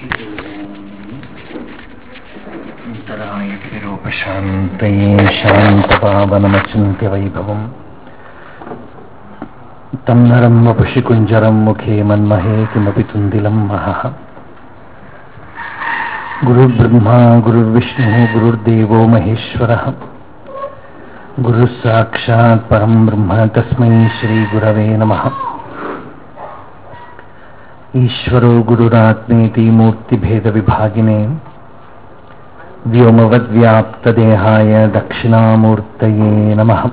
अन्तरायतिरोपशान्तये शान्तपावनमचिन्त्यवैभवम् तं नरं वपुषिकुञ्जरं मुखे मन्महे किमपि तुन्दिलं महः गुरुर्ब्रह्मा गुरुर्विष्णुः गुरुर्देवो महेश्वरः गुरुः साक्षात् परं ब्रह्म तस्मै श्रीगुरवे नमः ईश्वरो गुरुरात्मेति मूर्तिभेदविभागिने व्योमवद्व्याप्तदेहाय दक्षिणामूर्तये नमः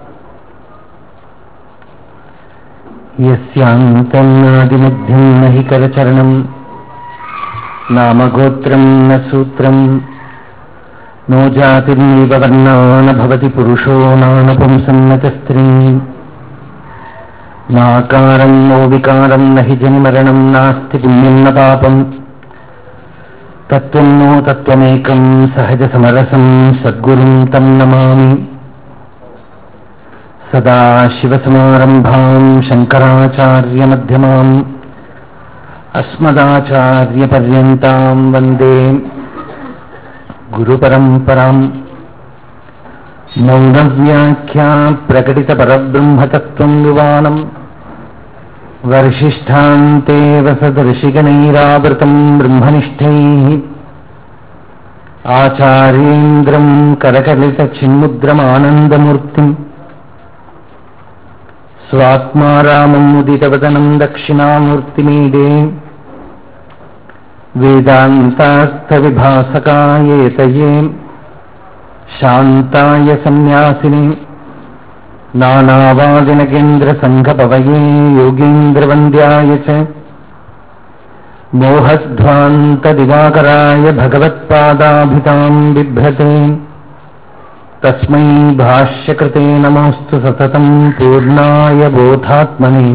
यस्यान्तन्नादिमध्यं न हि करचरणं नामगोत्रं न सूत्रं नो जातिर्नैव वर्णो न भवति पुरुषो नानपुंसं न च स्त्रीम् नाकारं नो विकारं न हि जन्मरणं नास्ति पुण्यं न पापम् तत्त्वं नो तत्त्वमेकं सहजसमरसं सद्गुरुं तं नमामि सदा शिवसमारम्भां शङ्कराचार्यमध्यमाम् अस्मदाचार्यपर्यन्तां वन्दे गुरुपरम्पराम् मौनव्याख्या प्रकटितपरब्रह्मतत्त्वं युवानम् वर्षिष्ठान्ते वसदर्शिगणैरावृतं ब्रह्मनिष्ठैः आचार्येन्द्रं करकलितचिन्मुद्रमानन्दमूर्तिम् स्वात्मा रामम् उदितवदनं दक्षिणामूर्तिमीडे वेदान्तार्थविभासकायेतये शान्ताय सन्न्यासिने नानावादिनकेन्द्रसङ्घपवये योगीन्द्रवन्द्याय च मोहध्वान्तदिवाकराय भगवत्पादाभिताम् बिभ्रते तस्मै भाष्यकृते नमोऽस्तु सततम् पूर्णाय बोधात्मने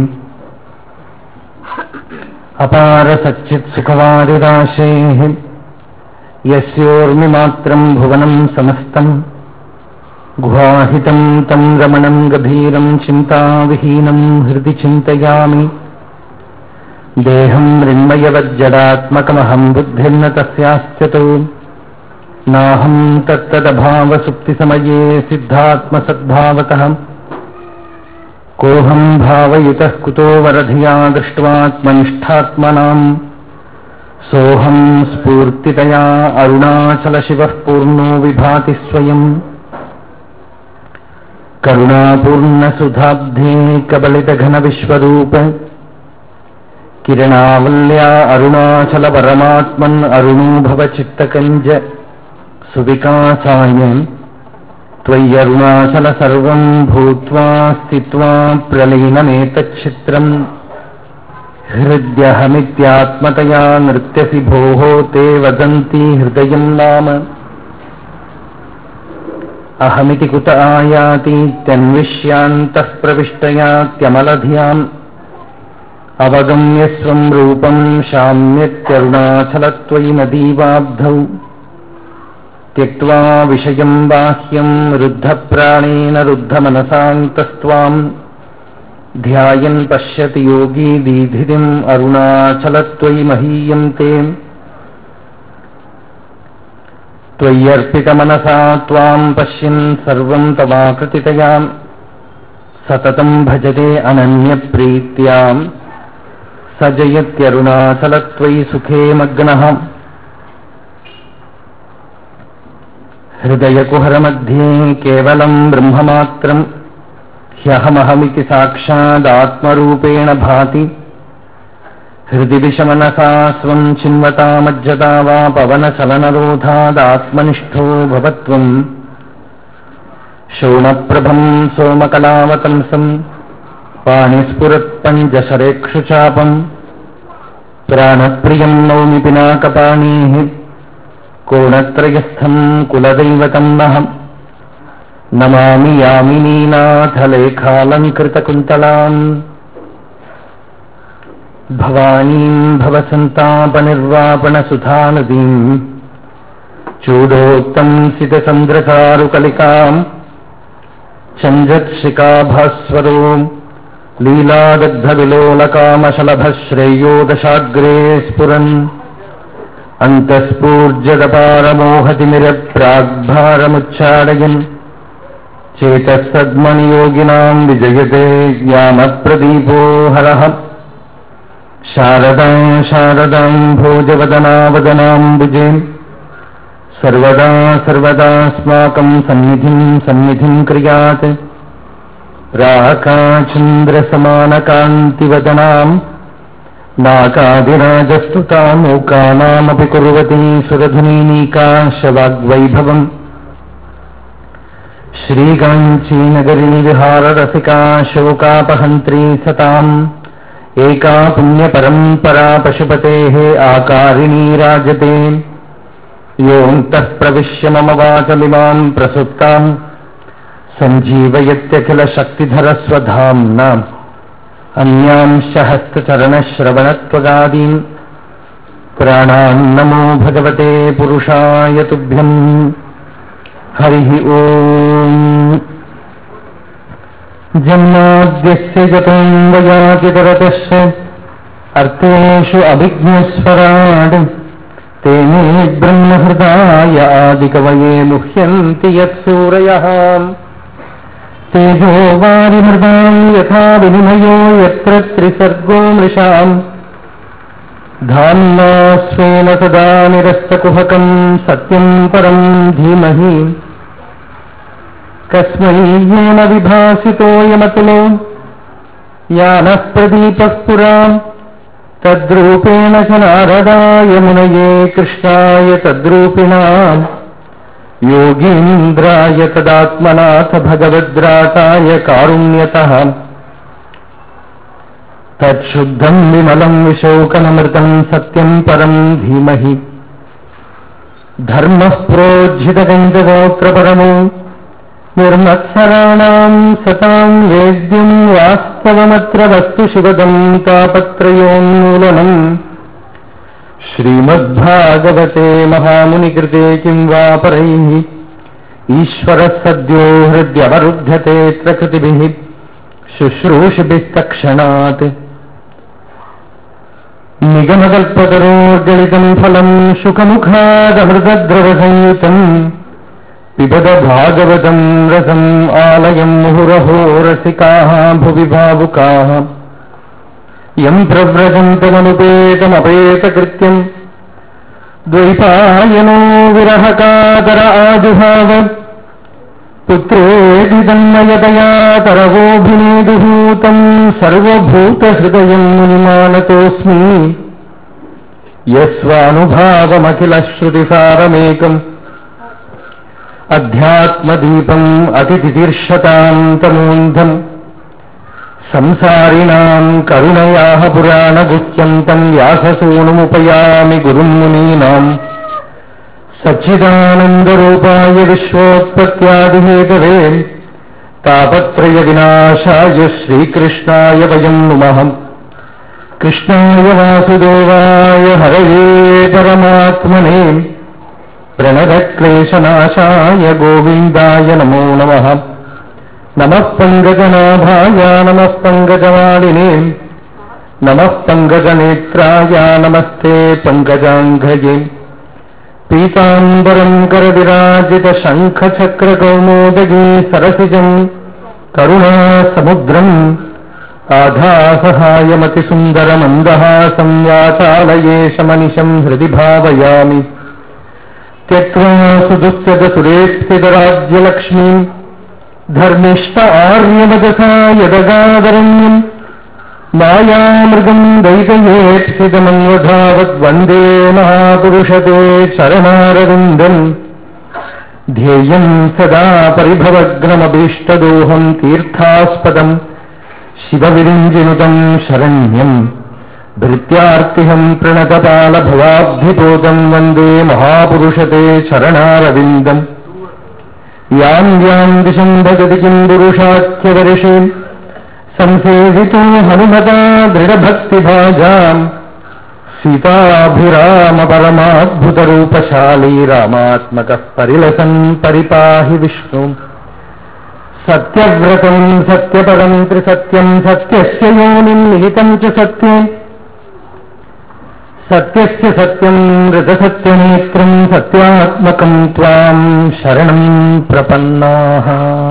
अपारसच्चित्सुखवारिराशेः यस्योर्मिमात्रम् भुवनम् समस्तम् गुहाहितम् तम् रमणम् गभीरम् चिन्ताविहीनम् हृदि चिन्तयामि देहम् मृण्मयवज्जडात्मकमहम् बुद्धिर्न तस्यास्त्यतो नाहम् तत्तदभावसुप्तिसमये सिद्धात्मसद्भावतः कोऽहम् भावयुतः कुतो वरधिया दृष्ट्वात्मनिष्ठात्मनाम् सोऽहम् स्फूर्तितया अरुणाचलशिवः पूर्णो विभाति स्वयम् करुणापूर्णसुधाब्धे कबलितघनविश्वरूप किरणावल्या अरुणाचलपरमात्मन् अरुणो भवचित्तकञ्ज सुविकासाय त्वय्यरुणाचल सर्वम् भूत्वा स्थित्वा प्रलीनमेतच्छित्रम् हृद्यहमित्यात्मतया नृत्यसि भोः ते वदन्ति हृदयम् नाम अहमिति कुत आयातीत्यन्विष्यान्तः प्रविष्टयात्यमलधियाम् अवगम्य स्वम् रूपम् शाम्यत्यरुणाचलत्वयि नदीवाब्धौ त्यक्त्वा विषयम् बाह्यम् रुद्धप्राणेन रुद्धमनसान्तस्त्वाम् ध्यायन् पश्यति योगी दीधिरिम् अरुणाचलत्वयि महीयन्ते त्वय्यर्पितमनसा त्वाम् पश्यन् सर्वम् तवाकृतितयाम् सततम् भजते अनन्यप्रीत्याम् स जयत्यरुणाचलत्वयि सुखे मग्नः हृदयकुहरमध्ये केवलम् ब्रह्ममात्रम् ह्यहमहमिति साक्षादात्मरूपेण भाति हृदि विषमनसा स्वम् चिन्वता मज्जता वा पवनचलनरोधादात्मनिष्ठो भवत्वम् शोणप्रभम् सोमकलावतंसम् पाणिस्फुरत्पञ्जशरेक्षुचापम् प्राणप्रियम् नौमि पिनाकपाणीः कोणत्रयस्थम् कुलदैवतम् नः नमामि यामिनीनाथलेखालङ्कृतकुन्तलाम् भवानीम् भवसन्तापनिर्वापणसुधानदीम् चूडोक्तम् सितचन्द्रचारुकलिकाम् चञ्जत्शिकाभास्वरो लीलादग्धविलोलकामशलभश्रेयो दशाग्रे स्फुरन् अन्तःस्फूर्जदपारमोहतिमिरप्राग्भारमुच्चारयन् चेतःसद्मनियोगिनाम् विजयते ज्ञानप्रदीपो हरः शारदाम् शारदाम् भोजवदनावदनाम्बुजे सर्वदा सर्वदास्माकम् सन्निधिम् सन्निधिम् क्रियात् राकाचन्द्रसमानकान्तिवदनाम् नाकादिराजस्तुतामूकानामपि कुर्वती सुरधुनीनीकाशवाग्वैभवम् श्रीकाञ्चीनगरी विहाररसिका शोकापहन्त्री सताम् एका पुण्यपरम्परा पशुपतेः आकारिणी राजते योऽन्तः प्रविश्य मम वाचमिमाम् प्रसुप्ताम् सञ्जीवयत्यखिलशक्तिधरस्वधाम्ना अन्यांश हस्तचरणश्रवणत्वगादीन् प्राणान्नमो भगवते पुरुषाय तुभ्यम् हरिः ओम् जन्माद्यस्य जतोऽन्वयाचितरतस्य अर्थेषु अभिज्ञस्वराड् तेने ब्रह्महृदाय आदिकवये मुह्यन्ति यत्सूरयः तेजो वारिमृदाम् यथा विनिमयो यत्र त्रिसर्गो मृषाम् धाम्ना स्वेन सदा निरस्तकुहकम् सत्यम् परम् धीमहि कस्मै येन विभासितोऽयमतुलो यानः प्रदीपः पुराम् तद्रूपेण च नारदाय मुनये कृष्णाय तद्रूपिणाम् योगीन्द्राय तदात्मनाथ भगवद्राताय कारुण्यतः तच्छुद्धम् विमलम् विशोकनमृतम् सत्यम् परम् धीमहि धर्मः प्रोज्झितगञ्जगोत्रपरमो निर्मत्सराणाम् सताम् वेद्यम् वास्तवमत्र वस्तु शिवदम् तापत्रयोन्मूलनम् श्रीमद्भागवते महामुनिकृते किम् वा परैः ईश्वरः सद्यो हृद्यवरुध्यते प्रकृतिभिः शुश्रूषिभिः तक्षणात् निगमकल्पतरोर्गलितम् फलम् शुकमुखादमृतद्रवसंयुतम् पिबद भागवतम् रसम् आलयम् मुहुरहो रसिकाः भुवि भावुकाः यम् प्रव्रजन्तमनुपेतमपेतकृत्यम् द्वैपायनो विरहकातर आजुहाव पुत्रेऽभिदन्मयतया तरवोऽभिनेदुभूतम् सर्वभूतहृदयम् मुनिमानतोऽस्मि यस्वानुभावमखिलश्रुतिसारमेकम् अध्यात्मदीपम् अतितितीर्षताम् तमोन्धम् संसारिणाम् करुणयाः पुराणगुह्यन्तम् व्याससूनुमुपयामि गुरुम् मुनीनाम् सच्चिदानन्दरूपाय विश्वोत्पत्त्यादिहेतवे तापत्रयविनाशाय श्रीकृष्णाय वयम् नुमः कृष्णाय वासुदेवाय हरये परमात्मने प्रणतक्लेशनाशाय गोविन्दाय नमो नमः नमः पङ्कजनाभाय नमः पङ्कजमालिने नमः पङ्कजनेत्राय नमस्ते पङ्कजाङ्घ्रये पीताम्बरम् करविराजितशङ्खचक्रकौमोदगी सरसिजम् करुणासमुद्रम् आधासहायमतिसुन्दरमन्दहासं वाचालये शमनिशम् हृदि भावयामि त्यक्त्वा सुदुःखदसुरेक्षितराज्यलक्ष्मीम् धर्मिष्ठ आर्यवदसा यदगादरण्यम् मायामृगम् दैतयेक्षितमन्वधावद्वन्दे महापुरुषते शरणारविन्दम् ध्येयम् सदा परिभवग्नमभीष्टदोहम् तीर्थास्पदम् शिवविरिञ्जिनुतम् शरण्यम् भृत्यार्तिहम् प्रणतपालभवाब्धिपोतम् वन्दे महापुरुषते शरणारविन्दम् याम् याम् दिशम् भगति किम् पुरुषाख्यवर्षे संसेवितो हनुमता दृढभक्तिभाजाम् सीताभिरामपरमाद्भुतरूपशाली रामात्मकः परिलसन् परिपाहि विष्णु सत्यव्रतम् सत्यपदम् त्रिसत्यम् सत्यस्य योनिम् निहितम् च सत्ये सत्यस्य सत्यम् ऋतसत्यनेत्रम् सत्यात्मकम् त्वाम् शरणम् प्रपन्नाः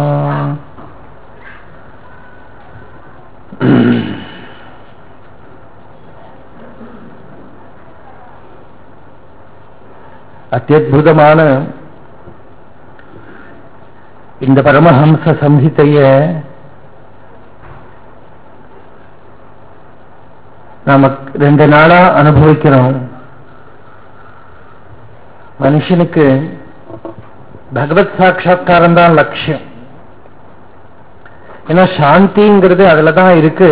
அத்தியுதமான இந்த பரமஹம்ச சம்ஹிதைய நாம ரெண்டு நாளா அனுபவிக்கிறோம் மனுஷனுக்கு பகவத் சாட்சா்காரம் தான் லட்சியம் ஏன்னா சாந்திங்கிறது அதுல தான் இருக்கு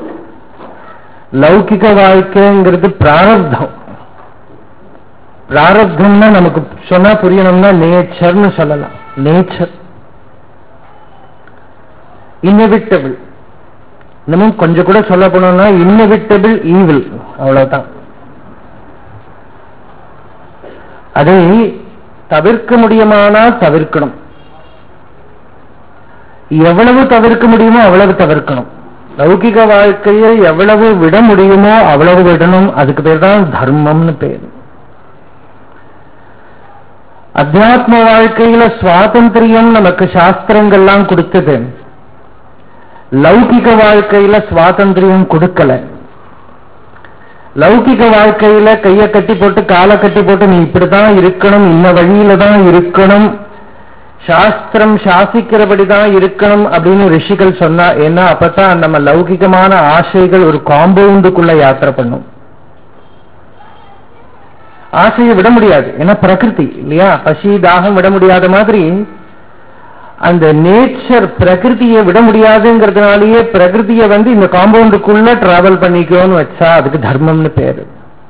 லௌகிக வாழ்க்கைங்கிறது பிராரப்தம் பிராரப்தம்னா நமக்கு சொன்னா புரியணும்னா நேச்சர்னு சொல்லலாம் நேச்சர் இன்னவிட்டபிள் இன்னமும் கொஞ்சம் கூட சொல்ல போனோம்னா இன்னவிட்டபிள் ஈவில் அவ்வளவுதான் அதை தவிர்க்க முடியுமானா தவிர்க்கணும் எவ்வளவு தவிர்க்க முடியுமோ அவ்வளவு தவிர்க்கணும் லௌகிக வாழ்க்கையை எவ்வளவு விட முடியுமோ அவ்வளவு விடணும் அதுக்கு பேர் தான் தர்மம்னு பேர் அத்தியாத்ம வாழ்க்கையில சுவாதந்திரியம் நமக்கு சாஸ்திரங்கள்லாம் கொடுத்தது லௌகிக வாழ்க்கையில சுவாதந்திரியம் கொடுக்கல லௌகிக வாழ்க்கையில கைய கட்டி போட்டு காலை கட்டி போட்டு நீ இப்படிதான் இருக்கணும் இன்ன வழியில தான் இருக்கணும் சாஸ்திரம் சாசிக்கிறபடிதான் இருக்கணும் அப்படின்னு ரிஷிகள் சொன்னா ஏன்னா அப்பதான் நம்ம லௌகிகமான ஆசைகள் ஒரு காம்பவுண்டுக்குள்ள யாத்திரை பண்ணும் ஆசையை விட முடியாது ஏன்னா பிரகிருதி இல்லையா பசி தாகம் விட முடியாத மாதிரி அந்த நேச்சர் பிரகிருதியை விட முடியாதுங்கிறதுனாலயே பிரகிருதியை வந்து இந்த காம்பவுண்டுக்குள்ள டிராவல் பண்ணிக்கோன்னு வச்சா அதுக்கு தர்மம்னு பேரு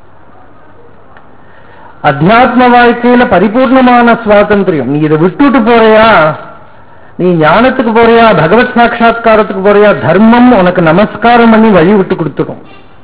அத்தியாத்ம வாழ்க்கையில பரிபூர்ணமான சுவாதந்திரியம் நீ இதை விட்டுட்டு போறியா நீ ஞானத்துக்கு போறியா பகவத் சாட்சா்காரத்துக்கு போறியா தர்மம் உனக்கு நமஸ்காரம் பண்ணி வழி விட்டு கொடுத்துடும்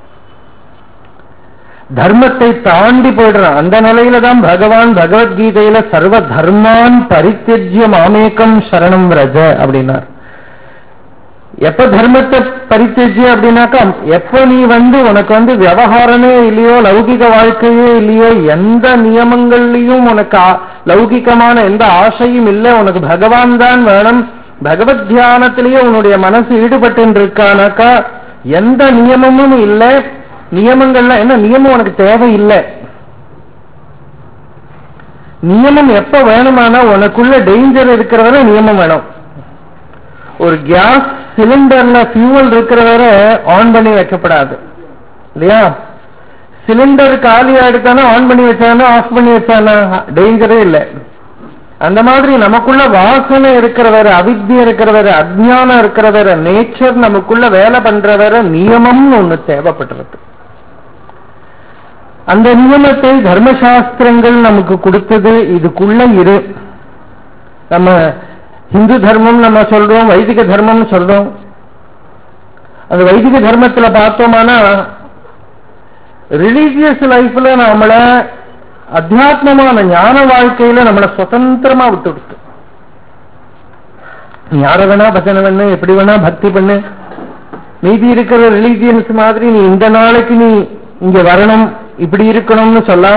தர்மத்தை தாண்டி போயிடுறான் அந்த நிலையில தான் பகவான் பகவத்கீதையில சர்வ தர்மான் பரித்தெஜ்ய மாமேக்கம் சரணம் ரஜ அப்படின்னார் எப்ப தர்மத்தை பரித்தெஜ்ய அப்படின்னாக்கா எப்ப நீ வந்து உனக்கு வந்து விவகாரமே இல்லையோ லௌகிக வாழ்க்கையே இல்லையோ எந்த நியமங்கள்லயும் உனக்கு லௌகிகமான எந்த ஆசையும் இல்லை உனக்கு பகவான் தான் வேணும் பகவத் தியானத்திலேயே உன்னுடைய மனசு ஈடுபட்டு இருக்கானாக்கா எந்த நியமமும் இல்லை நியமங்கள்ல என்ன நியமம் உனக்கு தேவையில்லை நியமம் எப்ப வேணுமானா உனக்குள்ள டேஞ்சர் இருக்கிற வரை நியமம் வேணும் ஒரு கேஸ் சிலிண்டர்ல ஃபியூவல் இருக்கிற வரை ஆன் பண்ணி வைக்கப்படாது இல்லையா சிலிண்டர் காலியா எடுத்தானா ஆன் பண்ணி வச்சானா ஆஃப் பண்ணி வச்சானா டேஞ்சரே இல்லை அந்த மாதிரி நமக்குள்ள வாசனை இருக்கிற வேற அவித்தியம் இருக்கிற வேற அஜ்ஞானம் இருக்கிற வேற நேச்சர் நமக்குள்ள வேலை பண்ற வேற நியமம்னு ஒண்ணு தேவைப்படுறது அந்த நியமத்தை தர்மசாஸ்திரங்கள் நமக்கு கொடுத்தது இதுக்குள்ள இரு நம்ம இந்து தர்மம் நம்ம சொல்றோம் வைதிக தர்மம் சொல்றோம் அந்த வைதிக தர்மத்துல பார்த்தோம்னா ரிலீஜியஸ் லைஃப்ல நம்மள அத்தியாத்மமான ஞான வாழ்க்கையில நம்மளை சுதந்திரமா விட்டு விட்டு யார வேணா பஜனை பண்ணு எப்படி வேணா பக்தி பண்ணு மீதி இருக்கிற ரிலீஜியன்ஸ் மாதிரி நீ இந்த நாளைக்கு நீ இங்க வரணும் இப்படி இருக்கணும்னு சொல்லாம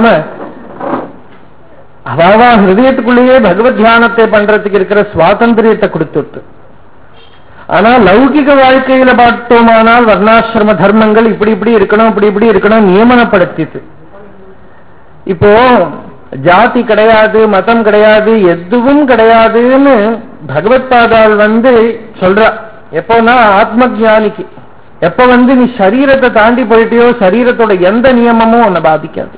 அவாவா ஹிருதயத்துக்குள்ளேயே பகவத் தியானத்தை பண்றதுக்கு இருக்கிற சுவாதந்திரியத்தை கொடுத்துட்டு ஆனா லௌகிக வாழ்க்கையில பார்த்தோமானால் வர்ணாசிரம தர்மங்கள் இப்படி இப்படி இருக்கணும் இப்படி இப்படி இருக்கணும் நியமனப்படுத்திட்டு இப்போ ஜாதி கிடையாது மதம் கிடையாது எதுவும் கிடையாதுன்னு பகவத் பாதாள் வந்து சொல்றா எப்போனா ஆத்ம ஜானிக்கு எப்ப வந்து நீ சரீரத்தை தாண்டி போயிட்டியோ சரீரத்தோட எந்த நியமமும் உன்னை பாதிக்காது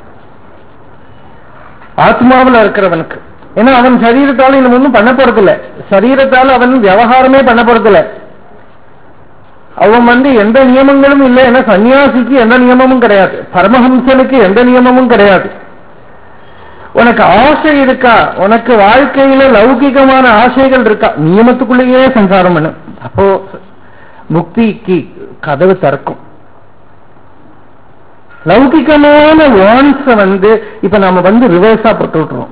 ஆத்மாவில் இருக்கிறவனுக்கு ஏன்னா அவன் சரீரத்தால இன்னும் ஒன்றும் பண்ண போறதில்ல சரீரத்தால அவன் விவகாரமே பண்ண போறதில்ல அவன் வந்து எந்த நியமங்களும் இல்லை ஏன்னா சன்னியாசிக்கு எந்த நியமமும் கிடையாது பரமஹம்சனுக்கு எந்த நியமமும் கிடையாது உனக்கு ஆசை இருக்கா உனக்கு வாழ்க்கையில லௌகிகமான ஆசைகள் இருக்கா நியமத்துக்குள்ளேயே சஞ்சாரம் பண்ணு அப்போ முக்திக்கு கதவு திறக்கும் லௌகிகமான வான்ஸ வந்து இப்ப நாம வந்து ரிவர்ஸா போட்டு விட்டுறோம்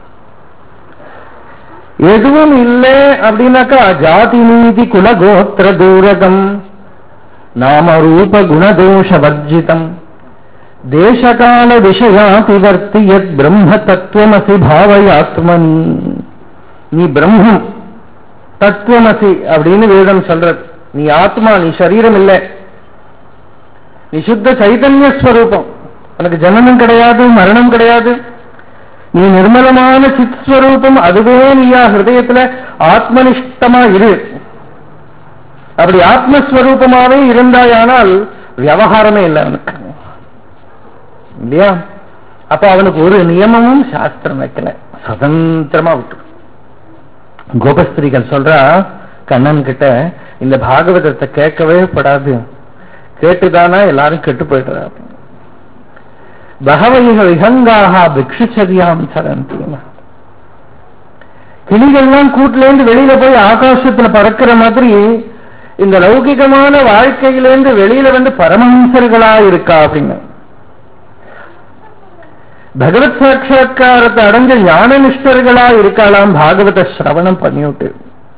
எதுவும் இல்லை அப்படின்னாக்கா ஜாதி நீதி குலகோத்திர தூரகம் நாம ரூப குணதோஷ வர்ஜிதம் தேசகால விஷயாதிவர்த்தி யத் பிரம்ம தத்துவமசி பாவயாத்மனி நீ பிரம்மம் தத்துவமசி அப்படின்னு வேதம் சொல்றது நீ ஆத்மா நீ சரீரம் இல்லை நீ சுத்த சைதன்ய ஸ்வரூபம் உனக்கு ஜனனம் கிடையாது மரணம் கிடையாது நீ நிர்மலமான சித் ஸ்வரூபம் அதுவே நீயா ஹிருதயத்துல ஆத்மனிஷ்டமா இரு அப்படி ஆத்மஸ்வரூபமாவே இருந்தாயானால் விவகாரமே இல்லை அவனுக்கு இல்லையா அப்ப அவனுக்கு ஒரு நியமமும் சாஸ்திரம் வைக்கல சுதந்திரமா விட்டு கோபஸ்திரிகள் சொல்றா கண்ணன் கிட்ட இந்த பாகவதத்தை கேட்கவே படாது கேட்டுதானா எல்லாரும் கெட்டு போயிடுறா பகவைக விஹங்காக பிக்ஷுச்சரியாம் சரந்தி கிளிகள்லாம் கூட்டுல இருந்து வெளியில போய் ஆகாசத்துல பறக்கிற மாதிரி இந்த லௌகிகமான வாழ்க்கையிலேருந்து வெளியில வந்து பரமஹம்சர்களா இருக்கா அப்படின்னு பகவத் சாட்சா்காரத்தை அடைஞ்ச ஞான நிஷ்டர்களா இருக்கலாம் பாகவத சிரவணம் பண்ணிவிட்டு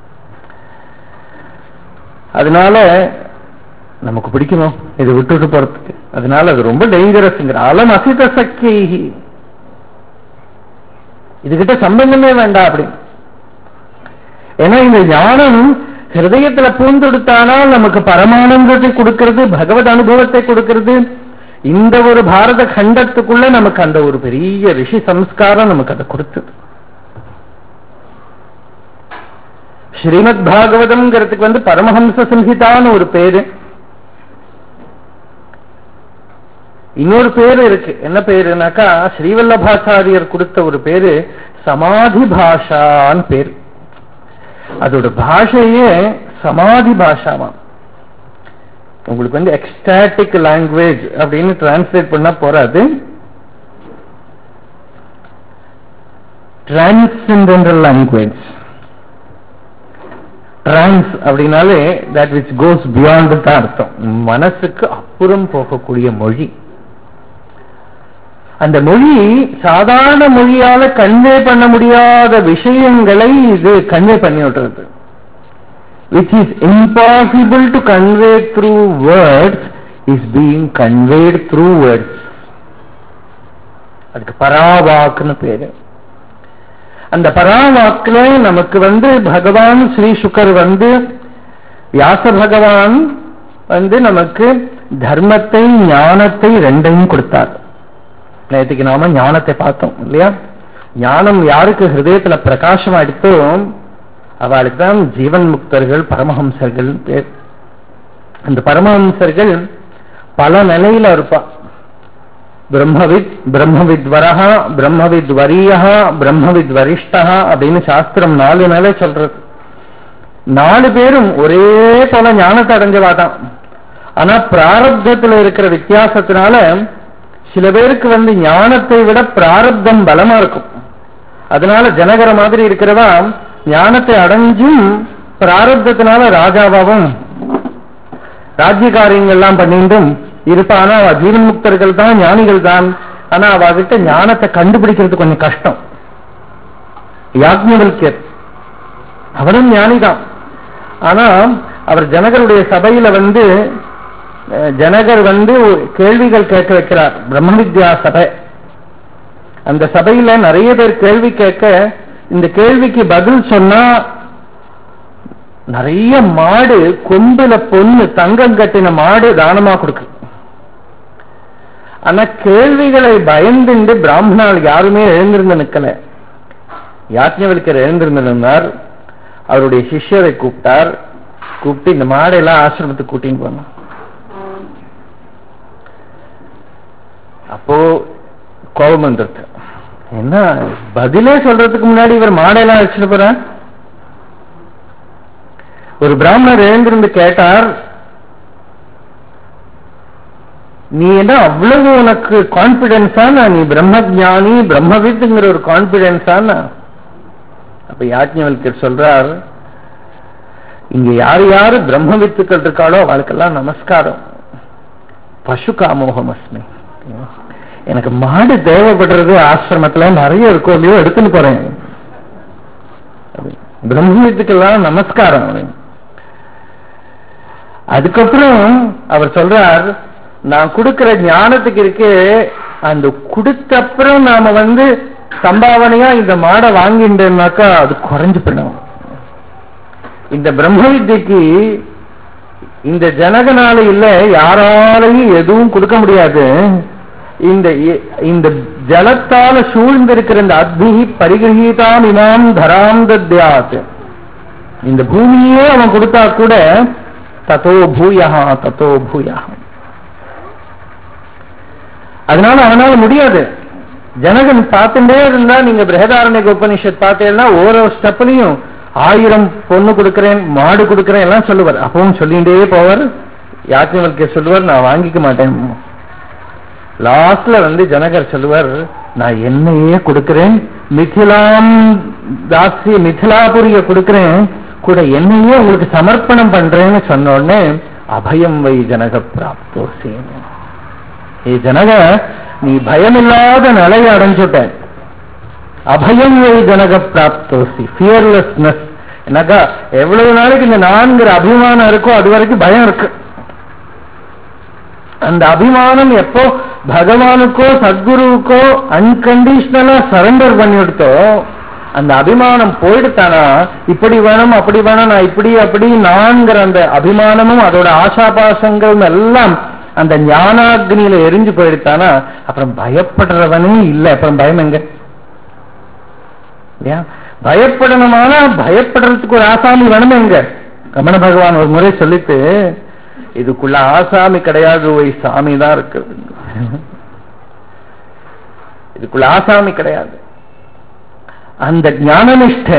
அதனால நமக்கு பிடிக்கணும் இது விட்டுட்டு போறதுக்கு அதனால அது ரொம்ப டேஞ்சரஸ்ங்கிற அலம் அசித சக்தி இதுகிட்ட சம்பந்தமே வேண்டாம் அப்படி ஏன்னா இந்த ஞானம் ஹிருதயத்துல பூந்தெடுத்தானால் நமக்கு பரமானந்தத்தை கொடுக்கிறது பகவத் அனுபவத்தை கொடுக்கிறது இந்த ஒரு பாரத கண்டத்துக்குள்ள நமக்கு அந்த ஒரு பெரிய ரிஷி சம்ஸ்காரம் நமக்கு அதை கொடுத்தது ஸ்ரீமத் பாகவதம்ங்கிறதுக்கு வந்து பரமஹம்ச சம்ஹிதான்னு ஒரு பேரு இன்னொரு பேரு இருக்கு என்ன பேருனாக்கா ஸ்ரீவல்லபாச்சாரியர் கொடுத்த ஒரு பேரு சமாதி பாஷான்னு பேரு அதோட பாஷையே சமாதி பாஷாவாம் உங்களுக்கு வந்து எக்ஸ்டாட்டிக் லாங்குவேஜ் அப்படின்னு டிரான்ஸ்லேட் பண்ணா போறாது டிரான்சென்டென்டல் லாங்குவேஜ் டிரான்ஸ் அப்படின்னாலே தட் விச் கோஸ் பியாண்ட் தான் அர்த்தம் மனசுக்கு அப்புறம் போகக்கூடிய மொழி அந்த மொழி சாதாரண மொழியால கன்வே பண்ண முடியாத விஷயங்களை இது கன்வே பண்ணி விடுறது which is impossible to convey through words is being conveyed through words அதுக்கு பராவாக்குன்னு பேரு அந்த பராவாக்குல நமக்கு வந்து பகவான் ஸ்ரீ சுக்கர் வந்து வியாச பகவான் வந்து நமக்கு தர்மத்தை ஞானத்தை ரெண்டையும் கொடுத்தார் நேற்றுக்கு நாம ஞானத்தை பார்த்தோம் இல்லையா ஞானம் யாருக்கு ஹிருதயத்துல பிரகாசம் எடுத்தோ அவளுக்கு தான் ஜீவன் முக்தர்கள் பரமஹம்சர்கள் பேர் அந்த பரமஹம்சர்கள் பல நிலையில இருப்பா பிரம்மவித் பிரம்மவித் வரஹா பிரம்மவித் வரியஹா பிரம்மவித் வரிஷ்டா அப்படின்னு சாஸ்திரம் நாலு நிலை சொல்றது நாலு பேரும் ஒரே போல ஞானத்தை அடைஞ்சவா தான் ஆனா பிராரப்தத்துல இருக்கிற வித்தியாசத்தினால சில பேருக்கு வந்து ஞானத்தை விட பிராரப்தம் பலமா இருக்கும் அதனால ஜனகர மாதிரி இருக்கிறவா ஞானத்தை அடைஞ்சும் பிராரப்தத்தினால ராஜாவாவும் ராஜ்ய காரியங்கள்லாம் பண்ணிட்டும் இருப்பா ஆனா அவ ஜீவன் முக்தர்கள் தான் ஞானிகள் தான் ஆனா அவ கிட்ட ஞானத்தை கண்டுபிடிக்கிறது கொஞ்சம் கஷ்டம் யாக்ஞவல்யர் அவரும் ஞானிதான் ஆனா அவர் ஜனகருடைய சபையில வந்து ஜனகர் வந்து கேள்விகள் கேட்க வைக்கிறார் பிரம்ம வித்யா சபை அந்த சபையில நிறைய பேர் கேள்வி கேட்க இந்த கேள்விக்கு பதில் சொன்னா நிறைய மாடு கொம்புல பொண்ணு தங்கம் கட்டின மாடு தானமா கொடுக்கு ஆனா கேள்விகளை பயந்துண்டு பிராமணால் யாருமே எழுந்திருந்து நிக்கல யாജ്ഞவல்கர் எழுந்திருந்தார் அவருடைய சிஷ்யரை கூப்பிட்டார் கூப்பிட்டு இந்த மாடெல்லாம் ஆசிரமத்துக்கு கூட்டின்னு போனார் அப்போ கோபம் வந்துருக்கு என்ன பதிலே சொல்றதுக்கு முன்னாடி இவர் மாடெல்லாம் வச்சுட்டு போற ஒரு பிராமணர் எழுந்திருந்து கேட்டார் நீ என்ன அவ்வளவு உனக்கு கான்பிடன்ஸானா நீ பிரம்மஜானி பிரம்மவித்துங்கிற ஒரு கான்பிடன்ஸானா அப்ப யாஜ்ஞவல்கர் சொல்றார் இங்க யார் யாரு பிரம்ம வித்துக்கள் இருக்காளோ அவளுக்கெல்லாம் நமஸ்காரம் பசு காமோகம் அஸ்மி எனக்கு மாடு தேவைப்படுறது ஆசிரமத்துல நிறைய இருக்கும் இல்லையோ எடுத்துன்னு போறேன் பிரம்ம வித்துக்கெல்லாம் நமஸ்காரம் அதுக்கப்புறம் அவர் சொல்றார் நான் கொடுக்கிற ஞானத்துக்கு இருக்கு அந்த கொடுத்த அப்புறம் நாம வந்து சம்பாவனையா இந்த மாடை வாங்கிட்டோம்னாக்கா அது குறைஞ்சு போயிடும் இந்த பிரம்ம வித்யக்கு இந்த ஜனகனால இல்ல யாராலையும் எதுவும் கொடுக்க முடியாது இந்த இந்த ஜலத்தால சூழ்ந்திருக்கிற இந்த அக்னி பரிகிரகீதாம் இமாம் தராம் தத்யாத் இந்த பூமியே அவன் கொடுத்தா கூட தத்தோ பூயா தத்தோ பூயா அதனால அவனால முடியாது ஜனகன் பார்த்துட்டே இருந்தா நீங்க பிரகதாரண்ய உபனிஷத் பார்த்தேன்னா ஓரோ ஸ்டெப்லையும் ஆயிரம் பொண்ணு கொடுக்கிறேன் மாடு கொடுக்கிறேன் எல்லாம் சொல்லுவார் அப்பவும் சொல்லிட்டே போவார் யாத்திரவல்கே சொல்லுவார் நான் வாங்கிக்க மாட்டேன் லாஸ்ட்ல வந்து ஜனகர் சொல்லுவார் நான் என்னையே கொடுக்கிறேன் மிथिलाம் தாசி மிथिलाபுரிய கொடுக்கிறேன் கூட என்னையே உங்களுக்கு சமர்ப்பணம் பண்றேன்னு சொன்ன உடனே அபயம் வை ஜனக பிராப்தோசி ஏ ஜனக நீ பயமில்லாத நிலையை அடைஞ்சுட்ட அபயம் வை ஜனக பிராப்தோசி ஃபியர்லெஸ்னஸ் என்னக்கா எவ்வளவு நாளைக்கு இந்த நான்கிற அபிமானம் இருக்கோ அது வரைக்கும் பயம் இருக்கு அந்த அபிமானம் எப்போ பகவானுக்கோ சத்குருவுக்கோ அன்கண்டிஷனலா சரண்டர் பண்ணிவிடுத்தோ அந்த அபிமானம் போயிடுத்தானா இப்படி வேணும் அப்படி வேணும் நான் இப்படி அப்படி நான்கிற அந்த அபிமானமும் அதோட ஆசாபாசங்களும் எல்லாம் அந்த ஞானாக்னியில எரிஞ்சு போயிடுத்தானா அப்புறம் பயப்படுறவனே இல்லை அப்புறம் பயம் எங்க இல்லையா பயப்படணுமானா பயப்படுறதுக்கு ஒரு ஆசாமி வேணுமே எங்க ரமண பகவான் ஒரு முறை சொல்லிட்டு இதுக்குள்ள ஆசாமி கிடையாது ஒய் சாமி தான் இருக்கு இதுக்குள்ள ஆசாமி கிடையாது அந்த ஞானனிஷ்ட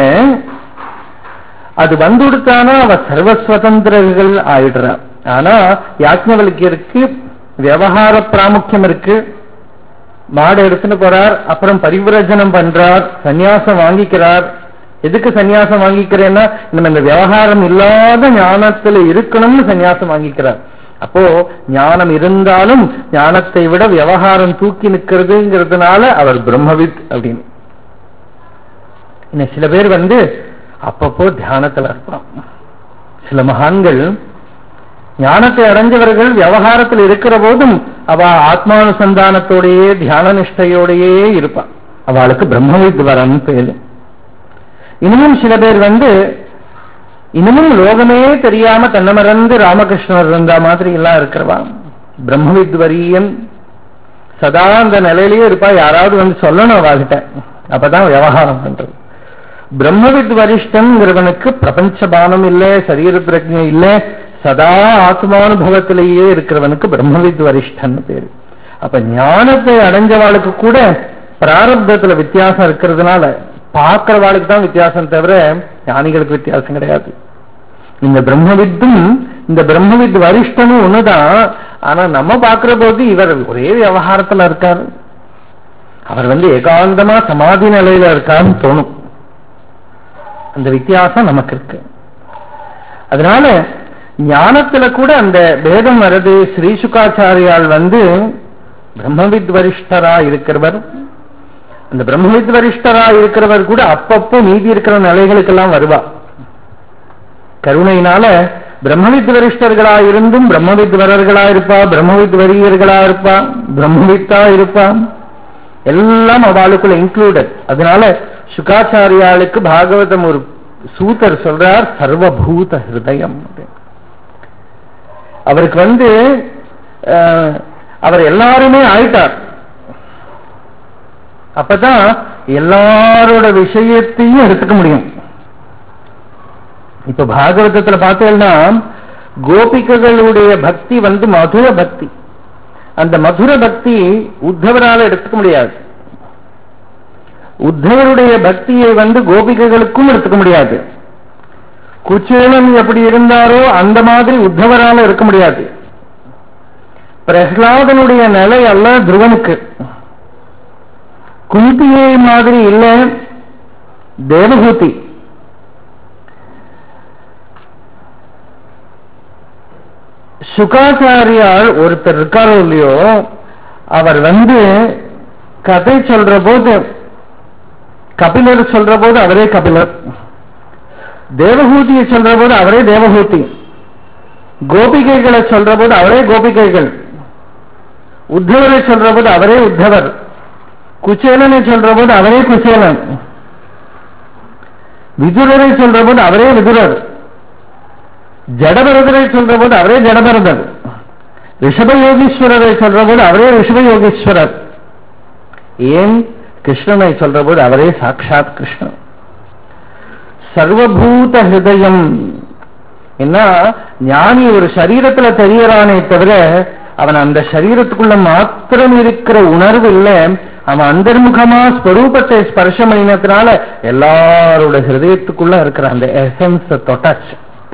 அது வந்துடுத்தானா அவ சர்வஸ்வதந்திரர்கள் ஆயிடுறா ஆனா யாஜ்ஞவல்கியருக்கு விவகார பிராமுக்கியம் இருக்கு மாடு எடுத்துட்டு போறார் அப்புறம் பரிவிரஜனம் பண்றார் சந்நியாசம் வாங்கிக்கிறார் எதுக்கு சந்நியாசம் வாங்கிக்கிறேன்னா நம்ம இந்த விவகாரம் இல்லாத ஞானத்துல இருக்கணும்னு சந்நியாசம் வாங்கிக்கிறார் அப்போ ஞானம் இருந்தாலும் ஞானத்தை விட விவகாரம் தூக்கி நிற்கிறதுங்கிறதுனால அவர் பிரம்மவித் அப்படின்னு இன்னும் சில பேர் வந்து அப்பப்போ தியானத்துல இருப்பான் சில மகான்கள் ஞானத்தை அடைஞ்சவர்கள் விவகாரத்தில் இருக்கிற போதும் அவ ஆத்மானுசந்தானத்தோடையே தியான நிஷ்டையோடையே இருப்பான் அவளுக்கு பிரம்மவித் வரன்னு பேரு இன்னமும் சில பேர் வந்து இன்னமும் லோகமே தெரியாம தன்னை மறந்து ராமகிருஷ்ணர் இருந்த மாதிரி எல்லாம் இருக்கிறவா பிரம்மவித்வரியன் சதா அந்த நிலையிலேயே இருப்பா யாராவது வந்து சொல்லணும் அவகிட்ட அப்பதான் விவகாரம் பண்றது பிரம்மவித் வரிஷ்டங்கிறவனுக்கு பிரபஞ்ச பானம் இல்லை சரீர பிரஜை இல்லை சதா ஆத்மானுபவத்திலேயே இருக்கிறவனுக்கு பிரம்மவித் வரிஷ்டன் பேரு அப்ப ஞானத்தை அடைஞ்சவாளுக்கு கூட பிராரப்தத்துல வித்தியாசம் இருக்கிறதுனால பார்க்கிறவாளுக்கு தான் வித்தியாசம் தவிர ஞானிகளுக்கு வித்தியாசம் கிடையாது இந்த பிரம்மவித்தும் இந்த பிரம்மவித் வரிஷ்டனும் ஒண்ணுதான் ஆனா நம்ம பார்க்கிற போது இவர் ஒரே விவகாரத்துல இருக்காரு அவர் வந்து ஏகாந்தமா சமாதி நிலையில இருக்காருன்னு தோணும் அந்த வித்தியாசம் நமக்கு இருக்கு அதனால ஞானத்துல கூட அந்த பேதம் வருது ஸ்ரீ சுகாச்சாரியால் வந்து பிரம்மவித் வரிஷ்டரா இருக்கிறவர் அந்த பிரம்மவித் வரிஷ்டரா இருக்கிறவர் கூட அப்பப்போ மீதி இருக்கிற நிலைகளுக்கெல்லாம் வருவா கருணையினால பிரம்மவித் வரிஷ்டர்களா இருந்தும் பிரம்மவித் வரர்களா இருப்பா பிரம்மவித் வரியர்களா இருப்பா பிரம்மவித்தா இருப்பா எல்லாம் அவளுக்குள்ள இன்க்ளூடட் அதனால சுகாச்சாரியாளுக்கு பாகவதம் ஒரு சூத்தர் சொல்றார் சர்வபூத ஹிருதயம் அவருக்கு வந்து அவர் எல்லாருமே ஆயிட்டார் அப்பதான் எல்லாரோட விஷயத்தையும் எடுத்துக்க முடியும் இப்ப பாகவதத்துல பார்த்தேன்னா கோபிகைகளுடைய பக்தி வந்து மதுர பக்தி அந்த மதுர பக்தி உத்தவரால எடுத்துக்க முடியாது உத்தவருடைய பக்தியை வந்து கோபிகைகளுக்கும் எடுத்துக்க முடியாது குச்சேலன் எப்படி இருந்தாரோ அந்த மாதிரி உத்தவரால இருக்க முடியாது பிரஹ்லாதனுடைய நிலை அல்ல துருவனுக்கு குந்தியை மாதிரி இல்ல தேவகூதி சுகாச்சாரியால் ஒருத்தர் இருக்காரோ இல்லையோ அவர் வந்து கதை சொல்ற போது கபிலர் சொல்ற போது அவரே கபிலர் தேவகூதியை சொல்ற போது அவரே தேவகூதி கோபிகைகளை சொல்ற போது அவரே கோபிகைகள் உத்தவரை சொல்ற போது அவரே உத்தவர் குச்சேலனை சொல்ற போது அவரே குச்சேலன் விதுரரை சொல்ற போது அவரே விதுரர் ஜடபரதரை சொல்ற போது அவரே ஜடபரதர் ரிஷப யோகீஸ்வரரை சொல்ற போது அவரே ரிஷப யோகீஸ்வரர் ஏன் கிருஷ்ணனை சொல்ற போது அவரே சாட்சாத் கிருஷ்ணன் சர்வபூத ஹிருதயம் என்ன ஞானி ஒரு சரீரத்துல தெரியறானே தவிர அவன் அந்த சரீரத்துக்குள்ள மாத்திரம் இருக்கிற உணர்வு இல்ல அவன் அந்தர்முகமா ஸ்வரூபத்தை ஸ்பர்ஷம் பண்ணினதுனால எல்லாரோட ஹிருதயத்துக்குள்ள இருக்கிற அந்த எசன்ஸ் தொட்டாச்சு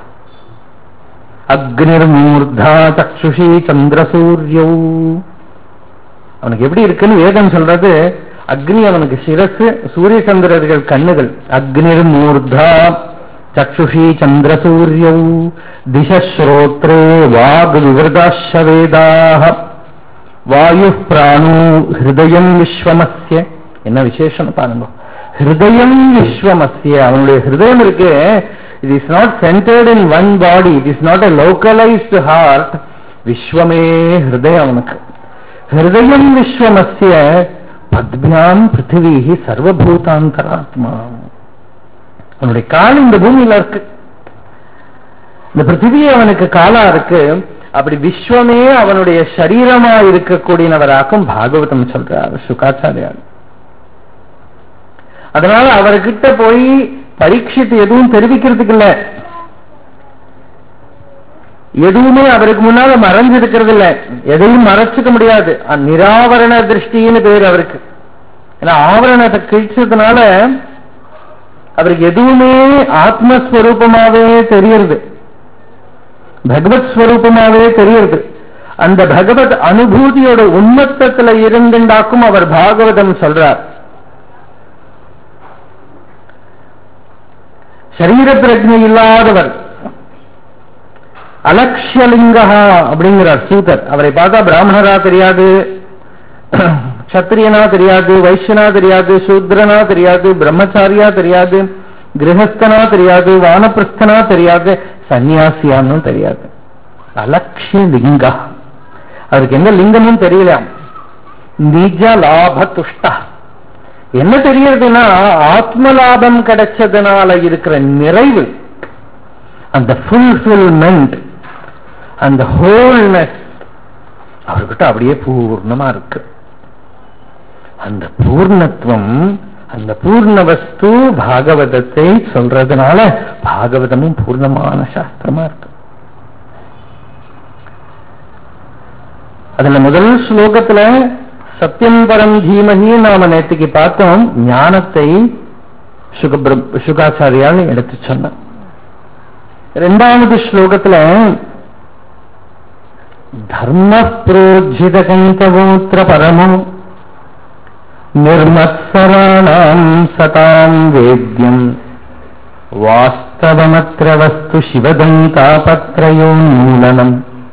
அக்னிர்மூர்தா சக்ஷுஷி சந்திரசூரியோ அவனுக்கு எப்படி இருக்குன்னு வேதம் சொல்றது அக்னி அவனுக்கு சிரசு சூரிய சந்திரர்கள் கண்ணுகள் அக்னிர் மூர்தா சக்ஷுஷி சந்திரசூரியௌ திசஸ்ரோத்ரே வாக் விவதாஷ வேதாக வாயு பிராணோ ஹிருதயம் விஸ்வமஸ்ய என்ன விசேஷம் பாருங்க ஹிருதயம் விஸ்வமஸ்ய அவனுடைய ஹிருதயம் இருக்கு it is not centred in one body it is not a localised heart விஸ்வமே ஹிருதயம் அவனுக்கு ஹிருதயம் விஸ்வமஸ்ய பத்மியாம் பிருத்திவி சர்வபூதாந்தராத்மா அவனுடைய கால் இந்த பூமியில இருக்கு இந்த பிருத்திவியே அவனுக்கு காலா இருக்கு அப்படி விஸ்வமே அவனுடைய சரீரமா இருக்கக்கூடியவராக்கும் பாகவதம் சொல்றார் சுகாச்சாரியார் அதனால அவர்கிட்ட போய் பரீட்சித்து எதுவும் தெரிவிக்கிறதுக்கு இல்ல எதுவுமே அவருக்கு முன்னால மறைஞ்சிருக்கிறது இல்ல எதையும் மறைச்சுக்க முடியாது நிராவரண திருஷ்டின்னு பேர் அவருக்கு ஏன்னா ஆவரணத்தை கிழிச்சதுனால அவருக்கு எதுவுமே ஆத்மஸ்வரூபமாவே தெரியறது பகவத் ஸ்வரூபமாவே தெரியறது அந்த பகவத் அனுபூதியோட உண்மத்தத்துல இருந்துண்டாக்கும் அவர் பாகவதம் சொல்றார் சரீர பிரஜை இல்லாதவர் அலட்சியலிங்கா அப்படிங்கிறார் சூதர் அவரை பார்த்தா பிராமணரா தெரியாது சத்திரியனா தெரியாது வைஷ்யனா தெரியாது சூத்ரனா தெரியாது பிரம்மச்சாரியா தெரியாது கிரகஸ்தனா தெரியாது வானப்பிரஸ்தனா தெரியாது சன்னியாசியான்னு தெரியாது அலட்சிய லிங்கா அவருக்கு எந்த லிங்கமும் தெரியல நிஜ லாப துஷ்டா என்ன தெரியறதுன்னா ஆத்ம லாபம் கிடைச்சதுனால இருக்கிற நிறைவு அந்த ஃபுல்ஃபில்மெண்ட் அந்த ஹோல்னஸ் அவர்கிட்ட அப்படியே பூர்ணமா இருக்கு அந்த பூர்ணத்துவம் அந்த பூர்ண வஸ்து பாகவதத்தை சொல்றதுனால பாகவதமும் பூர்ணமான சாஸ்திரமா இருக்கு அதுல முதல் ஸ்லோகத்துல சத்தியம் பரம் தீமகி நாம நேற்றுக்கு பார்த்தோம் ஞானத்தை சுக சுகாச்சாரியால் எடுத்து சொன்னான் ரெண்டாவது ஸ்லோகத்துல தர்ம புரோஜித கைந்தவோத்திர பரமோ निर्मत्सराणाम् सताम् वेद्यम् वास्तवमत्र वस्तु शिवदन्तापत्रयोन्मूलनम्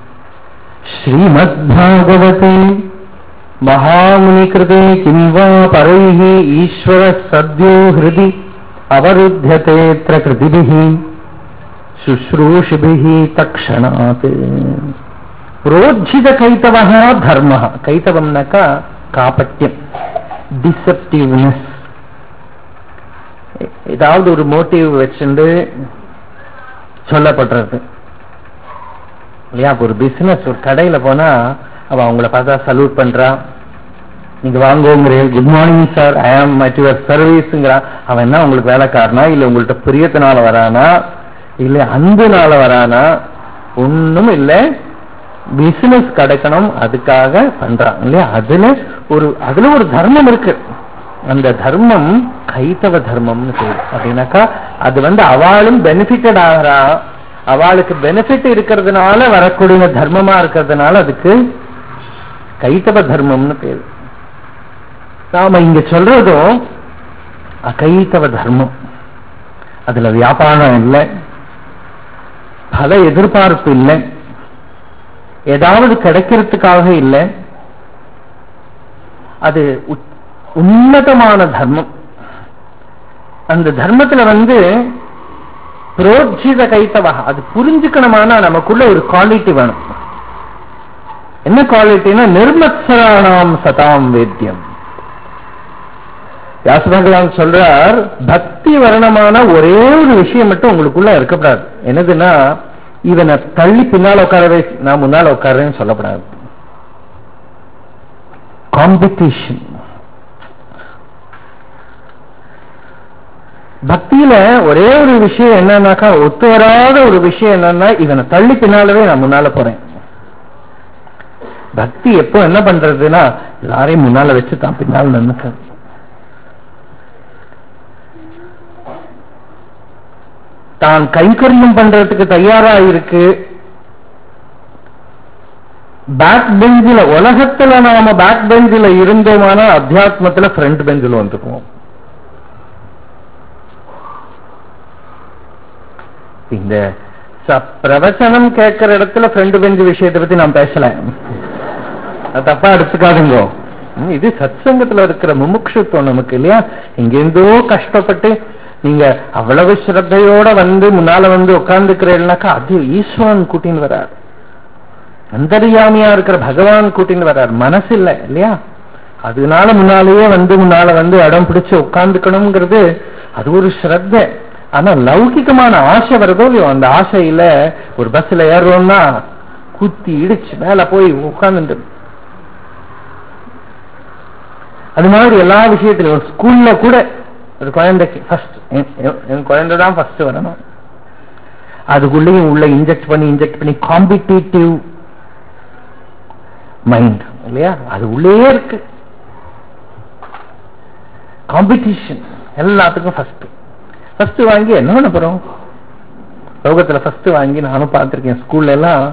श्रीमद्भागवते महामुनिकृते किं वा परैः ईश्वरः सद्यो हृदि अवरुध्यतेऽत्र कृतिभिः शुश्रूषिभिः तक्षणात् प्रोज्झितकैतवः धर्मः कैतवं न का कापट्यम् டிசப்டிவ்னஸ் ஏதாவது ஒரு மோட்டிவ் வச்சுட்டு சொல்லப்படுறது இல்லையா ஒரு பிசினஸ் ஒரு கடையில போனா அவ அவங்கள பார்த்தா சல்யூட் பண்றா நீங்க வாங்குவோங்கிற good morning sir I am at your சர்வீஸ்ங்கிறான் அவன் என்ன உங்களுக்கு வேலைக்காரனா இல்ல உங்கள்ட்ட பிரியத்தினால வரானா இல்ல அன்புனால வரானா ஒண்ணும் இல்லை பிசினஸ் கிடைக்கணும் அதுக்காக பண்றான் இல்லையா அதுல ஒரு அதுல ஒரு தர்மம் இருக்கு அந்த தர்மம் கைத்தவ தர்மம்னு பேரு அப்படின்னாக்கா அது வந்து அவளும் பெனிஃபிட்டட் ஆகிறா அவளுக்கு பெனிஃபிட் இருக்கிறதுனால வரக்கூடிய தர்மமா இருக்கிறதுனால அதுக்கு கைத்தவ தர்மம்னு பேரு நாம இங்க சொல்றதும் அகைத்தவ தர்மம் அதுல வியாபாரம் இல்லை பல எதிர்பார்ப்பு இல்லை ஏதாவது கிடைக்கிறதுக்காக இல்லை அது உன்னதமான தர்மம் அந்த தர்மத்துல வந்து புரோஜித கைத்தவா அது புரிஞ்சுக்கணுமானா நமக்குள்ள ஒரு குவாலிட்டி வேணும் என்ன குவாலிட்டினா நிர்மத்சராணாம் சதாம் வேத்தியம் வியாச பகவான் சொல்றார் பக்தி வர்ணமான ஒரே ஒரு விஷயம் மட்டும் உங்களுக்குள்ள இருக்கக்கூடாது என்னதுன்னா இவனை தள்ளி பின்னால உட்காரவே நான் முன்னால உட்காரேன்னு சொல்லப்படாது காம்படிஷன் பக்தியில ஒரே ஒரு விஷயம் என்னன்னாக்கா ஒத்து வராத ஒரு விஷயம் என்னன்னா இவனை தள்ளி பின்னாலவே நான் முன்னால போறேன் பக்தி எப்போ என்ன பண்றதுன்னா எல்லாரையும் முன்னால வச்சு தான் பின்னால் நின்னுக்கிறது தான் கைங்கரியம் பண்றதுக்கு தயாரா இருக்கு பேக் பெஞ்சில உலகத்துல நாம பேக் பெஞ்சில இருந்தோமான அத்தியாத்மத்துல ஃப்ரண்ட் பெஞ்சில் வந்துக்குவோம் இந்த ச- பிரவச்சனம் கேட்கிற இடத்துல ஃப்ரண்ட் பெஞ்ச் விஷயத்தை பத்தி நான் பேசல அது தப்பா எடுத்துக்காதுங்க ம், இது சத்சங்கத்துல இருக்கிற முமுட்சுத்துவம் நமக்கு இல்லையா எங்கேருந்தோ கஷ்டப்பட்டு நீங்க அவ்வளவு ஸ்ரத்தையோட வந்து முன்னால வந்து உட்கார்ந்துக்கிறேன்னாக்கா அது ஈஸ்வரன் கூட்டின்னு வரார் அந்தரியாமியா இருக்கிற பகவான் கூட்டின்னு வர்றார் மனசு இல்லை இல்லையா அதனால முன்னாலேயே வந்து முன்னால வந்து இடம் பிடிச்சு உட்கார்ந்துக்கணுங்கிறது அது ஒரு ஸ்ரத்தை ஆனா லௌகிகமான ஆசை வருதோ இல்லையோ அந்த ஆசையில ஒரு பஸ்ல ஏறுறோம்னா குத்தி இடிச்சு மேல போய் உட்கார்ந்துட்டு அது மாதிரி எல்லா விஷயத்திலும் ஸ்கூல்ல கூட ஒரு குழந்தைக்கு ஃபர்ஸ்ட் என் குழந்தை தான் ஃபர்ஸ்ட் வரணும் அதுக்குள்ளேயும் உள்ள இன்ஜெக்ட் பண்ணி இன்ஜெக்ட் பண்ணி காம்படிட்டிவ் மைண்ட் இல்லையா அது உள்ளே இருக்கு காம்படிஷன் எல்லாத்துக்கும் ஃபர்ஸ்ட் ஃபர்ஸ்ட் வாங்கி என்ன பண்ண போறோம் லோகத்துல ஃபர்ஸ்ட் வாங்கி நானும் பார்த்திருக்கேன் ஸ்கூல்ல எல்லாம்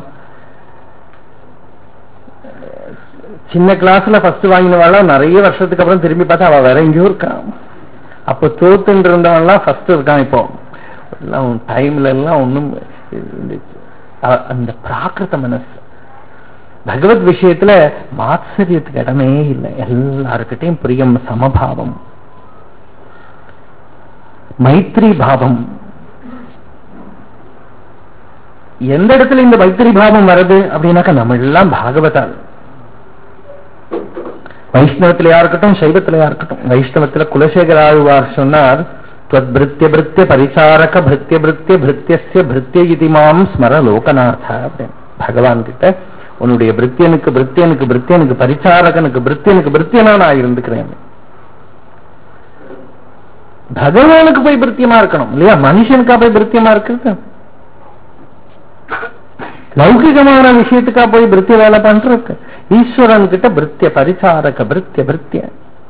சின்ன கிளாஸ்ல ஃபர்ஸ்ட் வாங்கினவாள நிறைய வருஷத்துக்கு அப்புறம் திரும்பி பார்த்தா அவ வேற எங்கேயோ இருக்கான் அப்போ தோத்துட்டு இருந்தவன்லாம் ஃபர்ஸ்ட் இருக்கான் இப்போ எல்லாம் டைம்ல எல்லாம் ஒண்ணும் அ- அந்த பிராகிருத மனசு பகவத் விஷயத்துல மாத்சரியத்துக்கு இடமே இல்லை எல்லாருக்கிட்டையும் பிரியம் சமபாவம் மைத்ரி பாவம் எந்த இடத்துல இந்த மைத்ரி பாவம் வருது அப்படின்னாக்கா நம்ம எல்லாம் பாகவதால் வைஷ்ணவத்திலையா இருக்கட்டும் சைவத்திலையா இருக்கட்டும் வைஷ்ணவத்துல குலசேகர ஆழ்வார் சொன்னார் त्वद्भृत्य भृत्य परिचारक भृत्य भृत्य भृत्यस्य भृत्य இதிமாம் ஸ்மர லோகநாத அப்படின்னு பகவான் கிட்ட உன்னுடைய பிருத்தியனுக்கு பிருத்தியனுக்கு பிருத்தியனுக்கு பரிச்சாரகனுக்கு பிருத்தியனுக்கு பிருத்தியனா நான் இருந்துக்கிறேன் பகவானுக்கு போய் பிருத்தியமா இருக்கணும் இல்லையா மனுஷனுக்கா போய் பிருத்தியமா இருக்கிறது லௌகிகமான விஷயத்துக்கா போய் பிருத்திய வேலை பண்றது ஈஸ்வரன் கிட்ட பிருத்திய பரிசாரக பிருத்திய பிருத்திய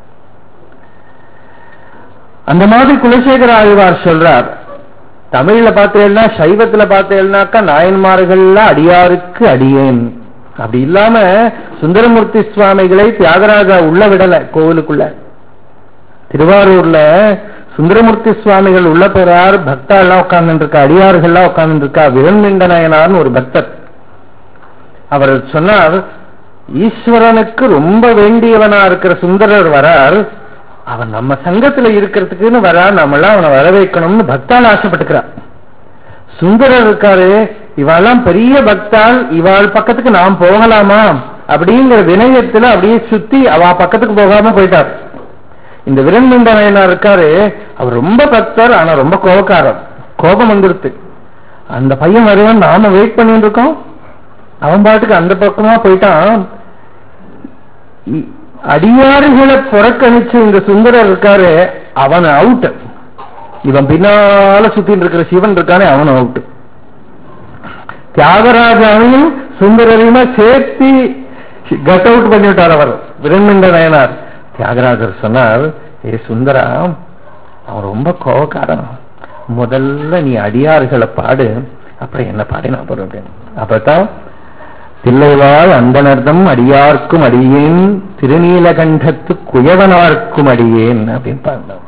அந்த மாதிரி குலசேகர ஆழ்வார் சொல்றார் தமிழ்ல பார்த்தேன்னா சைவத்துல பார்த்தேன்னாக்கா நாயன்மார்கள்ல அடியாருக்கு அடியேன் அப்படி இல்லாம சுந்தரமூர்த்தி சுவாமிகளை தியாகராஜா உள்ள விடல கோவிலுக்குள்ள திருவாரூர்ல சுந்தரமூர்த்தி சுவாமிகள் உள்ள போறார் பக்தா எல்லாம் உட்கார்ந்து இருக்கா அடியார்கள்லாம் உட்கார்ந்து இருக்கா விரண்மிண்ட நாயனார்னு ஒரு பக்தர் அவர் சொன்னார் ஈஸ்வரனுக்கு ரொம்ப வேண்டியவனா இருக்கிற சுந்தரர் வரார் அவன் நம்ம சங்கத்துல இருக்கிறதுக்குன்னு வரா நம்மளாம் அவனை வர வைக்கணும்னு பக்தால் ஆசைப்பட்டுக்கிறான் சுந்தரர் இருக்காரு இவாளெல்லாம் பெரிய பக்தால் இவாள் பக்கத்துக்கு நாம் போகலாமா அப்படிங்கிற வினயத்துல அப்படியே சுத்தி அவ பக்கத்துக்கு போகாம போயிட்டார் இந்த விரண்மண்ட நாயனார் இருக்காரு அவர் ரொம்ப பக்தர் ஆனா ரொம்ப கோபக்காரர் கோபம் வந்துருத்து அந்த பையன் வருவான் நாம வெயிட் பண்ணிட்டு இருக்கோம் அவன் பாட்டுக்கு அந்த பக்கமா போயிட்டான் இ- அடியாறுகளை புறக்கணிச்சு இந்த சுந்தரர் இருக்காரு அவன் அவுட் இவன் பின்னால சுத்திட்டு இருக்கிற சிவன் இருக்கானே அவன் அவுட் தியாகராஜாவையும் சுந்தரரையுமா சேர்த்து கட் அவுட் பண்ணிவிட்டார் அவர் விரண்மிண்ட நயனார் தியாகராஜர் சொன்னார் ஏ சுந்தரா அவன் ரொம்ப கோவக்காரன் முதல்ல நீ அடியாறுகளை பாடு அப்புறம் என்ன பாடினா போறோம் அப்படின்னு அப்பதான் தில்லைவாழ் அந்தனர்தம் அடியார்க்கும் அடியேன் திருநீலகண்டத்து குயவனார்க்கும் அடியேன் அப்படின்னு பாடினார்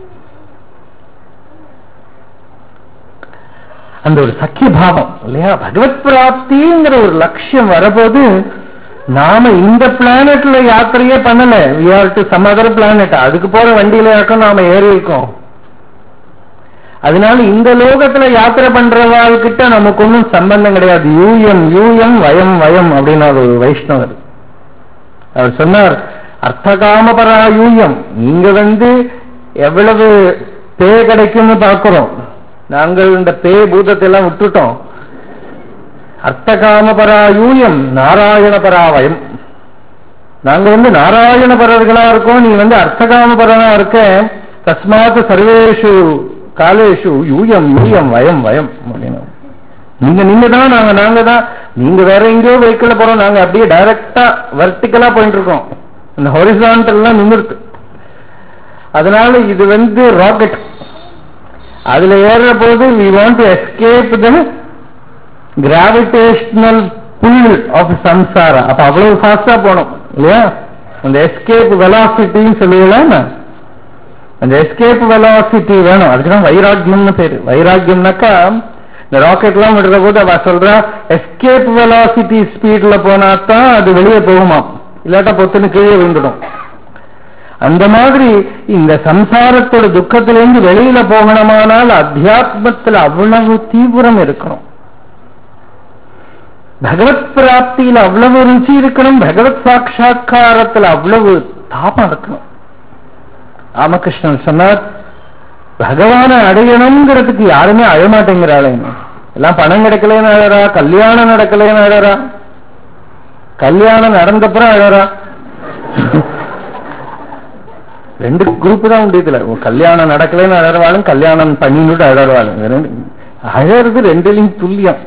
அந்த ஒரு சக்கிய பாவம் இல்லையா பகவத் பிராப்திங்கிற ஒரு லட்சியம் வரபோது நாம இந்த பிளானட்ல யாத்திரையே பண்ணல we are to some other planet அதுக்கு போற வண்டியில யாக்கும் நாம ஏறி இருக்கோம் அதனால இந்த லோகத்துல யாத்திரை பண்றவாள்கிட்ட நமக்கு ஒன்றும் சம்பந்தம் கிடையாது யூஎம் யூஎம் வயம் வயம் அப்படின்னு ஒரு வைஷ்ணவர் அவர் சொன்னார் அர்த்தகாமபரா யூயம் நீங்க வந்து எவ்வளவு பே கிடைக்கும்னு பார்க்கிறோம் நாங்கள் இந்த பே பூதத்தை எல்லாம் விட்டுட்டோம் அர்த்தகாமபரா யூயம் நாராயணபரா வயம் நாங்க வந்து நாராயணபரர்களா இருக்கோம் நீ வந்து அர்த்தகாமபரனா இருக்க தஸ்மாத் சர்வேஷு காலேஷு யூயம் யூயம் வயம் வயம் அப்படின்னு நீங்க நீங்க தான் நாங்க நாங்க தான் நீங்க வேற எங்கேயோ வெஹிக்கிள் போறோம் நாங்க அப்படியே டைரக்டா வெர்டிக்கலா போயிட்டு இருக்கோம் இந்த ஹொரிசான்டல்லாம் நிமிர்த்து அதனால இது வந்து ராக்கெட் அதுல ஏறுற போது we want to escape the gravitational pull of samsara அப்ப அவ்வளவு ஃபாஸ்டா போனோம் இல்லையா அந்த எஸ்கேப் வெலாசிட்டின்னு சொல்லுவீங்களா அந்த எஸ்கேப் வெலாசிட்டி வேணும் அதுக்குதான் வைராக்கியம்னு பேரு வைராக்கியம்னாக்கா இந்த ராக்கெட் எல்லாம் விடுற போது அவ சொல்றா எஸ்கேப் வெலாசிட்டி ஸ்பீட்ல போனா தான் அது வெளியே போகுமா இல்லாட்டா பொத்துன்னு கீழே விழுந்துடும் அந்த மாதிரி இந்த சம்சாரத்தோட துக்கத்திலிருந்து வெளியில போகணுமானால் அத்தியாத்மத்துல அவ்வளவு தீவிரம் இருக்கணும் பகவத் பிராப்தியில அவ்வளவு ருச்சி இருக்கணும் பகவத் சாட்சா்காரத்துல அவ்வளவு தாபம் இருக்கணும் ராமகிருஷ்ணன் சொன்னார் பகவானை அடையணுங்கிறதுக்கு யாருமே அழமாட்டேங்கிறாள் எல்லாம் பணம் கிடைக்கலன்னு அழறா கல்யாணம் நடக்கலன்னு அழறா கல்யாணம் நடந்தப்புறம் அழறா ரெண்டு குரூப் தான் உண்டு இதுல கல்யாணம் நடக்கலன்னு அழறவாளும் கல்யாணம் பண்ணிட்டு அழறவாளும் அழறது ரெண்டுலையும் துல்லியம்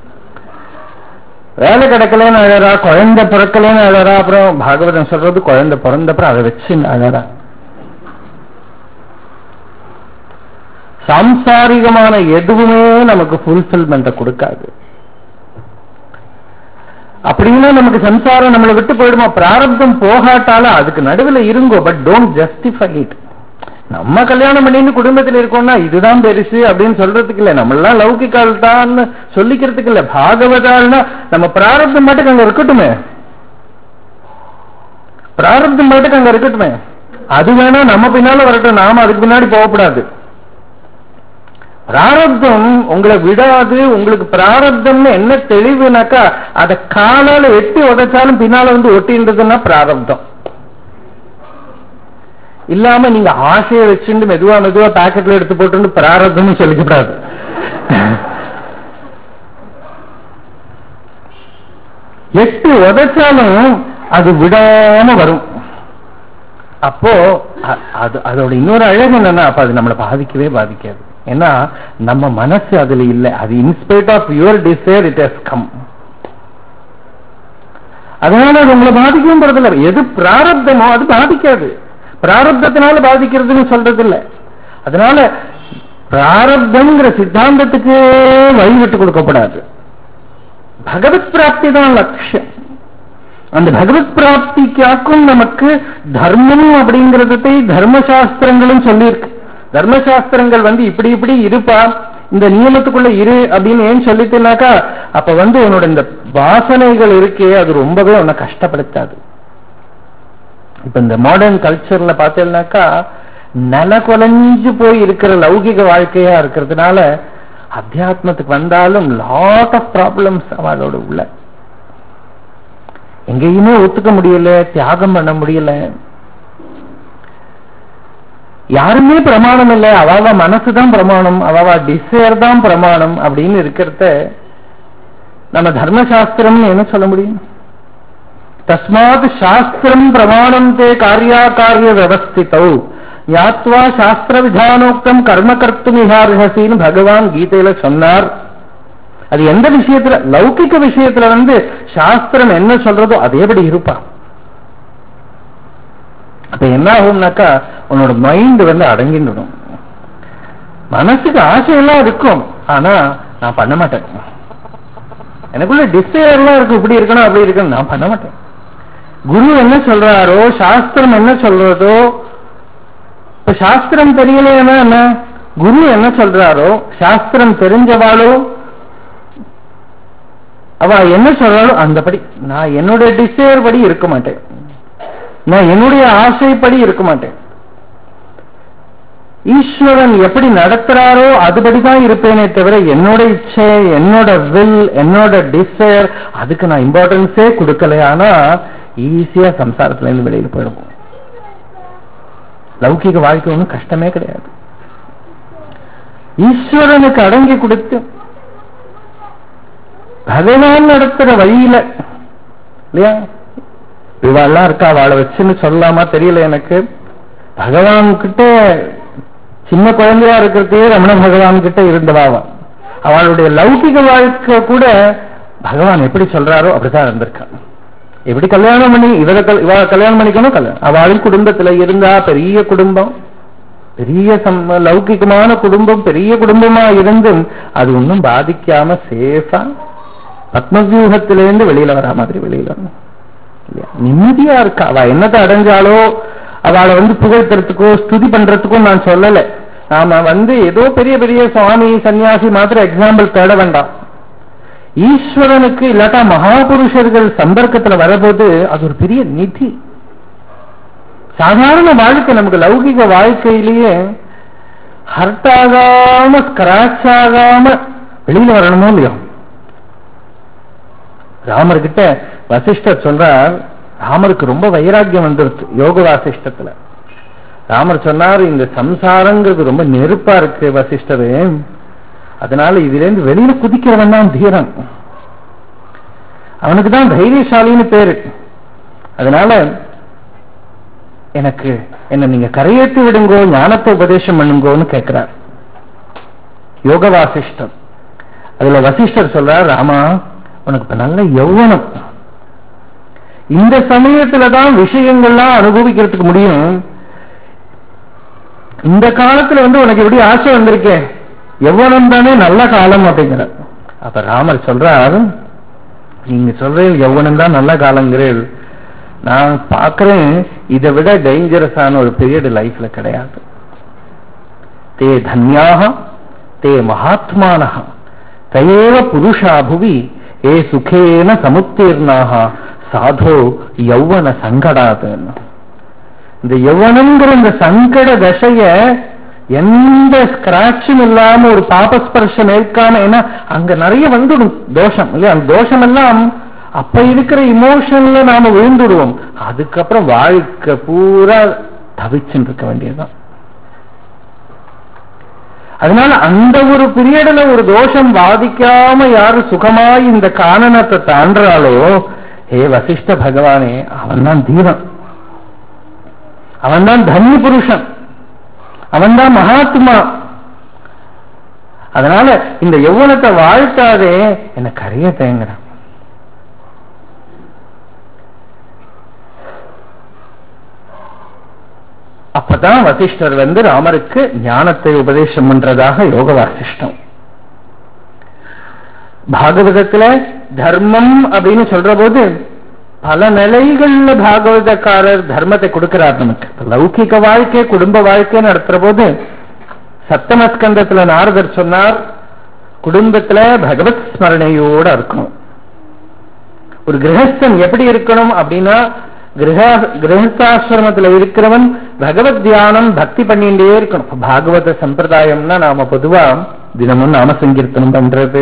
வேலை கிடைக்கலன்னு அழறா குழந்தை பிறக்கலன்னு அழறா அப்புறம் பாகவதம் சொல்றது குழந்தை பிறந்தப்புறம் அதை வச்சு அழறா சாம்சாரிகமான எதுவுமே நமக்கு ஃபுல்ஃபில்மெண்ட்டை கொடுக்காது அப்படின்னா நமக்கு சம்சாரம் நம்மளை விட்டு போயிடுமா பிராரப்தம் போகாட்டாலும் அதுக்கு நடுவில் இருங்கோ பட் டோன்ட் ஜஸ்டிஃபை இட் நம்ம கல்யாணம் பண்ணின்னு குடும்பத்தில் இருக்கோம்னா இதுதான் பெருசு அப்படின்னு சொல்றதுக்கு இல்லை நம்மளாம் லௌகிக்கால் தான் சொல்லிக்கிறதுக்கு இல்லை பாகவதால்னா நம்ம பிராரப்தம் மட்டுக்கு அங்க இருக்கட்டுமே பிராரப்தம் மட்டுக்கு அங்க இருக்கட்டுமே அது வேணா நம்ம பின்னால வரட்டும் நாம அதுக்கு பின்னாடி போகக்கூடாது பிராரப்தம் உங்களை விடாது உங்களுக்கு பிராரப்தம்னு என்ன தெளிவுனாக்கா அதை காலால எட்டி உதைச்சாலும் பின்னால வந்து ஒட்டின்றதுன்னா பிராரப்தம் இல்லாம நீங்க ஆசையை வச்சுட்டு மெதுவா மெதுவா பாக்கெட்ல எடுத்து போட்டு பிராரப்தம்னு சொல்லிக்கப்படாது எட்டு உதைச்சாலும் அது விடாம வரும் அப்போ அது அதோட இன்னொரு அழகு என்னன்னா அப்ப அது நம்மளை பாதிக்கவே பாதிக்காது ஏன்னா நம்ம மனசு அதுல இல்லை அது in spite of your desire it has come அதனால அது உங்களை பாதிக்கவும் போறதில்ல எது பிராரப்தமோ அது பாதிக்காது பிராரப்தத்தினால பாதிக்கிறதுன்னு சொல்றது இல்லை அதனால பிராரப்தம்ங்கிற சித்தாந்தத்துக்கு வழி விட்டு கொடுக்கப்படாது பகவத் பிராப்தி தான் லட்சியம் அந்த பகவத் பிராப்திக்காக்கும் நமக்கு தர்மம் அப்படிங்கிறதை தர்மசாஸ்திரங்களும் சொல்லியிருக்கு தர்மசாஸ்திரங்கள் வந்து இப்படி இப்படி இருப்பா இந்த நியமத்துக்குள்ள இரு அப்படின்னு ஏன் சொல்லிட்டுனாக்கா அப்ப வந்து உன்னோட இந்த வாசனைகள் இருக்கே அது ரொம்பவே உன்னை கஷ்டப்படுத்தாது இப்ப இந்த மாடர்ன் கல்ச்சர்ல பார்த்தேன்னாக்கா நல குலைஞ்சு போய் இருக்கிற லௌகிக வாழ்க்கையா இருக்கிறதுனால அத்தியாத்மத்துக்கு வந்தாலும் லாட் ஆஃப் ப்ராப்ளம்ஸ் அவளோட உள்ள எங்கேயுமே ஒத்துக்க முடியல தியாகம் பண்ண முடியல யாருமே பிரமாணம் இல்லை அவாவ மனசுதான் பிரமாணம் அவாவா டிசைர் தான் பிரமாணம் அப்படின்னு இருக்கிறத நம்ம தர்மசாஸ்திரம்னு என்ன சொல்ல முடியும் தஸ்மாத் சாஸ்திரம் பிரமாணம் தே காரியாக்காரிய வியவஸ்தித்தௌ ஞாத்வா சாஸ்திர விதானோக்தம் கர்ம கர்த்தும் இஹார்ஹசின்னு பகவான் கீதையில சொன்னார் அது எந்த விஷயத்துல லௌகிக்க விஷயத்துல வந்து சாஸ்திரம் என்ன சொல்றதோ அதேபடி இருப்பா அப்ப என்ன ஆகும்னாக்கா உன்னோட மைண்ட் வந்து அடங்கிடும் மனசுக்கு ஆசையெல்லாம் இருக்கும் ஆனா நான் பண்ண மாட்டேன் எனக்குள்ள டிசைர்லாம் இருக்கு இப்படி இருக்கணும் அப்படி இருக்கணும் நான் பண்ண மாட்டேன் குரு என்ன சொல்றாரோ சாஸ்திரம் என்ன சொல்றதோ இப்ப சாஸ்திரம் தெரியலைன்னா என்ன குரு என்ன சொல்றாரோ சாஸ்திரம் தெரிஞ்சவாளோ அவ என்ன சொல்றாளோ அந்தபடி நான் என்னுடைய டிசைர் படி இருக்க மாட்டேன் நான் என்னுடைய ஆசைப்படி இருக்க மாட்டேன் ஈஸ்வரன் எப்படி நடத்துறாரோ அதுபடிதான் இருப்பேனே தவிர என்னோட இச்சை என்னோட வில் என்னோட டிசைர் அதுக்கு நான் இம்பார்ட்டன்ஸே கொடுக்கலையானா ஈஸியா சம்சாரத்துல இருந்து வெளியில போயிடுவோம் லௌகிக வாழ்க்கை ஒன்றும் கஷ்டமே கிடையாது ஈஸ்வரனுக்கு அடங்கி கொடுத்து பகவான் நடத்துற வழியில இல்லையா இவாள்லாம் இருக்கா வாழ வச்சுன்னு சொல்லலாமா தெரியல எனக்கு பகவான் கிட்ட சின்ன குழந்தையா இருக்கிறதே ரமண பகவான் கிட்ட இருந்தவாவா அவளுடைய லௌகிக வாழ்க்கை கூட பகவான் எப்படி சொல்றாரோ அப்படிதான் இருந்திருக்கான் எப்படி கல்யாணம் பண்ணி இவரை கல்- இவ கல்யாணம் பண்ணிக்கணும் கல்யாணம் அவளும் குடும்பத்துல இருந்தா பெரிய குடும்பம் பெரிய சம்- லௌகிகமான குடும்பம் பெரிய குடும்பமா இருந்தும் அது ஒன்றும் பாதிக்காம சேஃபா பத்மவியூகத்திலிருந்து வெளியில வரா மாதிரி வெளியில வரணும் இல்லையா? நிம்மதியா இருக்கா அவ என்னத்தை அடைஞ்சாலோ அவளை வந்து புகழ்த்துறதுக்கோ ஸ்துதி பண்றதுக்கோ நான் சொல்லல நாம வந்து ஏதோ பெரிய பெரிய சுவாமி சன்னியாசி மாத்திரம் எக்ஸாம்பிள் தேட வேண்டாம் ஈஸ்வரனுக்கு இல்லாட்டா மகாபுருஷர்கள் சம்பர்க்கத்துல வரபோது அது ஒரு பெரிய நிதி சாதாரண வாழ்க்கை நமக்கு லௌகிக வாழ்க்கையிலேயே ஹர்ட் ஆகாம ஸ்கிராச் ஆகாம வெளியில வரணுமோ இல்லையோ ராமர்கிட்ட வசிஷ்டர் சொல்றார் ராமருக்கு ரொம்ப வைராக்கியம் வந்துருச்சு யோக வாசிஷ்டத்துல ராமர் சொன்னார் இந்த சம்சாரங்கிறது ரொம்ப நெருப்பா இருக்கு வசிஷ்டரு அதனால இதுல இருந்து வெளியில குதிக்கிறவன் தான் தீரன் அவனுக்கு தான் தைரியசாலின்னு பேரு அதனால எனக்கு என்ன நீங்க கரையேற்றி விடுங்கோ ஞானத்தை உபதேசம் பண்ணுங்கோன்னு கேட்கிறார் யோக வாசிஷ்டம் அதுல வசிஷ்டர் சொல்றார் ராமா உனக்கு இப்ப நல்ல யௌவனம் இந்த சமயத்துல தான் விஷயங்கள்லாம் அனுபவிக்கிறதுக்கு முடியும் இந்த காலத்துல வந்து உனக்கு எப்படி ஆசை வந்திருக்கே எவ்வளவு தானே நல்ல காலம் அப்படிங்கிற அப்ப ராமர் சொல்றார் நீங்க சொல்றீங்க எவ்வளவு தான் நல்ல காலங்கிறீர்கள் நான் பார்க்கிறேன் இதை விட டேஞ்சரஸான ஒரு பீரியட் லைஃப்ல கிடையாது தே தன்யாக தே மகாத்மான தயேவ புருஷா புவி ஏ சுகேன சமுத்தீர்ணாக சாதோ யௌவன சங்கடாதுன்னு இந்த யௌவனங்கிற இந்த சங்கட தசைய எந்த ஸ்கிராட்சும் இல்லாம ஒரு பாபஸ்பர்ஷம் ஏற்காம ஏன்னா அங்க நிறைய வந்துடும் தோஷம் இல்லையா அந்த தோஷம் எல்லாம் அப்ப இருக்கிற இமோஷன்ல நாம விழுந்துடுவோம் அதுக்கப்புறம் வாழ்க்கை பூரா தவிச்சுட்டு இருக்க வேண்டியதுதான் அதனால அந்த ஒரு பீரியட்ல ஒரு தோஷம் பாதிக்காம யாரு சுகமாய் இந்த காரணத்தை தாண்டாலோ ஹே வசிஷ்ட பகவானே அவன் தான் தீரன் அவன் தான் தன்ய புருஷன் அவன் தான் மகாத்மா அதனால இந்த யௌவனத்தை வாழ்த்தாதே என்ன கரைய தேங்குறான் அப்பதான் வசிஷ்டர் வந்து ராமருக்கு ஞானத்தை உபதேசம் பண்றதாக யோக வாசிஷ்டம் பாகவதத்துல தர்மம் அப்படின்னு சொல்ற போது பல நிலைகள்ல பாகவதக்காரர் தர்மத்தை கொடுக்கிறார் நமக்கு இப்ப லௌகிக வாழ்க்கை குடும்ப வாழ்க்கை நடத்துற போது சப்தமஸ்கந்தத்துல நாரதர் சொன்னார் குடும்பத்துல பகவத் ஸ்மரணையோட இருக்கணும் ஒரு கிரகஸ்தன் எப்படி இருக்கணும் அப்படின்னா கிரக கிரகஸ்தாசிரமத்துல இருக்கிறவன் பகவத் தியானம் பக்தி பண்ணிட்டே இருக்கணும் பாகவத சம்பிரதாயம்னா நாம பொதுவா தினமும் நாம சங்கீர்த்தனம் பண்றது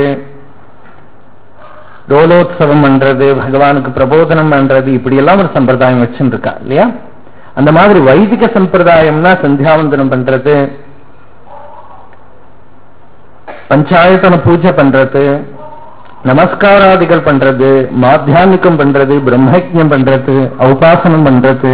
டோலோத்சவம் பண்றது பகவானுக்கு பிரபோதனம் பண்றது இப்படி எல்லாம் ஒரு சம்பிரதாயம் வச்சுட்டு இருக்கா இல்லையா அந்த மாதிரி வைதிக சம்பிரதாயம்னா சந்தியாவந்தனம் பண்றது பஞ்சாயத்தன பூஜை பண்றது நமஸ்காராதிகள் பண்றது மாத்தியானிக்கம் பண்றது பிரம்மயஜம் பண்றது உபாசனம் பண்றது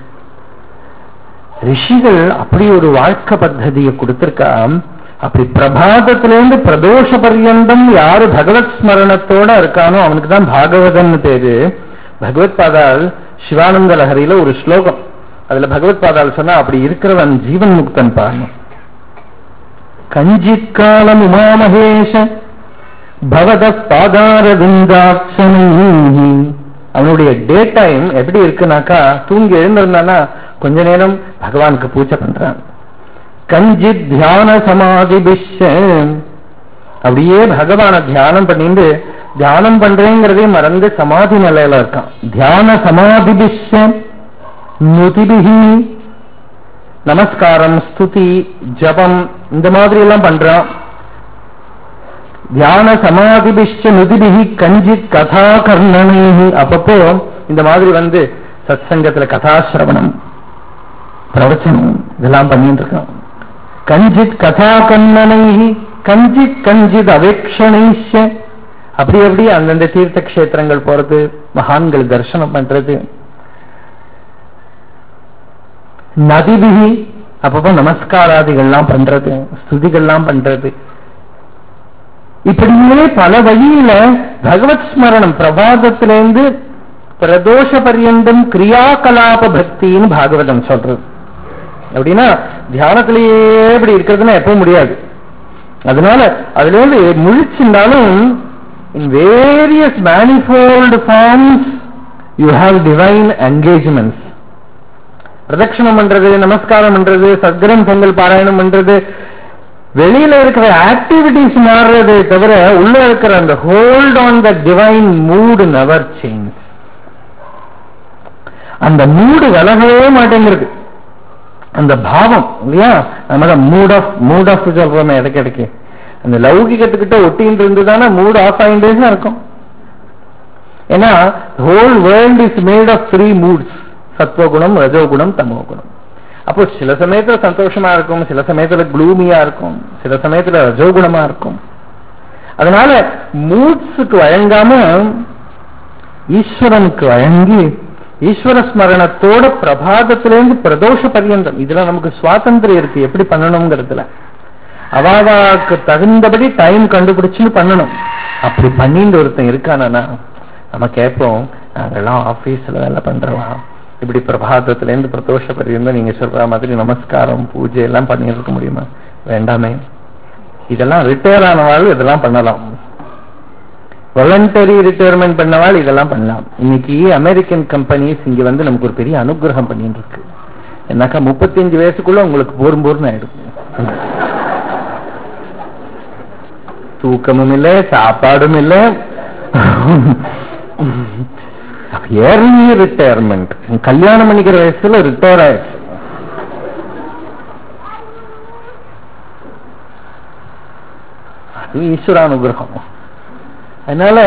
ரிஷிகள் அப்படி ஒரு வாழ்க்கை பத்ததியை கொடுத்திருக்கா அப்படி பிரபாதத்திலிருந்து பிரதோஷ பர்யந்தம் யாரு பகவத் ஸ்மரணத்தோட இருக்கானோ அவனுக்கு தான் பாகவதன் பேரு பகவத் பாதால் சிவானந்த லஹரியில ஒரு ஸ்லோகம் அதுல பகவத் பாதால் சொன்னா அப்படி இருக்கிறவன் ஜீவன் முக்தன் பாருங்க கஞ்சித் காலம் உமாமகேஷ பவத பாதாரவிந்தாட்சணி அவனுடைய டே டைம் எப்படி இருக்குனாக்கா தூங்கி எழுந்திருந்தானா கொஞ்ச நேரம் பகவானுக்கு பூஜை பண்றான் கஞ்சித் தியான சமாதி அப்படியே பகவான தியானம் பண்ணிட்டு தியானம் பண்றேங்கிறதே மறந்து சமாதி நிலையில இருக்கான் தியான சமாதி நுதிபிகி நமஸ்காரம் ஸ்துதி ஜபம் இந்த மாதிரி எல்லாம் பண்றான் தியான சமாதிபிஷ்ட நுதிபிகி கஞ்சித் கதா கர்ணனி அப்பப்போ இந்த மாதிரி வந்து சத்சங்கத்துல கதாசிரவணம் பிரவச்சனம் இதெல்லாம் பண்ணிட்டு இருக்கான் கஞ்சித் கதா கண்ணனை கஞ்சித் கஞ்சித் அவேக்ஷணைஷ அப்படி அப்படி அந்தந்த தீர்த்த கஷேத்திரங்கள் போறது மகான்கள் தரிசனம் பண்றது நதிபிகி அப்பப்போ நமஸ்காராதிகள்லாம் பண்றது ஸ்துதிகள்லாம் பண்றது இப்படியே பல வழியில பகவத் ஸ்மரணம் பிரபாதத்திலேருந்து பிரதோஷ பரியந்தம் கிரியாகலாப பக்தின்னு பாகவதம் சொல்றது அப்படின்னா தியானத்திலேயே இப்படி இருக்கிறதுனா எப்பவும் முடியாது அதனால அதுல இருந்து முழிச்சிருந்தாலும் in various manifold forms you have divine engagements பிரதட்சணம் பண்றது நமஸ்காரம் பண்றது சத்கிரந்தங்கள் பாராயணம் பண்றது வெளியில இருக்கிற ஆக்டிவிட்டிஸ் மாறுறதே தவிர உள்ள இருக்கிற அந்த hold on the divine mood never change அந்த மூடு விலகவே மாட்டேங்கிறது அந்த பாவம் இல்லையா நம்ம மூட் ஆஃப் மூட் ஆஃப் சொல்றோமே இடைக்கிடைக்கு அந்த லௌகிகத்துக்கிட்ட ஒட்டின்னு இருந்துதானே மூட் ஆஃப் ஆகிட்டே தான் இருக்கும் ஏன்னா whole world is made of three moods சத்வகுணம் ரஜோகுணம் தமோகுணம் அப்போ சில சமயத்துல சந்தோஷமா இருக்கும் சில சமயத்துல குளூமியா இருக்கும் சில சமயத்துல ரஜோகுணமா இருக்கும் அதனால மூட்ஸுக்கு வழங்காம ஈஸ்வரனுக்கு வழங்கி ஈஸ்வர ஸ்மரணத்தோட பிரபாதத்திலேருந்து பிரதோஷ பரியந்தம் இதுல நமக்கு சுவாதந்திரம் இருக்கு எப்படி பண்ணணுங்கிறதுல அவாவாக்கு தகுந்தபடி டைம் கண்டுபிடிச்சுன்னு பண்ணணும் அப்படி பண்ணிட்டு ஒருத்தன் இருக்கானா நம்ம கேட்போம் நாங்கெல்லாம் ஆபீஸ்ல வேலை பண்றோம் இப்படி பிரபாதத்துல இருந்து பிரதோஷ பரியந்தம் நீங்க சொல்ற மாதிரி நமஸ்காரம் பூஜை எல்லாம் பண்ணி இருக்க முடியுமா வேண்டாமே இதெல்லாம் ரிட்டையர் ஆனவாள் இதெல்லாம் பண்ணலாம் வாலண்டரி ரிட்டையர்மெண்ட் பண்ணவாள் இதெல்லாம் பண்ணலாம் இன்னைக்கு அமெரிக்கன் கம்பெனிஸ் இங்க வந்து நமக்கு ஒரு பெரிய அனுகிரகம் பண்ணிட்டு இருக்கு என்னக்கா முப்பத்தஞ்சு வயசுக்குள்ள உங்களுக்கு போரும் போர்னு ஆயிடும் தூக்கமும் இல்லை சாப்பாடும் இல்லை ஏர்லி ரிட்டையர்மெண்ட் கல்யாணம் பண்ணிக்கிற வயசுல ரிட்டையர் ஆயிடுச்சு அது ஈஸ்வரானுகிரகம் அதனால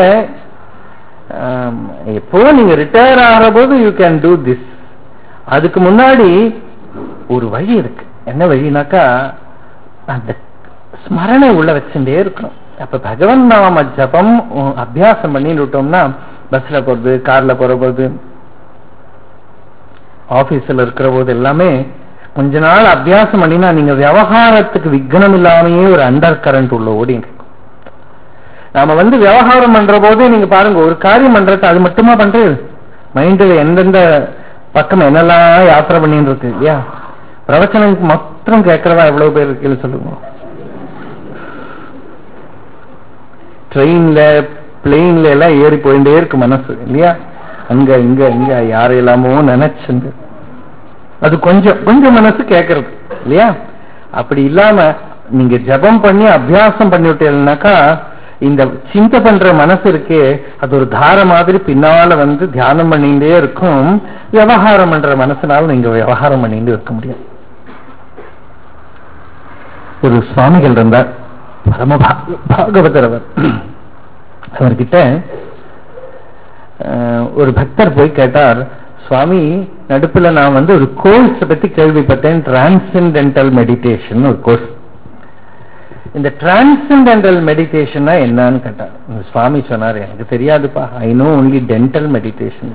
எப்போ நீங்க ரிட்டையர் ஆகிற போது யூ கேன் டூ திஸ் அதுக்கு முன்னாடி ஒரு வழி இருக்கு என்ன வழினாக்கா அந்த ஸ்மரணை உள்ள வச்சுட்டே இருக்கணும் அப்ப பகவன் நாம ஜபம் அபியாசம் பண்ணிட்டு விட்டோம்னா பஸ்ல போறது கார்ல போற போது ஆபீஸ்ல இருக்கிற போது எல்லாமே கொஞ்ச நாள் அபியாசம் பண்ணினா நீங்க விவகாரத்துக்கு விக்னம் இல்லாமையே ஒரு அண்டர் கரண்ட் உள்ள ஓடிங்க நாம வந்து விவகாரம் பண்ற போதே நீங்க பாருங்க ஒரு காரியம் பண்றது அது மட்டுமா பண்றது மைண்ட்ல எந்தெந்த பக்கம் என்னெல்லாம் யாத்திரை பண்ணிட்டு இருக்கு இல்லையா பிரவச்சனத்துக்கு மாத்திரம் கேட்கறதா எவ்வளவு பேர் இருக்குன்னு சொல்லுங்க ட்ரெயின்ல பிளெயின்ல எல்லாம் ஏறி போயிட்டே இருக்கு மனசு இல்லையா அங்க இங்க இங்க யாரையெல்லாமோ நினைச்சுண்டு அது கொஞ்சம் கொஞ்சம் மனசு கேட்கறது இல்லையா அப்படி இல்லாம நீங்க ஜபம் பண்ணி அபியாசம் பண்ணிவிட்டீங்கன்னாக்கா இந்த சிந்தை பண்ற மனசு இருக்கே அது ஒரு தார மாதிரி பின்னால வந்து தியானம் பண்ணிட்டே இருக்கும் விவகாரம் பண்ற மனசுனால நீங்க விவகாரம் பண்ணிட்டு இருக்க முடியும் ஒரு சுவாமிகள் இருந்தார் பரம பாகவதர் அவர் அவர்கிட்ட ஒரு பக்தர் போய் கேட்டார் சுவாமி நடுப்புல நான் வந்து ஒரு கோர்ஸ் பத்தி கேள்விப்பட்டேன் டிரான்சென்டென்டல் மெடிடேஷன் ஒரு கோர்ஸ் இந்த டிரான்சென்டென்டல் மெடிடேஷன்னா என்னன்னு கேட்டார் சுவாமி சொன்னார் எனக்கு தெரியாதுப்பா I know only dental meditation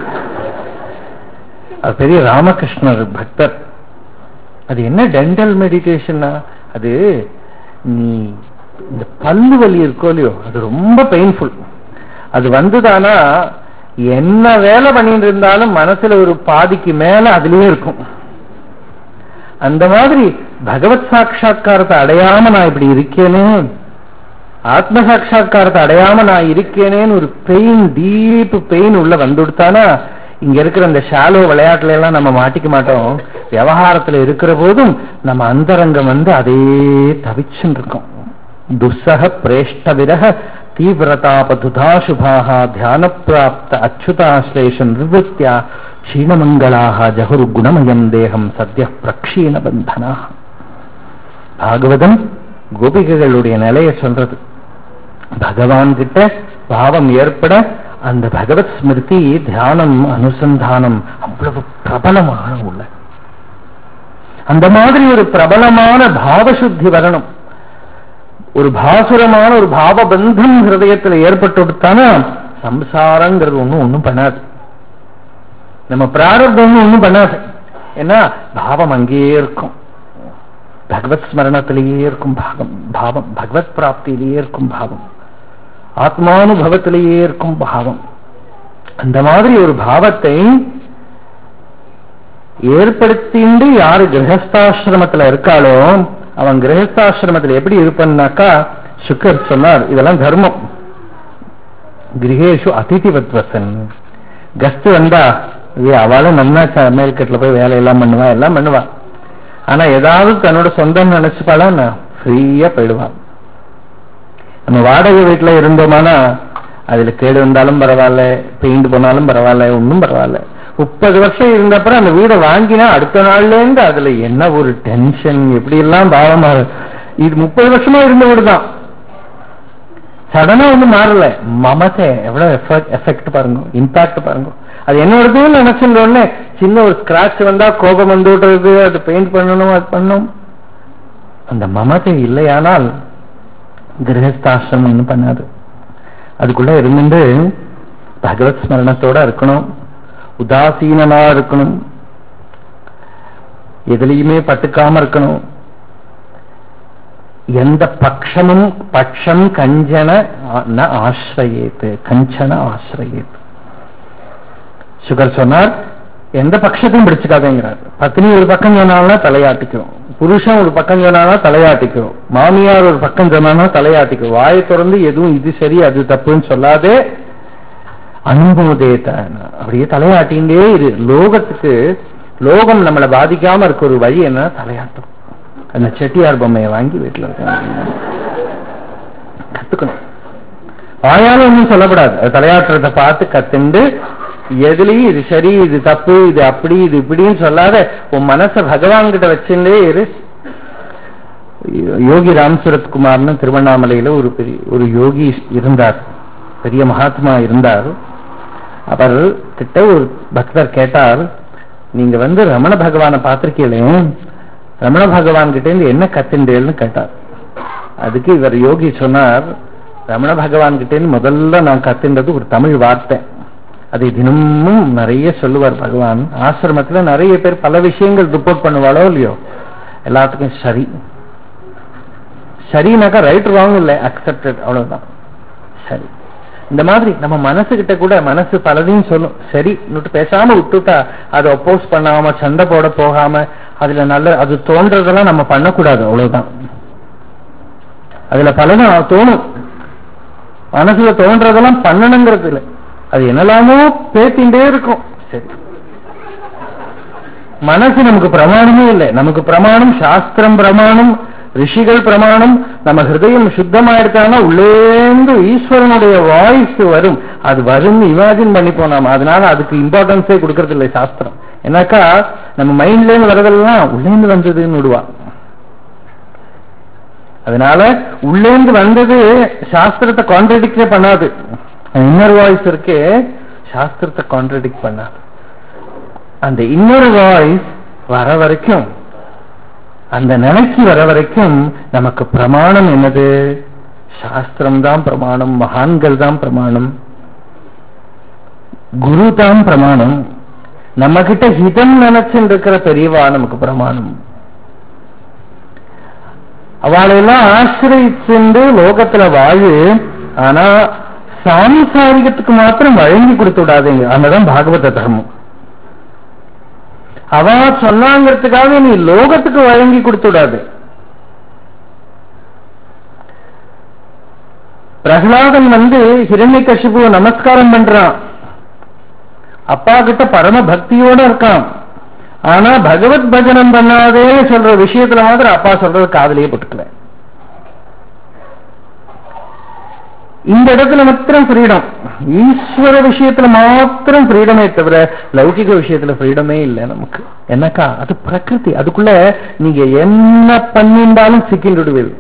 அது பெரிய ராமகிருஷ்ணர் பக்தர் அது என்ன டென்டல் மெடிடேஷன்னா அது நீ இந்த பல்லு வலி இருக்கோ இல்லையோ அது ரொம்ப பெயின்ஃபுல் அது வந்துதானா என்ன வேலை பண்ணிட்டு இருந்தாலும் மனசுல ஒரு பாதிக்கு மேல அதுலயே இருக்கும் அந்த மாதிரி பகவத் சாட்சா்காரத்தை அடையாம நான் இப்படி இருக்கேனே ஆத்ம சாட்சா்காரத்தை அடையாம நான் இருக்கேனேன்னு ஒரு பெயின் டீப் பெயின் உள்ள வந்துடுத்தானா இங்க இருக்கிற இந்த ஷாலோ விளையாட்டுல எல்லாம் நம்ம மாட்டிக்க மாட்டோம் விவகாரத்துல இருக்கிற போதும் நம்ம அந்தரங்கம் வந்து அதே தவிச்சுன்னு இருக்கோம் துஸ்ஸக பிரேஷ்ட விரக தீவிரதாபதுதா சுபாக தியான பிராப்த அச்சுதாஸ்லேஷ நிவத்தியா க்ஷீணமங்களாக ஜகுரு குணமயம் தேகம் சத்ய பிரக்ஷீண பந்தனா பாகவதம் கோபிகைகளுடைய நிலையை சொல்றது பகவான் கிட்ட பாவம் ஏற்பட அந்த பகவத் ஸ்மிருதி தியானம் அனுசந்தானம் அவ்வளவு பிரபலமான உள்ள அந்த மாதிரி ஒரு பிரபலமான பாவசுத்தி வரணும் ஒரு பாசுரமான ஒரு பாவபந்தம் ஹிருதயத்தில் ஏற்பட்டு சம்சாரங்கிறது ஒண்ணும் ஒண்ணும் பண்ணாது நம்ம பிராரப்தம் ஒண்ணும் பண்ணாது ஏன்னா பாவம் அங்கேயே இருக்கும் பகவத் ஸ்மரணத்திலேயே இருக்கும் பாகம் பாவம் பகவத் பிராப்தியிலேயே இருக்கும் பாவம் ஆத்மானுபவத்திலேயே இருக்கும் பாவம் அந்த மாதிரி ஒரு பாவத்தை ஏற்படுத்திண்டு யாரு கிரகஸ்தாசிரமத்துல இருக்காளோ அவன் கிரகஸ்தாசிரமத்தில் எப்படி இருப்பான்னாக்கா சுக்கர் சொன்னார் இதெல்லாம் தர்மம் கிரகேஷு அதிதிவத்வசன் கஸ்ட் வந்தா அவளும் நன்னா அமெரிக்கத்துல போய் வேலையெல்லாம் பண்ணுவா எல்லாம் பண்ணுவா ஆனா ஏதாவது தன்னோட சொந்தம் நினைச்சுப்பாளா ஃப்ரீயா போயிடுவான் நம்ம வாடகை வீட்டுல இருந்தோமானா அதுல கேடு வந்தாலும் பரவாயில்ல பெயிண்ட் போனாலும் பரவாயில்ல ஒன்றும் பரவாயில்ல முப்பது வருஷம் இருந்தப்பறம் அந்த வீடை வாங்கினா அடுத்த நாள்ல இருந்து அதுல என்ன ஒரு டென்ஷன் எப்படி எல்லாம் பாவமா இது முப்பது வருஷமா இருந்த வீடு தான் சடனா ஒண்ணும் மாறல மமத்தை எவ்வளவு எஃபெக்ட் பாருங்க இம்பாக்ட் பாருங்க அது என்னோடதுன்னு நினைச்சிருந்தோடனே சின்ன ஒரு ஸ்கிராட்ச் வந்தா கோபம் வந்து விடுறது அது பெயிண்ட் பண்ணணும் அது பண்ணும் அந்த மமத்தை இல்லையானால் கிரகஸ்தாசிரமம் ஒன்றும் பண்ணாது அதுக்குள்ள இருந்துட்டு பகவத் ஸ்மரணத்தோட இருக்கணும் உதாசீனமா இருக்கணும் எதுலையுமே பட்டுக்காம இருக்கணும் எந்த பட்சமும் பட்சம் கஞ்சன ஆசிரியத்து கஞ்சன ஆசிரியத்து சுகர் சொன்னார் எந்த பட்சத்தையும் பிடிச்சுக்காதேங்கிறார் பத்னி ஒரு பக்கம் சொன்னாலும் தலையாட்டிக்கும் புருஷன் ஒரு பக்கம் சொன்னாலும் தலையாட்டிக்கும் மாமியார் ஒரு பக்கம் சொன்னாலும் தலையாட்டிக்கும் வாயை திறந்து எதுவும் இது சரி அது தப்புன்னு சொல்லாதே அனுபவதேத்த அப்படியே தலையாட்டின்றே இரு லோகத்துக்கு லோகம் நம்மளை பாதிக்காம இருக்க ஒரு வழி என்ன தலையாட்டம் அந்த செட்டியார் பொம்மையை வாங்கி வீட்டுல இருக்க கத்துக்கணும் வாயாலும் ஒன்றும் சொல்லக்கூடாது அது தலையாட்டுறத பார்த்து கத்துண்டு எதுலயும் இது சரி இது தப்பு இது அப்படி இது இப்படின்னு சொல்லாத உன் மனச பகவான் கிட்ட வச்சுட்டே இரு யோகி ராம் சுரத்குமார்னு திருவண்ணாமலையில ஒரு பெரிய ஒரு யோகி இருந்தார் பெரிய மகாத்மா இருந்தார் அவர் கிட்ட ஒரு பக்தர் கேட்டார் நீங்க வந்து ரமண பகவானை பார்த்திருக்கீங்களே ரமண பகவான் கிட்ட இருந்து என்ன கத்துண்டேன்னு கேட்டார் அதுக்கு இவர் யோகி சொன்னார் ரமண பகவான் கிட்ட இருந்து முதல்ல நான் கத்துன்றது ஒரு தமிழ் வார்த்தை அதை தினமும் நிறைய சொல்லுவார் பகவான் ஆசிரமத்துல நிறைய பேர் பல விஷயங்கள் ரிப்போர்ட் பண்ணுவாளோ இல்லையோ எல்லாத்துக்கும் சரி சரினாக்கா ரைட் ராங் இல்லை அக்செப்டட் அவ்வளவுதான் சரி இந்த மாதிரி நம்ம மனசு கிட்ட கூட மனசு பலதையும் சொல்லும் சரி பேசாம விட்டுட்டா அதை ஒப்போஸ் பண்ணாம சண்டை போட போகாம அதுல நல்ல அது தோன்றதெல்லாம் நம்ம பண்ணக்கூடாது அவ்வளவுதான் அதுல பலதும் தோணும் மனசுல தோன்றதெல்லாம் பண்ணணுங்கிறது இல்லை அது என்னெல்லாமோ பேசிண்டே இருக்கும் சரி மனசு நமக்கு பிரமாணமே இல்லை நமக்கு பிரமாணம் சாஸ்திரம் பிரமாணம் ரிஷிகள் பிரமாணம் நம்ம ஹிருதயம் சுத்தமாயிருக்காங்கன்னா உள்ளேந்து ஈஸ்வரனுடைய வாய்ஸ் வரும் அது வரும் இமேஜின் பண்ணிப்போம் நாம அதனால அதுக்கு இம்பார்ட்டன்ஸே கொடுக்கறது இல்லை சாஸ்திரம் ஏன்னாக்கா நம்ம மைண்ட்ல இருந்து வரதெல்லாம் உள்ளேந்து வந்ததுன்னு விடுவா அதனால உள்ளேந்து வந்தது சாஸ்திரத்தை கான்ட்ரடிக்டே பண்ணாது இன்னர் வாய்ஸ் இருக்கே சாஸ்திரத்தை கான்ட்ரடிக்ட் பண்ணாது அந்த இன்னொரு வாய்ஸ் வர வரைக்கும் அந்த நிலைக்கு வர வரைக்கும் நமக்கு பிரமாணம் என்னது சாஸ்திரம் தான் பிரமாணம் மகான்கள் தான் பிரமாணம் குரு தான் பிரமாணம் நம்ம கிட்ட ஹிதம் நினைச்சுட்டு இருக்கிற பெரியவா நமக்கு பிரமாணம் அவளையெல்லாம் ஆசிரியிச்சுண்டு லோகத்துல வாழு ஆனா சாம்சாரிகத்துக்கு மாத்திரம் வழங்கி கொடுத்து விடாதீங்க அங்கதான் பாகவத தர்மம் அவ சொன்னாங்கிறதுக்காக நீ லோகத்துக்கு வழங்கி கொடுத்து விடாது பிரகலாதன் வந்து ஹிரண்ய கஷிபு நமஸ்காரம் பண்றான் அப்பா கிட்ட பரம பக்தியோட இருக்கான் ஆனா பகவத் பஜனம் பண்ணாதே சொல்ற விஷயத்துல மாத்திரம் அப்பா சொல்றது காதலியே போட்டுக்கல இந்த இடத்துல மாத்திரம் ஃப்ரீடம் ஈஸ்வர விஷயத்துல மாத்திரம் ஃப்ரீடமே தவிர லௌகிக விஷயத்துல ஃப்ரீடமே இல்லை நமக்கு என்னக்கா அது பிரகிருதி அதுக்குள்ள நீங்க என்ன பண்ணிண்டாலும் சிக்கிண்டுடுவீர்கள்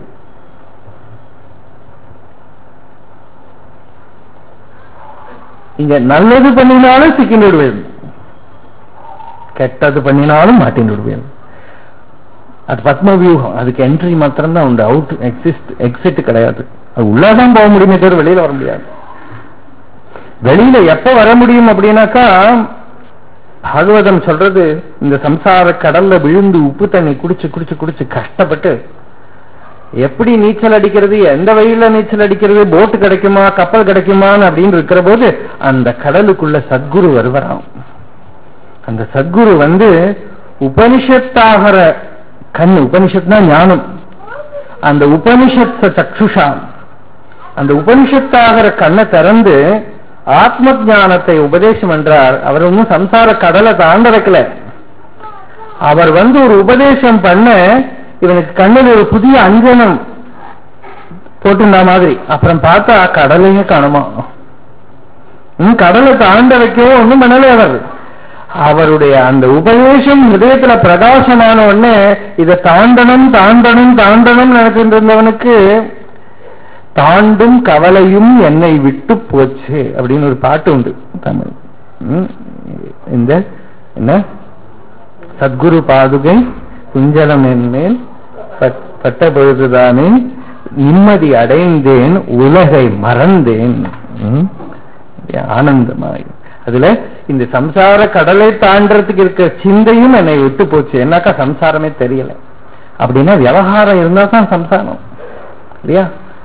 இங்க நல்லது பண்ணினாலும் சிக்கிண்டு விடுவீர்கள் கெட்டது பண்ணினாலும் மாட்டின்னு விடுவீர்கள் அது பத்ம வியூகம் அதுக்கு என்ட்ரி மாத்திரம் தான் உண்டு அவுட் எக்ஸிஸ்ட் எக்ஸிட் கிடையாது அது உள்ளதான் போக முடியுமே தவிர வெளியில வர முடியாது வெளியில எப்ப வர முடியும் அப்படின்னாக்கா பாகவதம் சொல்றது இந்த சம்சார கடல்ல விழுந்து உப்பு தண்ணி குடிச்சு குடிச்சு குடிச்சு கஷ்டப்பட்டு எப்படி நீச்சல் அடிக்கிறது எந்த வழியில நீச்சல் அடிக்கிறது போட்டு கிடைக்குமா கப்பல் கிடைக்குமான்னு அப்படின்னு இருக்கிற போது அந்த கடலுக்குள்ள சத்குரு வருவராம் அந்த சத்குரு வந்து உபனிஷத்தாகிற கண் உபனிஷத்னா ஞானம் அந்த உபனிஷத் சக்ஷுஷா அந்த உபனிஷத்தாகிற கண்ணை திறந்து ஆத்ம ஞானத்தை உபதேசம் என்றார் அவர் ஒன்றும் சம்சார கடலை தாண்ட வைக்கல அவர் வந்து ஒரு உபதேசம் பண்ண இவனுக்கு கண்ணில் ஒரு புதிய அஞ்சனம் போட்டுண்டா மாதிரி அப்புறம் பார்த்தா கடலையும் காணுமா இன்னும் கடலை தாண்ட வைக்கவோ ஒண்ணும் பண்ணல அவர் அவருடைய அந்த உபதேசம் ஹிருதயத்துல பிரகாசமான உடனே இதை தாண்டணும் தாண்டணும் தாண்டணும் நினைச்சிட்டு இருந்தவனுக்கு தாண்டும் கவலையும் என்னை விட்டு போச்சு அப்படின்னு ஒரு பாட்டு உண்டு தமிழ் ம், இந்த என்ன சத்குரு பாதுகை குஞ்சலம் என்மேல் பட்- பட்ட பொழுதுதானே நிம்மதி அடைந்தேன் உலகை மறந்தேன் ம், ஆனந்தமாய் அதுல இந்த சம்சார கடலை தாண்டறதுக்கு இருக்க சிந்தையும் என்னை விட்டு போச்சு என்னக்கா சம்சாரமே தெரியல அப்படின்னா விவகாரம் இருந்தா தான் சம்சாரம் இல்லையா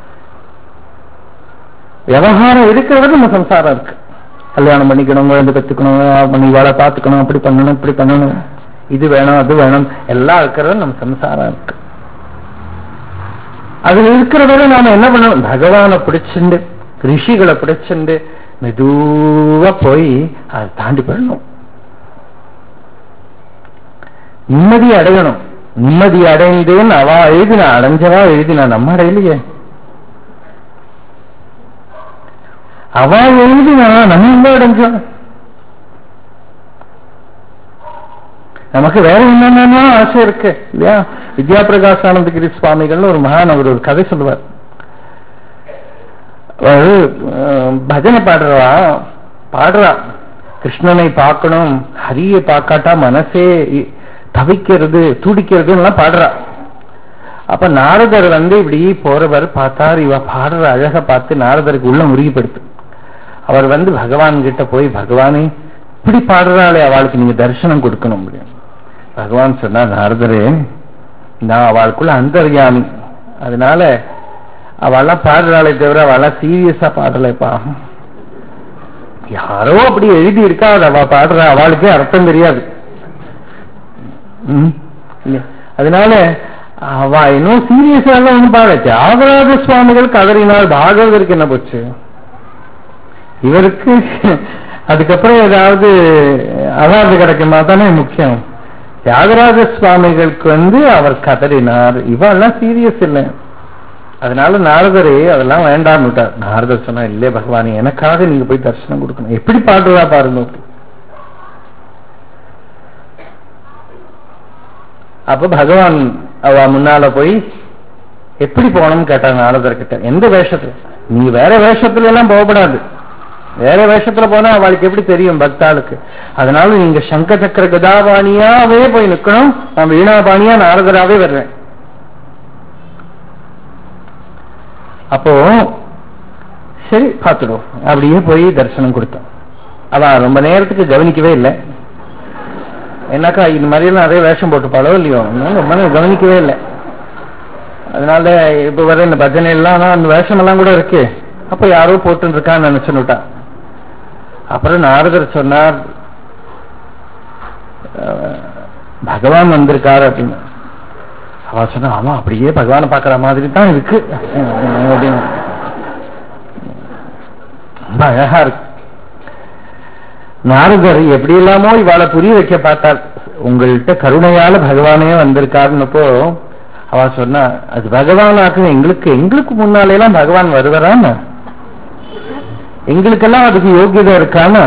விவகாரம் இருக்கிறது நம்ம சம்சாரம் இருக்கு கல்யாணம் பண்ணிக்கணும் குழந்தை பெற்றுக்கணும் பண்ணி வேலை பார்த்துக்கணும் அப்படி பண்ணணும் இப்படி பண்ணணும் இது வேணும் அது வேணும் எல்லாம் இருக்கிறது நம்ம சம்சாரம் இருக்கு அது இருக்கிறவரை நாம என்ன பண்ணணும் பகவானை பிடிச்சுண்டு ரிஷிகளை பிடிச்சுண்டு மெதுவா போய் அதை தாண்டி போயிடணும் நிம்மதி அடையணும் நிம்மதி அடைந்தேன் அவா எழுதினா அடைஞ்சவா எழுதினா நம்ம அடையலையே அவ எழுதினா நம்ம எங்க அடைஞ்சோம் நமக்கு வேற என்னென்ன ஆசை இருக்கு இல்லையா வித்யா பிரகாசானந்தகிரி சுவாமிகள்னு ஒரு மகான் அவர் ஒரு கதை சொல்லுவார் அவரு அஹ், பஜனை பாடுறவா பாடுறா கிருஷ்ணனை பார்க்கணும் ஹரியை பார்க்காட்டா மனசே இ- தவிக்கிறது துடிக்கிறது எல்லாம் பாடுறா அப்ப நாரதர் வந்து இப்படி போறவர் பார்த்தார் இவ பாடுற அழக பார்த்து நாரதருக்கு உள்ள முருகிப்படுத்து அவர் வந்து பகவான் கிட்ட போய் பகவானே இப்படி பாடுறாளே அவளுக்கு நீங்க தரிசனம் கொடுக்கணும் அப்படின்னு பகவான் சொன்னார் நாரதரே நான் அவளுக்குள்ள அந்தர்யாமி அதனால அவெல்லாம் பாடுறாளே தவிர அவெல்லாம் சீரியஸா பாடலைப்பா யாரோ அப்படி எழுதி இருக்கா அது அவ பாடுற அவளுக்கே அர்த்தம் தெரியாது ம். இல்லையா? அதனால அவ இன்னும் சீரியஸா எல்லாம் ஒன்றும் பாட தியாகராஜ சுவாமிகள் கதறினால் பாகவதற்கு என்ன போச்சு இவருக்கு அதுக்கப்புறம் ஏதாவது அவார்டு கிடைக்குமா தானே முக்கியம் தியாகராஜ சுவாமிகளுக்கு வந்து அவர் கதறினார் இவெல்லாம் சீரியஸ் இல்லை அதனால நாரதரே அதெல்லாம் வேண்டாம் விட்டார் நாரதர் சொன்னா இல்லையே பகவானே எனக்காக நீங்க போய் தரிசனம் கொடுக்கணும் எப்படி பாடுறதா பாருங்க அப்படி. அப்ப பகவான் அவ முன்னால போய் எப்படி போகணும்னு கேட்டாங்க நாரதர் கிட்ட எந்த வேஷத்துல நீ வேற வேஷத்துல எல்லாம் போகப்படாது வேற வேஷத்துல போனா அவளுக்கு எப்படி தெரியும் பக்தாளுக்கு அதனால நீங்க சங்க சக்கர கதாபாணியாவே போய் நிக்கணும் நான் வீணாபாணியா நாரதராவே வர்றேன் அப்போ சரி பார்த்துடும் அப்படியே போய் தரிசனம் கொடுத்தோம் அவன் ரொம்ப நேரத்துக்கு கவனிக்கவே இல்லை என்னக்கா இது மாதிரியெல்லாம் நிறைய வேஷம் போட்டுப்பாளோ இல்லையோ அதனால ரொம்ப நேரம் கவனிக்கவே இல்லை அதனால இப்ப வர இந்த பஜனை எல்லாம் ஆனா அந்த வேஷம் எல்லாம் கூட இருக்கு அப்ப யாரோ போட்டு இருக்கான்னு நினைச்சுட்டான் அப்புறம் நாரதர் சொன்னார் அஹ், பகவான் வந்திருக்காரு அப்படின்னு அவ சொன்னா ஆமா அப்படியே பகவானை பார்க்கிற மாதிரி தான் இருக்கு அப்படின்னு ரொம்ப அழகா இருக்கு நாரதர் எப்படி இல்லாமோ இவாளை புரிய வைக்க பார்த்தார் உங்கள்கிட்ட கருணையால பகவானே வந்திருக்காருன்னப்போ அவ சொன்னா அது பகவானாக்கு எங்களுக்கு எங்களுக்கு முன்னாலே எல்லாம் பகவான் வருவரான்னு எங்களுக்கெல்லாம் அதுக்கு யோகியதை இருக்கானா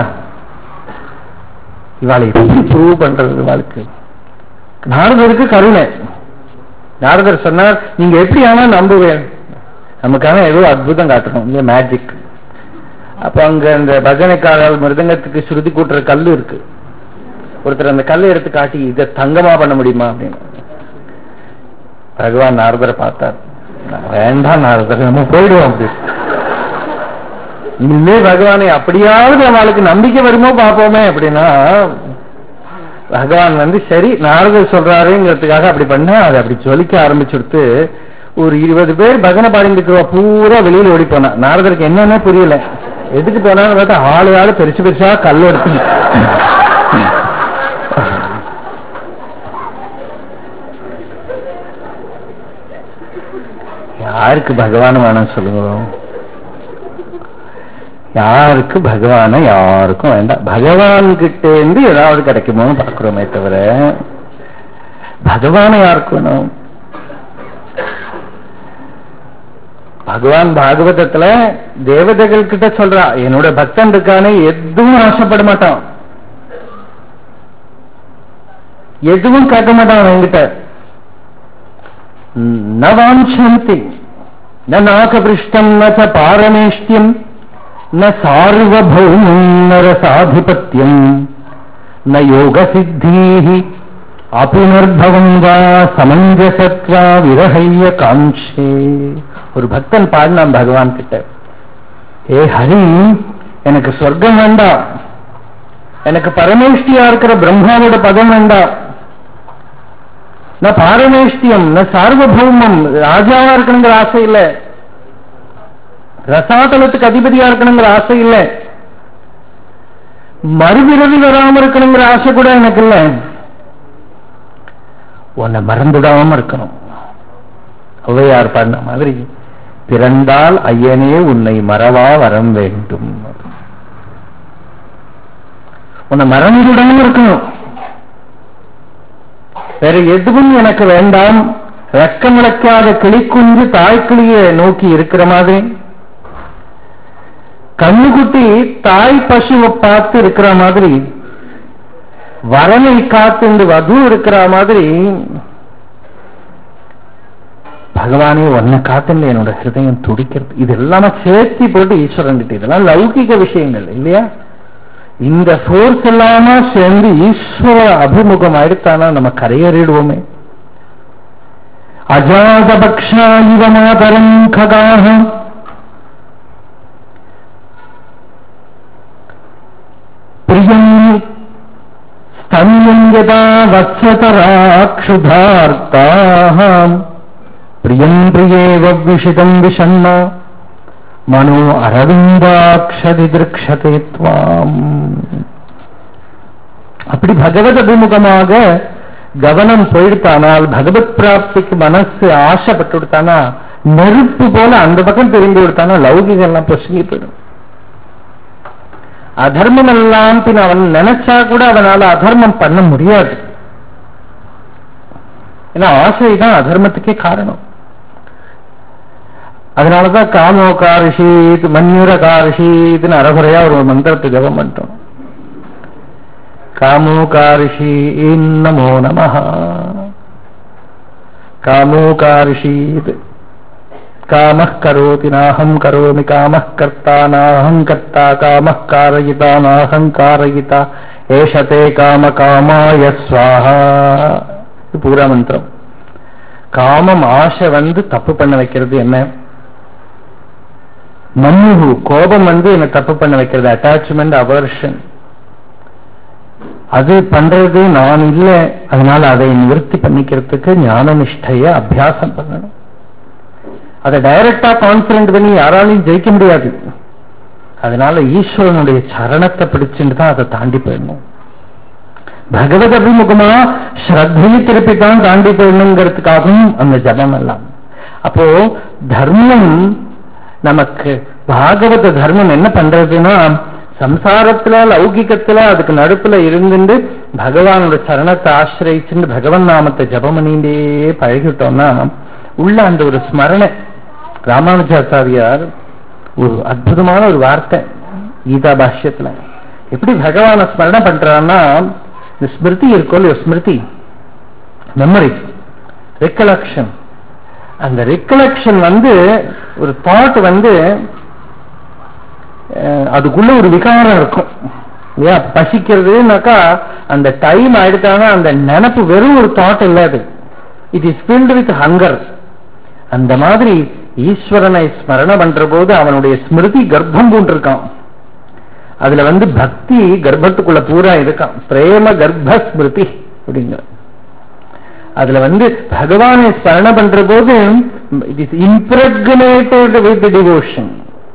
இவாளை எப்படி ப்ரூவ் பண்றது இவாளுக்கு நாரதருக்கு கருணை நாரதர் சொன்னார் நீங்க எப்படி ஆனா நம்புவேன் நமக்கான ஏதோ அற்புதம் காட்டணும் இந்த மேஜிக் அப்ப அங்க அந்த பஜனைக்காரர் மிருதங்கத்துக்கு ஸ்ருதி கூட்டுற கல்லு இருக்கு ஒருத்தர் அந்த கல்லை எடுத்து காட்டி இதை தங்கமா பண்ண முடியுமா அப்படின்னு பகவான் நாரதரை பார்த்தார் வேண்டாம் நாரதர் நம்ம போயிடுவோம் அப்படி இல்லே பகவானை அப்படியாவது அவளுக்கு நம்பிக்கை வருமோ பார்ப்போமே அப்படின்னா பகவான் வந்து சரி நாரதர் சொல்றாருங்கிறதுக்காக அப்படி பண்ண அதை அப்படி ஜொலிக்க ஆரம்பிச்சுடுத்து ஒரு இருபது பேர் பஜனை பாடிட்டு இருக்கிற பூரா வெளியில ஓடி போனா நாரதருக்கு என்னன்னே புரியல எதுக்கு போனான்னு பார்த்தா ஆளு ஆளு பெருசு பெருசா கல் எடுத்து யாருக்கு பகவான் வேணும் சொல்லுங்க யாருக்கு பகவான யாருக்கும் வேண்டாம் பகவான் கிட்ட இருந்து ஏதாவது கிடைக்குமோன்னு பார்க்கிறோமே தவிர பகவான யாருக்கு வேணும் பகவான் பாகவதத்துல தேவதைகள் கிட்ட சொல்றா என்னோட பக்தன் இருக்கானே எதுவும் ஆசைப்பட மாட்டான் எதுவும் கேட்க மாட்டான் என்கிட்ட ந வாஞ்சந்தி ந நாகபிருஷ்டம் ந ச பாரமேஷ்டியம் ந சார்வபௌமம் நரசாதிபத்தியம் ந யோகசித்தீः அபுனர்பவம் வா சமஞ்சசத்வா விரஹைய காஞ்சே ஒரு பக்தன் பாடினான் பகவான் கிட்ட ஏ ஹரி எனக்கு சொர்க்கம் வேண்டாம் எனக்கு பரமேஷ்டியா இருக்கிற பிரம்மாவோட பதம் வேண்டாம் நான் பாரமேஷ்டியம் நான் சார்வபௌமம் ராஜாவா இருக்கணுங்கிற ஆசை இல்லை ரசாதலத்துக்கு அதிபதியா இருக்கணுங்கிற ஆசை இல்லை மறுபிறவி வராம இருக்கணுங்கிற ஆசை கூட எனக்கு இல்லை உன்னை மறந்துடாம இருக்கணும் ஔவையார் பண்ண மாதிரி பிறந்தால் ஐயனே உன்னை மறவா வரம் வேண்டும் உன்னை மறந்துடாம இருக்கணும் வேற எதுவும் எனக்கு வேண்டாம் ரக்கமிழக்காத கிளிக்குஞ்சு தாய்க்கிளியை நோக்கி இருக்கிற மாதிரி கண்ணுக்குட்டி தாய் பசுவை பார்த்து இருக்கிற மாதிரி வரனை காத்து இந்த வது இருக்கிற மாதிரி பகவானே உன்னை காத்துல என்னோட ஹிருதயம் துடிக்கிறது இது எல்லாமே சேர்த்தி போட்டு ஈஸ்வரன் கிட்ட இதெல்லாம் லௌகிக விஷயங்கள் இல்லையா இந்த ஃபோர்ஸ் எல்லாமே சேர்ந்து ஈஸ்வர அபிமுகம் ஆயிடுத்தானா நம்ம கரையறிடுவோமே அஜாதபக்ஷா இவ மாதரம் ககாக பிரியம் स्तन्यम् यदा वत्सतराक्षुधार्ताः प्रियम् प्रियेव विषितम् विषण्ण मनो அரவிந்தாட்சதி திருக்ஷதே துவாம் அப்படி பகவத் அபிமுகமாக கவனம் போயிடுத்தானால் பகவத் பிராப்திக்கு மனசு ஆசைப்பட்டு நெருப்பு போல அந்த பக்கம் திரும்பி விடுத்தானா லௌகிகம் எல்லாம் பொசுங்கி போயிடும் அதர்மம் எல்லாம் பின் அவன் நினைச்சா கூட அவனால அதர்மம் பண்ண முடியாது ஏன்னா ஆசைதான் அதர்மத்துக்கே காரணம் அதனாலதான் காமோ காரிஷீத் மன்யூர காரிஷீத்னு அறகுறையா ஒரு மந்திரத்தை ஜபம் பண்ணிட்டோம் காமோ காரிஷி நமோ நம காமோ காரிஷீத் कामः करोति नाहं करोमि कामः कर्ता नाहं कर्ता कामः कारयिता नाहं कारयिता एष ते कामकामाय स्वाहा இது பூரா மந்திரம் காமம் ஆசை வந்து தப்பு பண்ண வைக்கிறது என்ன மன்முகு கோபம் வந்து என்ன தப்பு பண்ண வைக்கிறது அட்டாச்மெண்ட் அவர்ஷன் அது பண்றது நான் இல்லை அதனால அதை நிவர்த்தி பண்ணிக்கிறதுக்கு ஞான நிஷ்டைய அபியாசம் பண்ணணும் அதை டைரக்டா கான்பிடன்ட் பண்ணி யாராலையும் ஜெயிக்க முடியாது அதனால ஈஸ்வரனுடைய சரணத்தை பிடிச்சுட்டு தான் அதை தாண்டி போயிடணும் பகவத் அபிமுகமா ஸ்ரத்தையை திருப்பி தான் தாண்டி போயிடணுங்கிறதுக்காகவும் அந்த ஜபம் எல்லாம் அப்போ தர்மம் நமக்கு பாகவத தர்மம் என்ன பண்றதுன்னா சம்சாரத்துல லௌகிகத்துல அதுக்கு நடுப்புல இருந்துட்டு பகவானோட சரணத்தை ஆசிரியிச்சுட்டு பகவன் நாமத்தை ஜபம் பண்ணிட்டே பழகிட்டோம்னா உள்ள அந்த ஒரு ஸ்மரணை ராமானுஜாச்சாரியார் ஒரு அற்புதமான ஒரு வார்த்தை கீதா பாஷ்யத்துல எப்படி பகவான ஸ்மரணை பண்றான்னா இந்த ஸ்மிருதி இருக்கும் இல்லையோ ஸ்மிருதி மெமரி ரெக்கலக்ஷன் அந்த ரெக்கலக்ஷன் வந்து ஒரு தாட் வந்து அஹ், அதுக்குள்ள ஒரு விகாரம் இருக்கும் இல்லையா பசிக்கிறதுனாக்கா அந்த டைம் ஆயிடுத்தானா அந்த நினப்பு வெறும் ஒரு தாட் இல்ல அது it is filled with hunger அந்த மாதிரி ஈஸ்வரனை ஸ்மரண பண்ற போது அவனுடைய ஸ்மிருதி கர்ப்பம் பூண்டிருக்கான் அதுல வந்து பக்தி கர்ப்பத்துக்குள்ள பூரா இருக்கான் பிரேம கர்ப்ப ஸ்மிருதி அப்படிங்கிற அதுல வந்து பகவானை ஸ்மரண பண்ற போது it is impregnated with devotion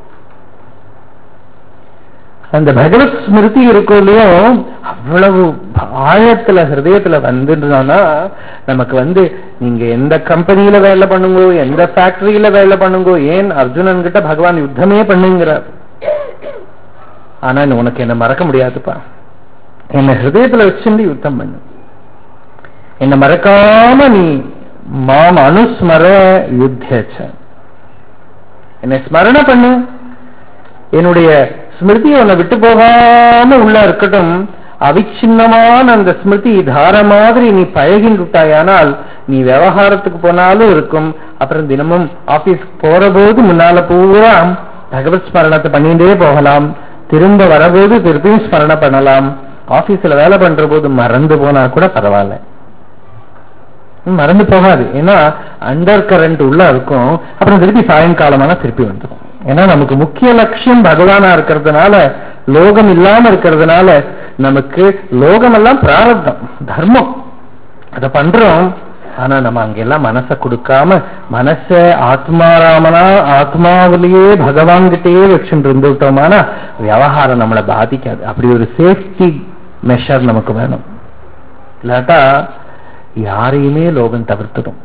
அந்த பகவத் ஸ்மிருதி இருக்கும் இல்லையோ அவ்வளவு ஆழத்துல ஹிருதயத்துல வந்துருந்தோம்னா நமக்கு வந்து நீங்க எந்த கம்பெனியில வேலை பண்ணுங்க எந்த ஃபேக்டரியில வேலை பண்ணுங்க ஏன் அர்ஜுனன் கிட்ட பகவான் யுத்தமே பண்ணுங்கிறார் ஆனா நீ உனக்கு என்ன மறக்க முடியாதுப்பா என்ன ஹிருதயத்துல வச்சுட்டு யுத்தம் பண்ணு என்ன மறக்காம நீ மாம் அனுஸ்மர யுத்தேச்ச என்னை ஸ்மரண பண்ணு என்னுடைய ஸ்மிருதி உன்னை விட்டு போகாம உள்ள இருக்கட்டும் அவிச்சின்னமான அந்த ஸ்மிருதி தார மாதிரி நீ பழகின்னு விட்டாயானால் நீ விவகாரத்துக்கு போனாலும் இருக்கும் அப்புறம் தினமும் ஆபீஸ் போற போது முன்னால பூரா பகவத் ஸ்மரணத்தை பண்ணிட்டே போகலாம் திரும்ப வரபோது திருப்பியும் ஸ்மரணை பண்ணலாம் ஆபீஸ்ல வேலை பண்ற போது மறந்து போனா கூட பரவாயில்ல மறந்து போகாது ஏன்னா அண்டர் கரண்ட் உள்ள இருக்கும் அப்புறம் திருப்பி சாயங்காலமான திருப்பி வந்துடும் ஏன்னா நமக்கு முக்கிய லட்சியம் பகவானா இருக்கிறதுனால லோகம் இல்லாம இருக்கிறதுனால நமக்கு லோகம் எல்லாம் பிராரப்தம் தர்மம் அதை பண்றோம் ஆனா நம்ம அங்கெல்லாம் மனசை கொடுக்காம மனச ஆத்மாராமனா ஆத்மாவிலேயே பகவான் கிட்டயே வச்சுட்டு இருந்துட்டோமானா விவகாரம் நம்மளை பாதிக்காது அப்படி ஒரு சேஃப்டி மெஷர் நமக்கு வேணும் இல்லாட்டா யாரையுமே லோகம் தவிர்த்துடும்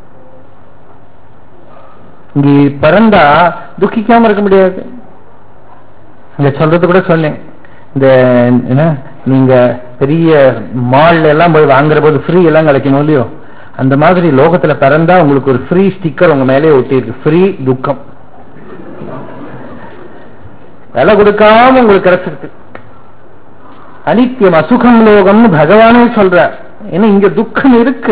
இங்க பிறந்தா துக்கிக்காம இருக்க முடியாது இங்க சொல்றது கூட சொன்னேன் இந்த என்ன நீங்க பெரிய மால்ல எல்லாம் போய் வாங்குற போது ஃப்ரீ எல்லாம் கிடைக்கணும் இல்லையோ அந்த மாதிரி லோகத்துல பிறந்தா உங்களுக்கு ஒரு ஃப்ரீ ஸ்டிக்கர் உங்க மேலே ஒட்டியிருக்கு ஃப்ரீ துக்கம் விலை கொடுக்காம உங்களுக்கு கிடைச்சிருக்கு அனித்தியம் அசுகம் லோகம்னு பகவானே சொல்றார் ஏன்னா இங்க துக்கம் இருக்கு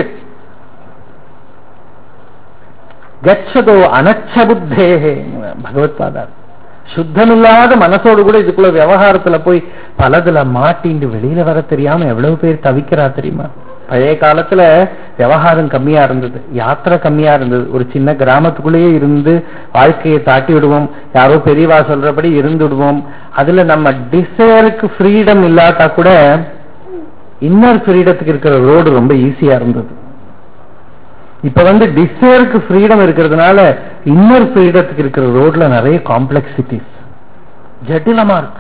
கச்சதோ அனச்ச புத்தேகே பகவத் பாதார் சுத்தமில்லாத மனசோடு கூட இதுக்குள்ள விவகாரத்துல போய் பலதுல மாட்டிண்டு வெளியில வர தெரியாம எவ்வளவு பேர் தவிக்கிறா தெரியுமா பழைய காலத்துல விவகாரம் கம்மியா இருந்தது யாத்திரை கம்மியா இருந்தது ஒரு சின்ன கிராமத்துக்குள்ளேயே இருந்து வாழ்க்கையை தாட்டி விடுவோம் யாரோ பெரியவா சொல்றபடி இருந்து விடுவோம் அதுல நம்ம டிசைருக்கு ஃப்ரீடம் இல்லாட்டா கூட இன்னர் ஃப்ரீடத்துக்கு இருக்கிற ரோடு ரொம்ப ஈஸியா இருந்தது இப்ப வந்து டிசைருக்கு ஃப்ரீடம் இருக்கிறதுனால இன்னர் ஃப்ரீடத்துக்கு இருக்கிற ரோட்ல நிறைய காம்ப்ளெக்சிட்டிஸ் ஜட்டிலமா இருக்கு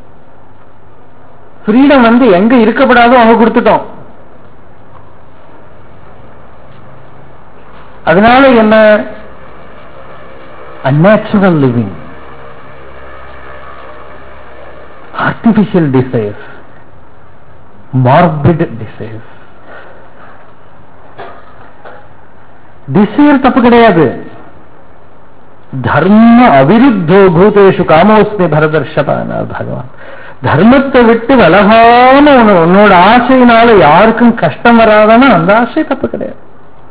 ஃப்ரீடம் வந்து எங்க இருக்கப்படாதோ அவங்க கொடுத்துட்டோம் அதனால என்ன unnatural living artificial desires morbid desires desire தப்பு கிடையாது தர்ம அவிருத்தோ பூதேஷு காமோஸ்மி பரதர்ஷபான பகவான் தர்மத்தை விட்டு விலகாம உன- உன்னோட ஆசையினால யாருக்கும் கஷ்டம் வராதானா அந்த ஆசை தப்பு கிடையாது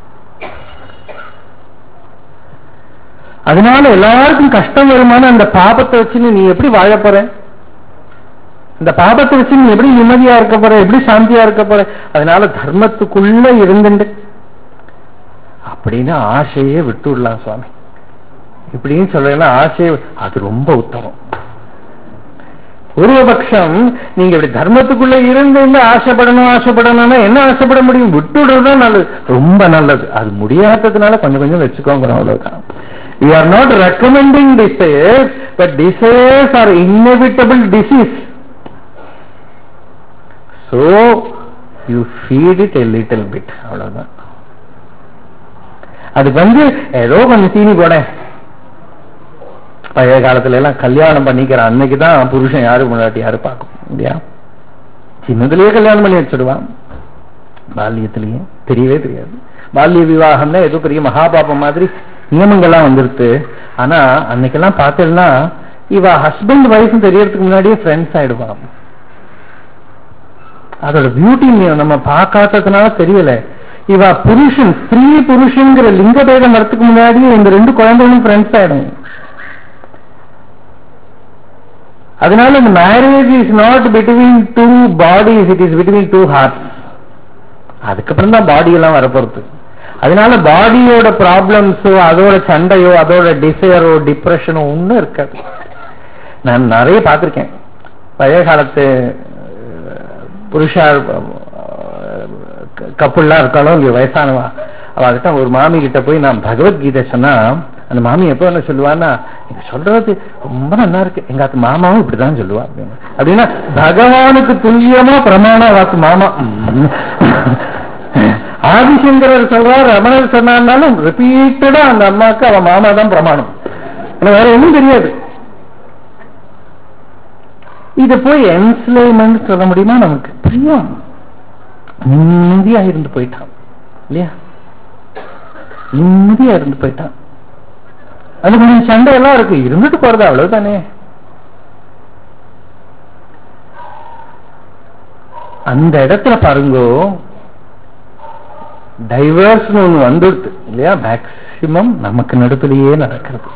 அதனால எல்லாருக்கும் கஷ்டம் வருமான அந்த பாபத்தை வச்சுன்னு நீ எப்படி வாழ போற இந்த பாபத்தை வச்சு நீ எப்படி நிம்மதியா இருக்க போற எப்படி சாந்தியா இருக்க போற அதனால தர்மத்துக்குள்ள இருந்துண்டு அப்படின்னு ஆசையே விட்டு விடலாம் சுவாமி இப்படின்னு சொல்றேன்னா ஆசையை அது ரொம்ப உத்தமம் பூர்வபக்ஷம் நீங்க இப்படி தர்மத்துக்குள்ள இருந்து இருந்து ஆசைப்படணும் ஆசைப்படணும்னா என்ன ஆசைப்பட முடியும் விட்டு விடுறதுதான் நல்லது ரொம்ப நல்லது அது முடியாததுனால கொஞ்சம் கொஞ்சம் வச்சுக்கோங்கிறோம் அவ்வளவுதான் you are not recommending desires but desires are inevitable disease so you feed it a little bit அவ்வளவுதான் அதுக்கு வந்து ஏதோ கொஞ்சம் தீனி போட பழைய காலத்துல எல்லாம் கல்யாணம் பண்ணிக்கிற அன்னைக்கு தான் புருஷன் யாரு முன்னாடி யாரு பார்க்கும் இல்லையா சின்னதுலயே கல்யாணம் பண்ணி வச்சிடுவான் பால்யத்திலேயே தெரியவே தெரியாது பால்ய விவாகம்னா ஏதோ பெரிய மகாபாபம் மாதிரி நியமங்கள்லாம் வந்துருது ஆனா அன்னைக்கெல்லாம் பார்த்தேன்னா இவ ஹஸ்பண்ட் ஒய்ஃப் தெரியறதுக்கு முன்னாடியே ஃப்ரெண்ட்ஸ் ஆயிடுவான் அதோட பியூட்டி நம்ம பார்க்காததுனால தெரியல இவ புருஷன் ஸ்திரீ புருஷங்கிற லிங்க பேதம் வரத்துக்கு முன்னாடியே இந்த ரெண்டு குழந்தைகளும் ஃப்ரெண்ட்ஸ் ஆயிடும் அதனால இந்த marriage is not between two bodies it is between two hearts அதுக்கப்புறம் தான் பாடி எல்லாம் வரப்போறது அதனால பாடியோட ப்ராப்ளம்ஸோ அதோட சண்டையோ அதோட டிசையரோ டிப்ரெஷனோ ஒன்றும் இருக்காது நான் நிறைய பார்த்திருக்கேன் பழைய காலத்து புருஷா கப்புள்லாம் இருக்காளோ இங்க வயசானவா அவகிட்ட ஒரு மாமி கிட்ட போய் நான் பகவத்கீதை சொன்னா அந்த மாமி எப்போ என்ன சொல்லுவான்னா நீங்க சொல்றது ரொம்ப நல்லா இருக்கு எங்க அத்து மாமாவும் இப்படிதான் சொல்லுவா அப்படின்னு அப்படின்னா பகவானுக்கு துல்லியமா பிரமாண வாக்கு மாமா ஆதிசங்கரர் சொல்றார் ரமணர் சொன்னாலும் ரிப்பீட்டடா அந்த அம்மாவுக்கு அவன் மாமா தான் பிரமாணம் வேற ஒன்றும் தெரியாது இது போய் என்ஸ்லேமெண்ட் சொல்ல முடியுமா நமக்கு பிரியம் நிம்மதியா இருந்து போயிட்டான் இல்லையா நிம்மதியா இருந்து போயிட்டான் அது கொஞ்சம் சண்டை எல்லாம் இருக்கு இருந்துட்டு போறது அவ்வளவுதானே அந்த இடத்துல பாருங்கோ டைவர்ஸ் ஒண்ணு வந்துடுது இல்லையா மேக்சிமம் நமக்கு நடுப்புலயே நடக்கிறது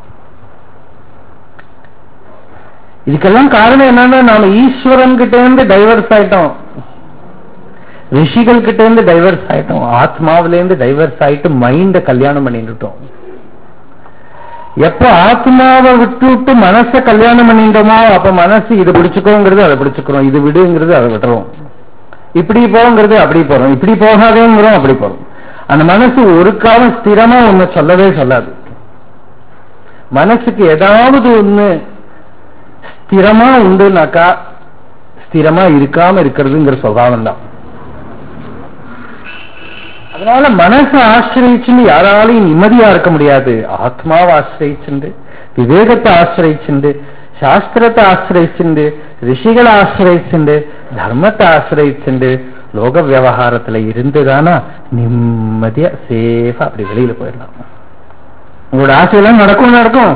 இதுக்கெல்லாம் காரணம் என்னன்னா நாம ஈஸ்வரன் கிட்ட இருந்து டைவர்ஸ் ஆயிட்டோம் ரிஷிகள் கிட்ட இருந்து டைவர்ஸ் ஆயிட்டோம் ஆத்மாவில இருந்து டைவர்ஸ் ஆயிட்டு மைண்ட கல்யாணம் பண்ணிட்டுட்டோம் எப்ப ஆத்மாவை விட்டு விட்டு மனச கல்யாணம் பண்ணிட்டோமோ அப்ப மனசு இது பிடிச்சுக்கோங்கிறது அதை பிடிச்சுக்கிறோம் இது விடுங்கிறது அதை விட்டுறோம் இப்படி போங்கிறது அப்படி போறோம் இப்படி போகாதேங்கிறோம் அப்படி போறோம் அந்த மனசு ஒரு காலம் ஸ்திரமா ஒண்ணு சொல்லவே சொல்லாது மனசுக்கு ஏதாவது ஒண்ணு ஸ்திரமா உண்டுனாக்கா ஸ்திரமா இருக்காம இருக்கிறதுங்கிற சுபாவம் தான் அதனால மனசை ஆசிரியிச்சுன்னு யாராலையும் நிம்மதியா இருக்க முடியாது ஆத்மாவை ஆசிரியிச்சுண்டு விவேகத்தை ஆசிரியிச்சுண்டு சாஸ்திரத்தை ஆசிரியிச்சுண்டு ரிஷிகளை ஆசிரியிச்சுண்டு தர்மத்தை ஆசிரியிச்சுண்டு லோக விவகாரத்துல இருந்துதானா நிம்மதியா சேஃபா அப்படி வெளியில போயிடலாம் உங்களோட ஆசையெல்லாம் நடக்கும் நடக்கும்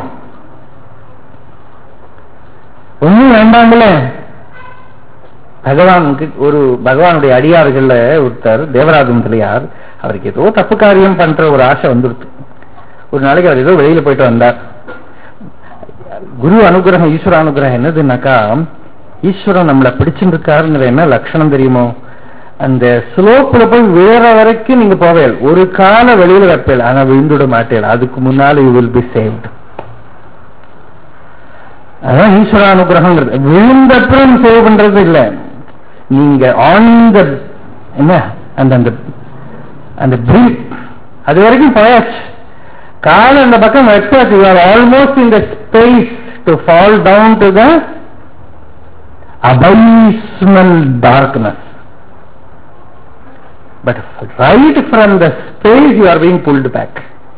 ஒண்ணும் வேண்டாங்களே பகவானுக்கு ஒரு பகவானுடைய அடியார்கள்ல ஒருத்தர் தேவராஜ முதலியார் அவருக்கு ஏதோ தப்பு காரியம் பண்ற ஒரு ஆசை வந்துடுது ஒரு நாளைக்கு அவர் ஏதோ வெளியில போயிட்டு வந்தார் குரு அனுகிரகம் ஈஸ்வர அனுகிரகம் என்னதுன்னாக்கா ஈஸ்வரன் நம்மளை பிடிச்சிருக்காருங்கிற என்ன லட்சணம் தெரியுமோ அந்த ஸ்லோப்ல போய் வேற வரைக்கும் நீங்க போவேல் ஒரு கால வெளியில வைப்பேல் ஆனா விழுந்துட மாட்டேன் அதுக்கு முன்னால யூ வில் பி சேவ்டு அதான் ஈஸ்வர அனுகிரகங்கிறது விழுந்தப்புறம் சேவ் பண்றது இல்லை நீங்க ஆன் த என்ன அந்த அந்த அந்த பிரில் அது வரைக்கும் போயாச்சு கால அந்த பக்கம் வச்சாச்சு ஆல்மோஸ்ட் இந்த space to fall down to the abysmal darkness but right from the space you are being pulled back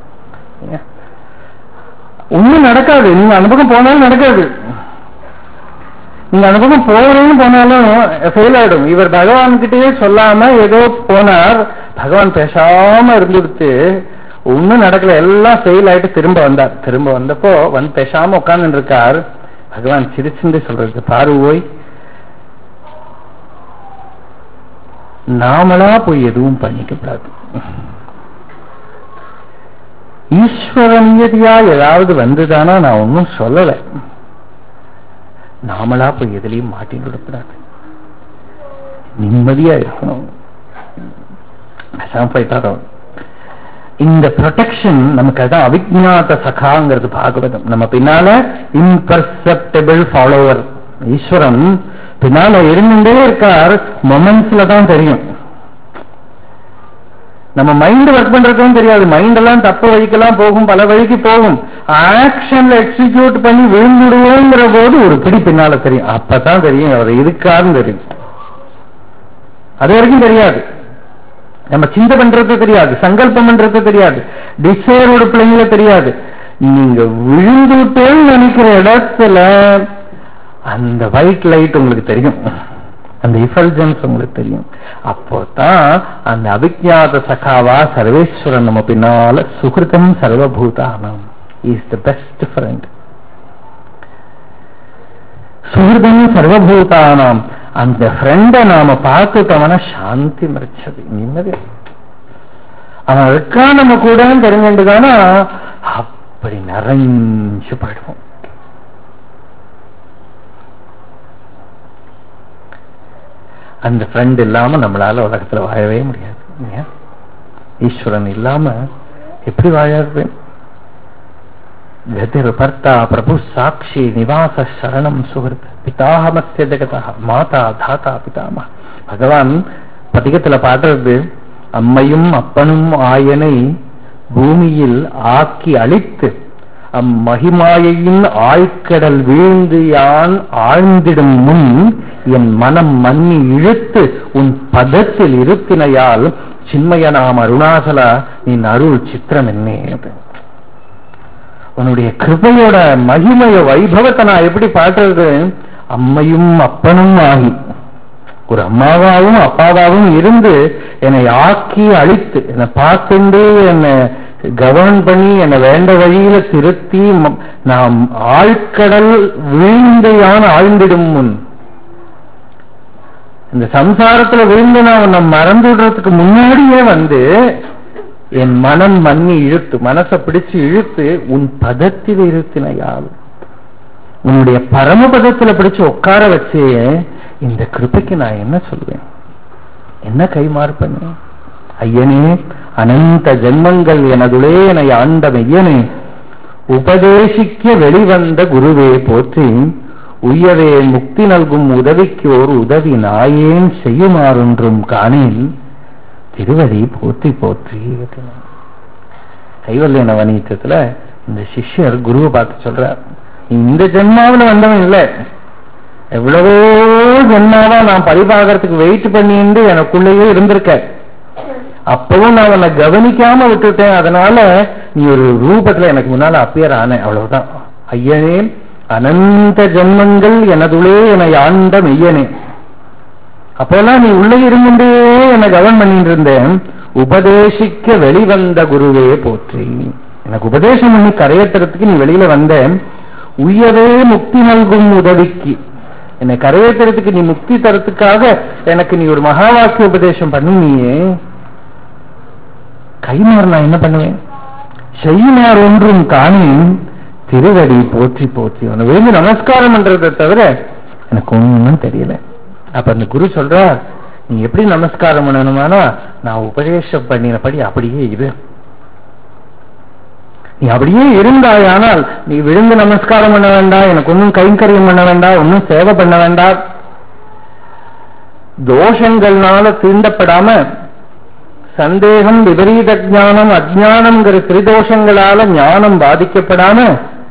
ஒண்ணும் நடக்காது நீங்க அந்த பக்கம் போனாலும் நடக்காது நீங்க அந்த பக்கம் போறேன்னு போனாலும் ஃபெயில் ஆயிடும் இவர் பகவான் கிட்டயே சொல்லாம ஏதோ போனார் பகவான் பேசாம இருந்துடுத்து ஒண்ணும் நடக்கல எல்லாம் ஃபெயில் ஆயிட்டு திரும்ப வந்தார் திரும்ப வந்தப்போ வந்து பேசாம உட்கார்ந்து இருக்கார் பகவான் சிரிச்சுட்டு சொல்றது பாரு ஓய் நாமளா போய் எதுவும் பண்ணிக்கப்படாது ஈஸ்வரனியதியா ஏதாவது வந்துதானா நான் ஒன்னும் சொல்லல நாமளா போய் எதுலையும் மாட்டி விடக்கூடாது நிம்மதியா இருக்கணும் போயிட்டாரோ இந்த ப்ரொடெக்ஷன் நமக்கு அதான் அவிஜாத சகாங்கிறது பாகவதம் நம்ம பின்னால இம்பர்செப்டபிள் ஃபாலோவர் ஈஸ்வரன் பின்னால இருந்துட்டே இருக்கார் மொமெண்ட்ஸ்ல தான் தெரியும் நம்ம மைண்ட் ஒர்க் பண்றதும் தெரியாது மைண்ட் எல்லாம் தப்பு வழிக்கெல்லாம் போகும் பல வழிக்கு போகும் ஆக்ஷன்ல எக்ஸிக்யூட் பண்ணி விழுந்துடுவோங்கிற போது ஒரு பிடி பின்னால தெரியும் அப்பதான் தெரியும் அவர் இருக்காருன்னு தெரியும் அது வரைக்கும் தெரியாது நம்ம சிந்தை பண்றது தெரியாது சங்கல்பம் பண்றது தெரியாது டிசைரோட பிள்ளைங்கள தெரியாது நீங்க விழுந்துட்டேன்னு நினைக்கிற இடத்துல அந்த ஒயிட் லைட் உங்களுக்கு தெரியும் அந்த இஃபல்ஜன்ஸ் உங்களுக்கு தெரியும் அப்போதான் அந்த அபிஜாத சகாவா சர்வேஸ்வரன் நம்ம பின்னால சுகிருதம் சர்வபூதானம் இஸ் த பெஸ்ட் ஃப்ரெண்ட் சுகிருதம் சர்வபூதானாம் அந்த ஃப்ரெண்டை நாம பார்த்துட்டோம்னா சாந்தி மறைச்சது நிம்மதி அவன் இருக்கா நம்ம கூட தெரிஞ்சுட்டுதானா அப்படி நிறைஞ்சு போயிடுவோம் அந்த ஃப்ரெண்ட் இல்லாம நம்மளால உலகத்துல வாழவே முடியாது இல்லையா? ஈஸ்வரன் இல்லாம எப்படி வாழறது கதிர் பர்த்தா பிரபு சாட்சி நிவாச சரணம் சுகிருத் பிதாகமத்திய ஜெகதா மாதா தாத்தா பிதாமா பகவான் பதிகத்துல பாடுறது அம்மையும் அப்பனும் ஆயனை பூமியில் ஆக்கி அழித்து அம்மகிமாயையின் ஆழ்கடல் வீழ்ந்து யான் ஆழ்ந்திடும் முன் என் மனம் மன்னி இழுத்து உன் பதத்தில் இருத்தினையால் சின்மயனாம் அருணாசலா நின் அருள் சித்திரம் என்னே அப்படின்னு. உன்னுடைய கிருபையோட மகிமைய வைபவத்தை நான் எப்படி பாடுறது அம்மையும் அப்பனும் ஆகி ஒரு அம்மாவாவும் அப்பாவாவும் இருந்து என்னை ஆக்கி அழித்து என்னை பார்த்துண்டு என்னை கவர்ன் பண்ணி என்னை வேண்ட வழியில திருத்தி ம- நாம் ஆழ்கடல் வீழ்ந்து யான் ஆழ்ந்திடும் முன் இந்த சம்சாரத்துல விழுந்து நான் உன்னை மறந்துடுறதுக்கு முன்னாடியே வந்து என் மனம் மன்னி இழுத்து மனசை பிடிச்சு இழுத்து உன் பதத்தில் இருத்தினையால் உன்னுடைய பரமபதத்துல பிடிச்சு உட்கார வச்சே இந்த கிருபைக்கு நான் என்ன சொல்வேன் என்ன கைமாறு ஐயனே அனந்த ஜென்மங்கள் எனதுளே என ஆண்ட மெய்யனே உபதேசிக்க வெளிவந்த குருவே போற்றி உய்யவே முக்தி நல்கும் உதவிக்கு ஒரு உதவி நாயேன் செய்யுமாறொன்றும் காணேன் திருவடி போற்றி போற்றி அப்படின்னாங்க. கைவல்ய நவநீதத்துல இந்த சிஷ்யர் குருவை பார்த்து சொல்றார் நீ இந்த ஜென்மாவுல வந்தவன் இல்லை எவ்வளவோ ஜென்மாவா நான் பரிபாகறதுக்கு வெயிட் பண்ணிட்டு எனக்குள்ளேயே இருந்திருக்க அப்பவும் நான் உன்னை கவனிக்காம விட்டுட்டேன் அதனால நீ ஒரு ரூபத்துல எனக்கு முன்னால அப்பியர் ஆன அவ்வளவுதான் ஐயனே அனந்த ஜென்மங்கள் எனதுளே என ஆண்ட மெய்யனே அப்போல்லாம் நீ உள்ளே இருந்துட்டே என்னை கவனம் பண்ணிட்டு இருந்தேன் உபதேசிக்க வெளிவந்த குருவே போற்றி எனக்கு உபதேசம் பண்ணி கரையேற்றுறதுக்கு நீ வெளியில வந்த உயவே முக்தி நல்கும் உதவிக்கு என்னை கரையேற்றுறதுக்கு நீ முக்தி தரத்துக்காக எனக்கு நீ ஒரு மகா வாக்கிய உபதேசம் பண்ணினியே கைமாறு நான் என்ன பண்ணுவேன் செய்யுமாறு ஒன்றும் காணேன் திருவடி போற்றி போற்றி உன்னை விழுந்து நமஸ்காரம் பண்றதை தவிர எனக்கு ஒண்ணும் தெரியல அப்ப அந்த குரு சொல்றார் நீ எப்படி நமஸ்காரம் பண்ணணுமானா நான் உபதேசம் பண்ணினபடி அப்படியே இரு நீ அப்படியே இருந்தாயானால் நீ விழுந்து நமஸ்காரம் பண்ண வேண்டாம் எனக்கு ஒன்றும் கைங்கரியம் பண்ண வேண்டாம் ஒன்றும் சேவை பண்ண வேண்டாம் தோஷங்கள்னால தீண்டப்படாம சந்தேகம் விபரீத ஞானம் அஜானம்ங்கிற திரிதோஷங்களால ஞானம் பாதிக்கப்படாம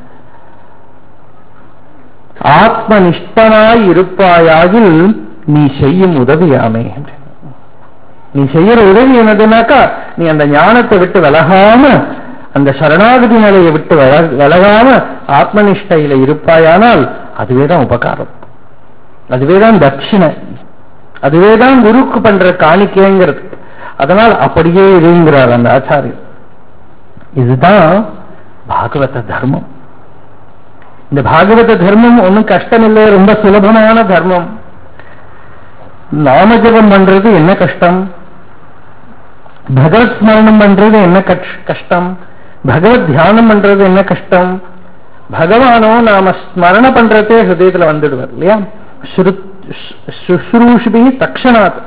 ஆத்மனிஷ்டனாய் இருப்பாயாகில் நீ செய்யும் உதவியாமே நீ செய்யற உதவி என்னதுனாக்கா நீ அந்த ஞானத்தை விட்டு விலகாம அந்த சரணாகதி நிலையை விட்டு வில- விலகாம ஆத்மனிஷ்டையில இருப்பாயானால் அதுவே தான் உபகாரம் அதுவே தான் தட்சிணை அதுவே தான் குருக்கு பண்ற காணிக்கைங்கிறது அதனால் அப்படியே இருங்கிறார் அந்த ஆச்சாரியர் இதுதான் பாகவத தர்மம் இந்த பாகவத தர்மம் ஒன்றும் கஷ்டம் இல்லை ரொம்ப சுலபமான தர்மம் நாமஜபம் பண்றது என்ன கஷ்டம் பகவத் ஸ்மரணம் பண்றது என்ன கஷ்- கஷ்டம் பகவத் தியானம் பண்றது என்ன கஷ்டம் பகவானோ நாம ஸ்மரண பண்றதே ஹிருதயத்துல வந்துடுவார் இல்லையா ஸ்ருத்- சுஷ்ரூஷிபி தக்ஷணாத்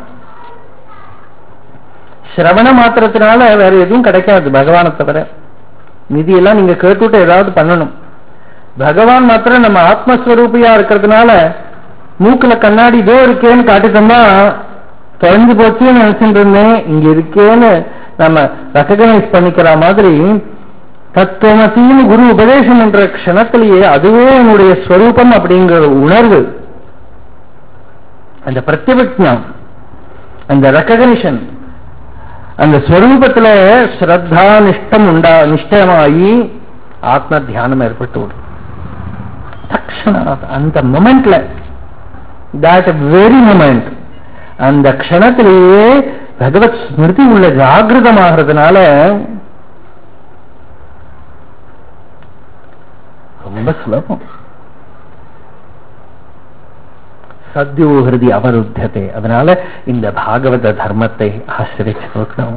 சிரவண மாத்திரத்தினால வேற எதுவும் கிடைக்காது பகவானை தவிர நிதியெல்லாம் நீங்க கேட்டுட்டு ஏதாவது பண்ணணும் பகவான் மாத்திரம் நம்ம ஆத்மஸ்வரூபியா இருக்கிறதுனால மூக்குல கண்ணாடி இதோ இருக்கேன்னு காட்டிட்டோம்னா தொலைஞ்சு போச்சுன்னு நினைச்சிட்டு இருந்தேன் இங்க இருக்கேன்னு நம்ம ரெக்கக்னைஸ் பண்ணிக்கிற மாதிரி தத்துவமசின்னு குரு உபதேசம் என்ற க்ஷணத்திலேயே அதுவே என்னுடைய ஸ்வரூபம் அப்படிங்கிற உணர்வு அந்த பிரத்யபிஜம் அந்த ரெக்கக்னிஷன் அந்த ஸ்வரூபத்துல ஸ்ரத்தா நிஷ்டம் உண்டா நிஷ்டமாயி ஆத்ம தியானம் ஏற்பட்டு விடும் தக்ஷணாத் அந்த மொமெண்ட்ல தட் வெரி மொமெண்ட் அந்த க்ஷணத்திலேயே பகவத் ஸ்மிருதி உள்ள ஜாகிரதமாகிறதுனால ரொம்ப சுலபம் சத்யோ ஹிருதி அவருத்ததே அதனால இந்த பாகவத தர்மத்தை ஆசிரிச்சு நோக்கணும்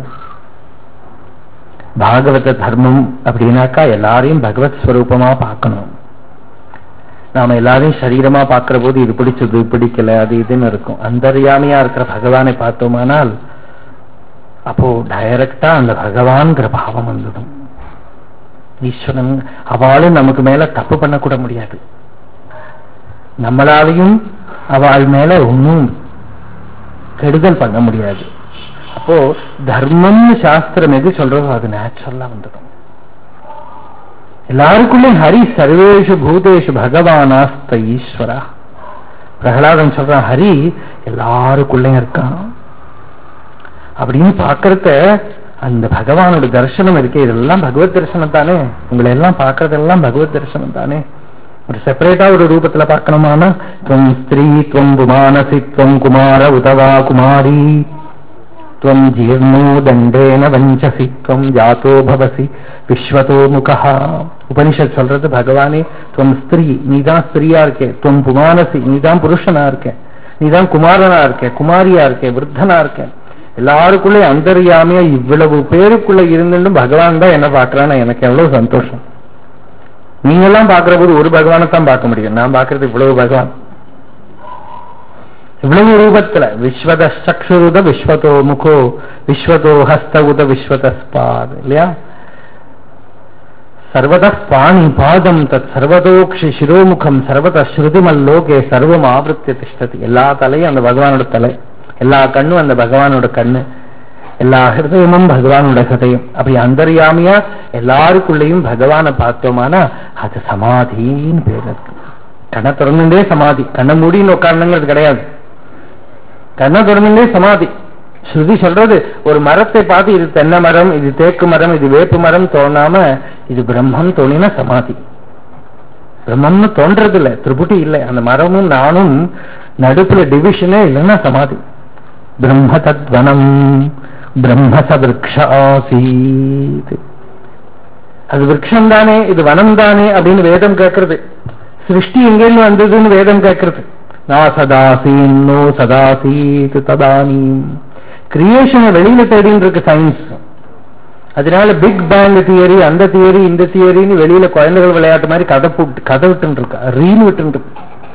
பாகவத தர்மம் அப்படின்னாக்கா எல்லாரையும் பகவத் ஸ்வரூபமா பார்க்கணும் நாம எல்லாரையும் சரீரமா பார்க்கிற போது இது பிடிச்சது பிடிக்கல அது இதுன்னு இருக்கும் அந்தர்யாமியா இருக்கிற பகவானை பார்த்தோமானால் அப்போ டைரக்டா அந்த பகவான்கிற பாவம் வந்துடும் ஈஸ்வரன் அவளும் நமக்கு மேல தப்பு பண்ணக்கூட முடியாது நம்மளாலையும் அவள் மேல ஒன்றும் கெடுதல் பண்ண முடியாது அப்போ தர்மம்னு சாஸ்திரம் எது சொல்றதோ அது நேச்சுரலா வந்துடும் எல்லாருக்குள்ளேயும் ஹரி சர்வேஷு பூதேஷு பகவானாஸ்த ஈஸ்வரா பிரகலாதன் சொல்றான் ஹரி எல்லாருக்குள்ளேயும் இருக்கான் அப்படின்னு பாக்குறத அந்த பகவானோட தரிசனம் இருக்கே இதெல்லாம் பகவத் தரிசனம் தானே உங்களை எல்லாம் பாக்குறதெல்லாம் பகவத் தரிசனம் தானே ஒரு செப்பரேட்டா ஒரு ரூபத்துல பார்க்கணுமானா துவம் ஸ்திரீ துவம் புமானசி துவம் குமார உதவா குமாரி துவம் ஜீர்ணோ தண்டேன வஞ்சசி துவம் ஜாத்தோ பவசி விஸ்வதோ முகா உபனிஷத் சொல்றது பகவானே துவம் ஸ்திரீ நீதான் ஸ்திரீயா இருக்கே துவம் புமானசி நீதான் புருஷனா இருக்க நீதான் குமாரனா இருக்க குமாரியா இருக்க விருத்தனா இருக்க எல்லாருக்குள்ளே அந்தரியாமையா இவ்வளவு பேருக்குள்ள இருந்துட்டும் பகவான் தான் என்ன பாக்குறான்னு எனக்கு எவ்வளவு சந்தோஷம் நீங்க எல்லாம் பாக்குற போது ஒரு பகவானை தான் பார்க்க முடியும் நான் பாக்குறது இவ்வளவு பகவான் இவ்வளவு ரூபத்துல விஸ்வத சக்ஷுருத விஸ்வதோ முகோ விஸ்வதோ ஹஸ்த உத விஸ்வத ஸ்பாத் இல்லையா சர்வத பாணி பாதம் தத் சர்வதோக்ஷி சிரோமுகம் சர்வத ஸ்ருதிமல்லோகே சர்வம் ஆவருத்திய திஷ்டதி எல்லா தலையும் அந்த பகவானோட தலை எல்லா கண்ணும் அந்த பகவானோட கண்ணு எல்லா ஹிருதயமும் பகவானோட ஹிருதயம் அப்படி அந்தர்யாமியா எல்லாருக்குள்ளேயும் பகவானை பார்த்தோமானா அது சமாதின்னு பேர் இருக்கு கண்ணை திறந்துட்டே சமாதி கண்ணை மூடின்னு உட்காரணுங்கிறது கிடையாது கண்ணை திறந்துட்டே சமாதி ஸ்ருதி சொல்றது ஒரு மரத்தை பார்த்து இது தென்னை மரம் இது தேக்கு மரம் இது வேப்பு மரம் தோணாம இது பிரம்மம் தோணினா சமாதி பிரம்மம்னு தோன்றது இல்லை திரிபுட்டி இல்லை அந்த மரமும் நானும் நடுப்புல டிவிஷனே இல்லைன்னா சமாதி பிரம்ம தத்வனம் பிரம்ம சவிருக்ஷாசீத் அது விரக்ஷம் தானே இது வனம் தானே அப்படின்னு வேதம் கேட்கறது சிருஷ்டி எங்கேருந்து வந்ததுன்னு வேதம் கேட்கறது நா சதாசீன்னோ சதாசீத் ததானீம் கிரியேஷனை வெளியில தேடின்னு இருக்கு சயின்ஸ் அதனால பிக் பேங் தியரி அந்த தியரி இந்த தியரின்னு வெளியில குழந்தைகள் விளையாட்டு மாதிரி கதை போட்டு கதை விட்டு இருக்கா ரீல் விட்டு இருக்கு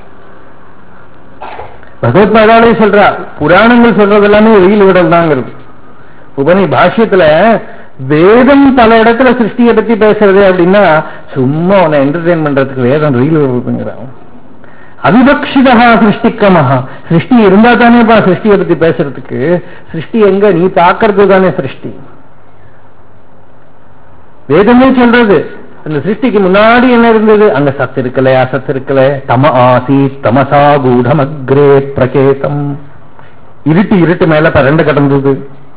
பகவத்பாதாலே சொல்றா புராணங்கள் சொல்றது எல்லாமே ரீல் விடல் தாங்கிறது உபனி பாஷ்யத்துல வேதம் பல இடத்துல சிருஷ்டியை பத்தி பேசுறது அப்படின்னா சும்மா உன்னை என்டர்டைன் பண்றதுக்கு வேதம் ரீல் விடுங்கிறான் அவிபக்ஷிதா சிருஷ்டிக்கமஹா சிருஷ்டி இருந்தா தானேப்பா சிருஷ்டியை பத்தி பேசுறதுக்கு சிருஷ்டி எங்க நீ தாக்குறது தானே சிருஷ்டி வேதமே சொல்றது அந்த சிருஷ்டிக்கு முன்னாடி என்ன இருந்தது அங்க சத்து இருக்கல அசத்து இருக்கல தம ஆசி தமசா கூடமக்ரே பிரகேதம் இருட்டு இருட்டு மேல பரண்டு கடந்தது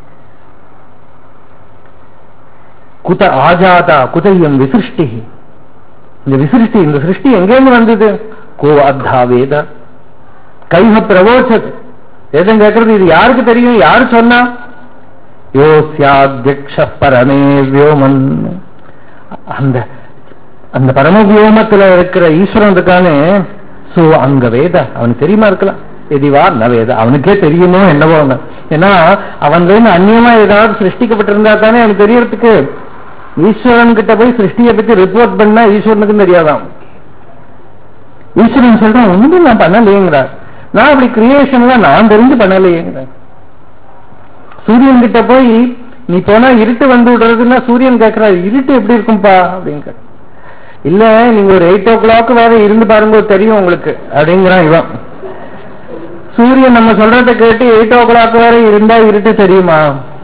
குத ஆஜாதா குதையம் விசிருஷ்டி இந்த விசிருஷ்டி இந்த சிருஷ்டி எங்கேருந்து வந்தது கோ அத்தா வேத கைஹ பிரவோச்சத் வேதம் கேட்கறது இது யாருக்கு தெரியும் யாரு சொன்னா யோசியாத்தியக்ஷ பரமே வியோமன் அந்த அந்த பரமவியோமத்துல இருக்கிற ஈஸ்வரன் இருக்கானே சோ அங்க வேத அவனுக்கு தெரியுமா இருக்கலாம் எதிவா ந வேத அவனுக்கே தெரியுமோ என்னவோ அவன். ஏன்னா அவன் அந்நியமா ஏதாவது சிருஷ்டிக்கப்பட்டிருந்தா தானே அவனுக்கு தெரியறதுக்கு ஈஸ்வரன் கிட்ட போய் சிருஷ்டியை பத்தி ரிப்போர்ட் பண்ணா ஈஸ்வரனுக்கும் தெரியாதான் ஈஸ்வரன் சொல்றான் ஒண்ணுமே நான் பண்ணலையேங்கிறார் நான் அப்படி கிரியேஷன்லாம் நான் தெரிஞ்சு பண்ணலையேங்கிறார் சூரியன் கிட்ட போய் நீ போனா இருட்டு வந்து விடுறதுன்னா சூரியன் கேட்கிறாரு இருட்டு எப்படி இருக்கும்பா அப்படின்னு கேட்க. இல்ல நீங்க ஒரு எயிட் ஓ கிளாக் வேற இருந்து பாருங்க தெரியும் உங்களுக்கு அப்படிங்கிறான் இவன் சூரியன் நம்ம சொல்றத கேட்டு எயிட் ஓ கிளாக் வேற இருந்தா இருட்டு தெரியுமா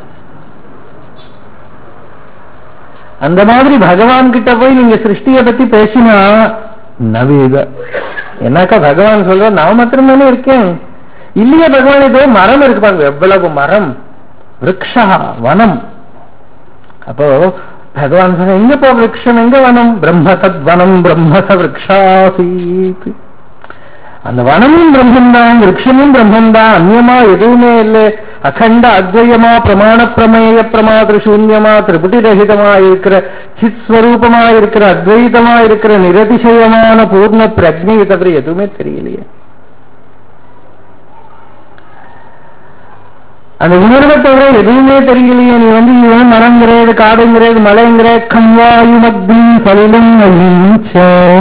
அந்த மாதிரி பகவான் கிட்ட போய் நீங்க சிருஷ்டியை பத்தி பேசினா நவீத என்னக்கா பகவான் சொல்ற நான் மாத்திரமே இருக்கேன் இல்லையே பகவான் இதோ மரம் இருக்கு பாருங்க எவ்வளவு மரம் விரக்ஷா வனம் அப்போ பகவான் சொன்ன எங்க போ விரக்ஷம் எங்க வனம் பிரம்ம தத் வனம் பிரம்மச விரக்ஷாசீத் அந்த வனமும் பிரம்மந்தான் விரக்ஷமும் பிரம்மந்தான் அந்நியமா எதுவுமே இல்லை அகண்ட அத்வயமா பிரமாண பிரமேய பிரமாதிரு சூன்யமா திரிபுட்டி ரகிதமா இருக்கிற சித் ஸ்வரூபமா இருக்கிற அத்வைதமா இருக்கிற நிரதிசயமான பூர்ண பிரஜையை தவிர எதுவுமே தெரியலையே அந்த உணர்வை தவிர எதுவுமே தெரியலையே நீ வந்து இவன் மரங்கிற இது காடுங்கிற இது மலைங்கிற கம்வாயுமக்னிம் சலிலம் அயிஞ்ச